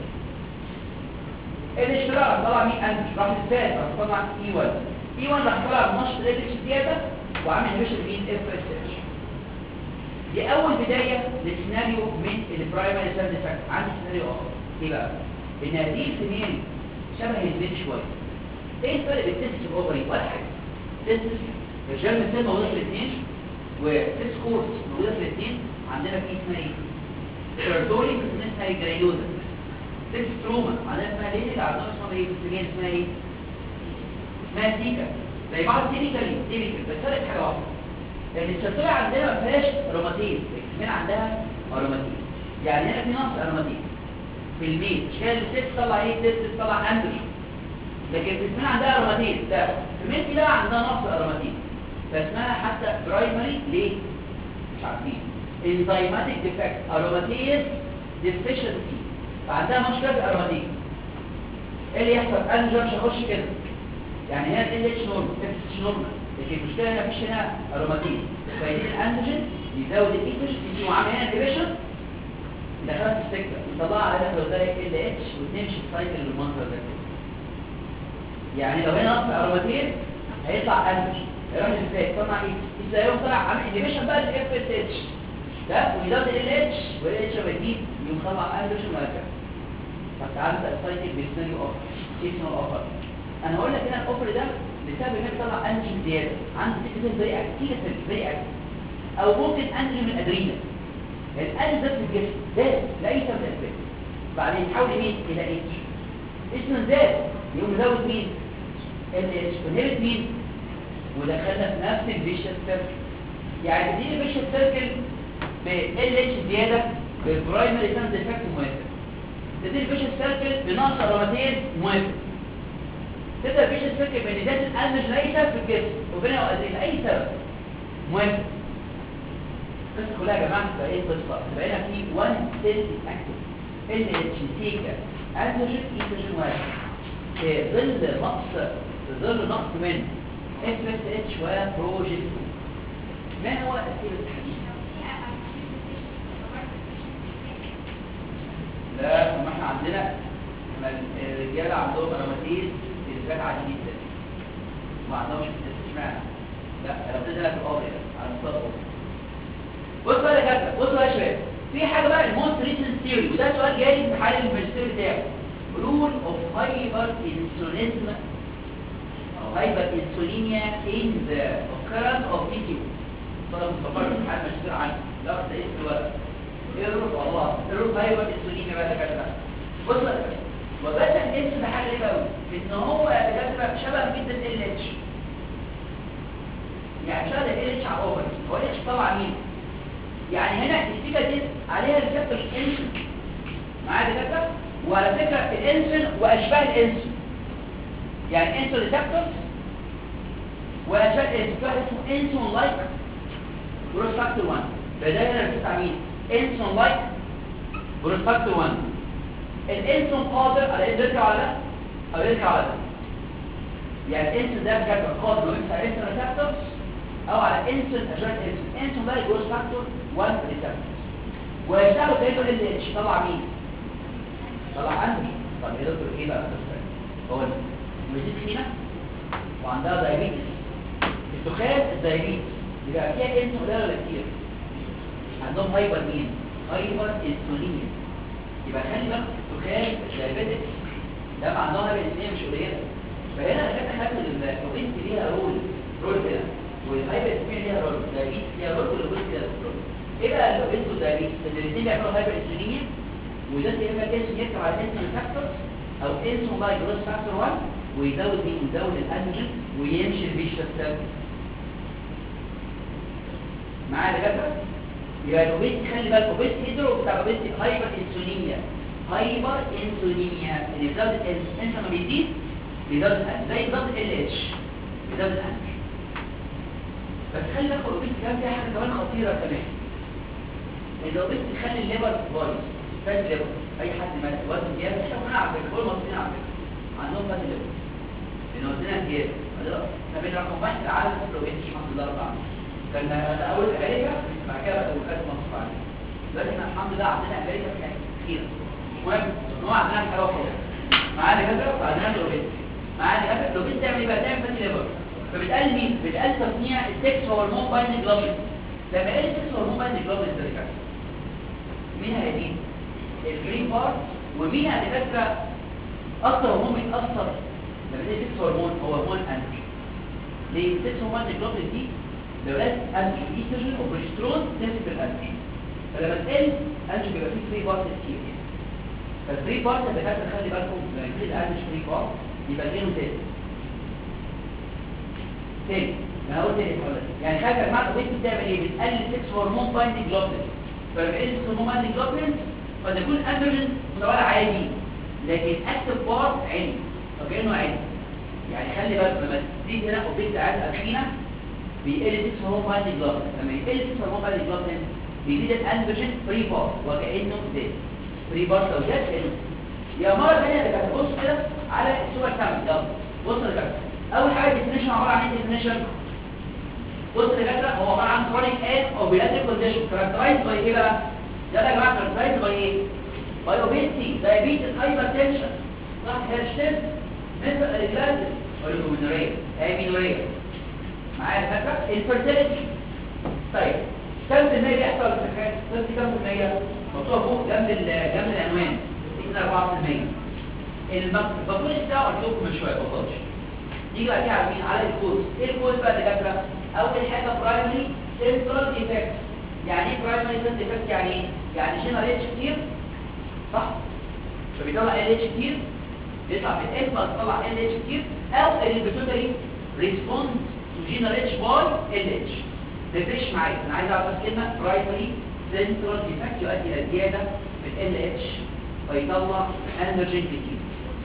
ال اتش طلع طلع 100 انت راح للثالث راح طلع اي 1 اي 1 راح طلع بنشط ال اتش زياده وعامل هيشر مين اف اس اتش دي اول بدايه لسيناريو من البرايمري سيل ديفكت عندي سيناريو اخر ايه بقى ان هذه السنين شبه البيت شويه ايه الفرق بين التستس والاوفري ولا حاجه تستس الجيرم سيل موجوده في الاثنين وتست كورس موجوده في الاثنين عندنا في اسمها ايه سيرتولي اسمها ايه جرانيوزا تست تروما عندنا اسمها ليه اللي عندنا اسمها ايه في اسمها ايه اسمها سيكا زي بعض تيبيكالي تيبيكال بس فرق حاجه واحده لان السيرتولي عندنا ما فيهاش اروماتيز الكسمين عندها اروماتيز يعني هنا في نقص اروماتيز في الميل مش كده الست تطلع ايه الست تطلع اندروجين لكن في السمين عندها اروماتيز لا في الميل لا عندها نقص اروماتيز فاسمها حتى برايمري ليه مش عارفين انزيماتيك ديفكت اروماتيز ديفيشنسي فعندها مشكله في الاروماتيز ايه اللي يحصل اندروجين مش هيخش كده يعني هنا ال اتش نورمال اف اتش نورمال لكن المشكله هنا مفيش هنا اروماتيز فيدين الاندروجين يزود الايتوش يجي وعامل هنا ديفيشن دخلت السكه وطلع على ده لو ده ال اتش وتمشي السايكل بالمنظر ده كده يعني لو هنا نقص اروماتيز هيطلع اندروجين هيروح للفات طلع ايه ازاي يوم طلع عامل انيبيشن بقى للاف اس اتش ده ويزود ال اتش وال اتش لما يزيد يقوم طلع اندروجين وهكذا فتعالى السايكل بسيناريو اخر اسمه اخر انا هقول لك هنا الاوفر ده بسبب ان طلع انجين زياده عنده سيكتين زي اكتيف زي اكتيف او ممكن انجين من الادرينال الانجين ده في الجسم زاد لاي سبب من الاسباب بعدين يتحول مين الى اتش اسمه زاد يقوم مزود مين ال اتش ونهبت مين ودخلنا في نفس الفيشن سيركل يعني دي الفيشن سيركل ب ال اتش زياده بالبرايمري سان ديفكت موافق تدي الفيشن سيركل بنقص اروماتيز موافق تبدا الفيشن سيركل بين ذات الانرج ليس في الجسم وبين لاي سبب موافق القصه كلها يا جماعه تبقى ايه القصه تبقى هنا في 1 سيل اكتف ال اتش سيكا انرجين ايتروجين واحد في ظل نقص في ظل نقص من اف اس اتش وبروجسترون ما هو تاثير التحديد ده لما احنا عندنا لما الرجاله عندهم روماتيز الفات عادي جدا ما عندهمش اشمعنى لا انا ابتدي لك الابيض على مستوى الابيض بص بقى يا كابتن بص بقى يا شباب في حاجه بقى الموست ريسنت ثيوري وده سؤال جاي في حال الماجستير بتاعه رول اوف هايبر انسوليزم او هايبر انسولينيا ان ذا occurrence of PCO طلب مستقر في حال الماجستير عنه لا ده اسم الورق ايه الرول والله الرول هايبر انسولينيا بقى يا كابتن بص بقى يا كابتن وبس الاسم ده حاجه غريبه قوي ان هو يا كابتن شبه جدا ال اتش يعني شبه ال اتش على الاوفر هو ال اتش طبعا مين يعني هنا السيكا دي عليها ريسبتور انسولين معايا دكاتره وعلى فكره الانسولين واشباه الانسولين يعني انسولين ريسبتورز واشباه الانسولين في واحد اسمه انسولين لايك جروث فاكتور 1 فده هنا بتاع مين انسولين لايك جروث فاكتور 1 الانسولين قادر على انه يرجع على ده او يرجع على ده يعني الانسولين ده بجد قادر انه يرجع على انسولين ريسبتورز او على انسولين اشباه الانسولين انسولين لايك جروث فاكتور 1 ريسبتورز ويشتغلوا كانه ال اتش طلع مين طلع انهي طب يا دكتور ايه بقى هو المزيد خينه وعندها دايابيتس الدخان الدايابيتس يبقى فيها انسولين قليل ولا كتير عندهم هايبر مين هايبر انسولينيا يبقى خلي بالك الدخان الدايابيتس ده عندها هايبر انسولينيا مش قليله فهنا كانت خدت الاوبنت ليها رول رول كده والهايبر انسولينيا ليها رول الدايابيتس ليها رول والاوبنت ليها رول ايه بقى الاوبنت والدايابيتس الاثنين بيعملوا هايبر انسولينيا وده يا اما انسولين يركب على انسولين فاكتورز او انسولين لايك جروث فاكتور 1 ويزود مين يزود الانجل ويمشي الفيشوس سيل معايا يا جدع يبقى الاوبيت خلي بالك اوبيت هيدرو بتاع اوبيت هايبر انسولينيا هايبر انسولينيا اللي بيزود الانسولين لما بيزيد بيزود الانجل زي بالظبط ال اتش بيزود الانجل بس خلي بالك الاوبيت كمان فيها حاجه كمان خطيره كمان الاوبيت بتخلي الليبر بايظ فات ليبر اي حد ما وزن زياده احنا كلنا على فكره كل المصريين على فكره عندهم فات ليبر لان وزننا زياده احنا بين رقم واحد في العالم في الاوبيت الحمد لله رب العالمين كان اول امريكا بعد كده بقى وكاله مصر بعدين دلوقتي احنا الحمد لله عندنا امريكا كانت كتير المهم ان هو عندنا حاجه اخرى معانا كده وعندنا الاوبيت معانا كده الاوبيت تعمل ايه بقى تعمل فات ليبر فبتقل مين بتقل تصنيع السكس هرمون بايند جلوبين لما قل السكس هرمون بايند جلوبين ده مين هيزيد الجرين بارت ومين على فكره اكتر هرمون بيتاثر لما تيجي سكس هرمون هو هرمون انتي ليه السكس هرمون الجلوبين دي لو قلت انتي ايستروجين وبروجسترون تمسك الانتي فلما تقل انتي بيبقى فيه فري بارت كتير فالفري بارت اللي فات خلي بالكم لما يزيد الانتي فري بارت يبقى غيره تاني تاني ما انا قلت ايه يعني خلي بالك معاك وانت بتعمل ايه بتقلل سكس هرمون بايندنج جلوبين فلما يقل سكس هرمون بايندنج جلوبين قد يكون اندروجين مستواه عالي لكن اكتف بارت عالي فكانه عالي يعني خلي بالك لما تيجي هنا اوبجكت عاد اخينا بيقل 6 هرمون بايند جلوبين لما يقل 6 هرمون بايند جلوبين بيزيد الاندروجين فري بارت وكانه زاد فري بارت لو زاد كانه يا مره ثانيه ده كانت بص كده على الصوره الثانيه يلا بص يا جماعه اول حاجه الديفينيشن عباره عن ايه الديفينيشن بص يا جماعه هو عباره عن كرونيك ان او بيلاتيك كونديشن كاركترايز باي ايه بقى يلا يا جماعه كاركترايز باي ايه باي اوبيستي دايابيتس هايبرتنشن صح هيرشتم مثل الجلاندس اوليجومينوريا امينوريا معايا الفكره الفيرتيليتي طيب كم في المية بيحصل في الحاجات قلت كم في المية مكتوب فوق جنب جنب العنوان دي 4% البطول بتاعه قلت لكم من شويه بطلش نيجي بقى على مين على الكوز ايه الكوز بقى دكاتره اول حاجه برايمري سنترال ديفكت يعني ايه برايمري سنترال ديفكت يعني ايه يعني جنرال اتش كتير صح فبيطلع ال اتش كتير يطلع في الاسم تطلع ال اتش كتير او البيتوتري ريسبوند تو جنرال اتش باي ال اتش تفرقش معايا انا عايز اعرف بس كلمه برايمري سنترال ديفكت يؤدي الى زياده في ال اتش فيطلع اندروجين كتير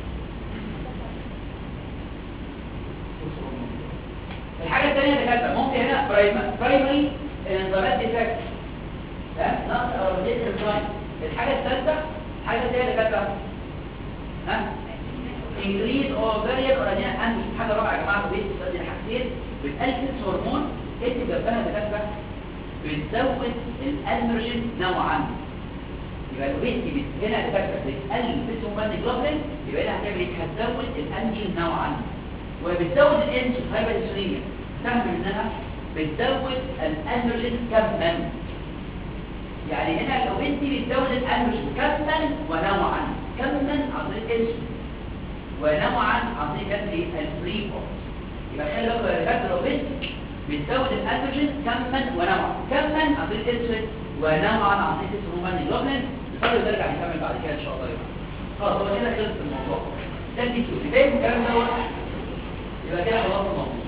الحاجة الثانية اللي كاتبه ممكن هنا برايمري انزيمات ديفكت تمام نقص اوريديت انزيم الحاجة الثالثة حاجة الثانية اللي كاتبه ها انكريز اوفريان اوريدين عندي حاجة رابعة يا جماعة بيت بتدي الحاجتين بتقلل هرمون اكتب جنبها اللي كاتبه بتزود الانرجين نوعا يبقى الاوبيستي بت- هنا الفكره بتقلل الهيموجلوبين جلوبين يبقى هنا هتعمل ايه هتزود الانجين نوعا وبتزود الانسولين هايبرانسولينيا تعمل انها بتزود الانرجين كما يعني هنا لو انت بتزود الانرجين كما ونوعا كما عن طريق الانسولين ونوعا عن طريق كانت ايه الفري بوت يبقى خلي بالك يا دكاتره لو انت بتزود الانرجين كما ونوعا كما عن طريق الانسولين ونوعا عن طريق الهرمون الجلوبين نقدر نرجع نكمل بعد كده ان شاء الله يبقى خلاص هو كده خلص الموضوع ده دي كده فاهم الكلام دوت يبقى كده خلاص الموضوع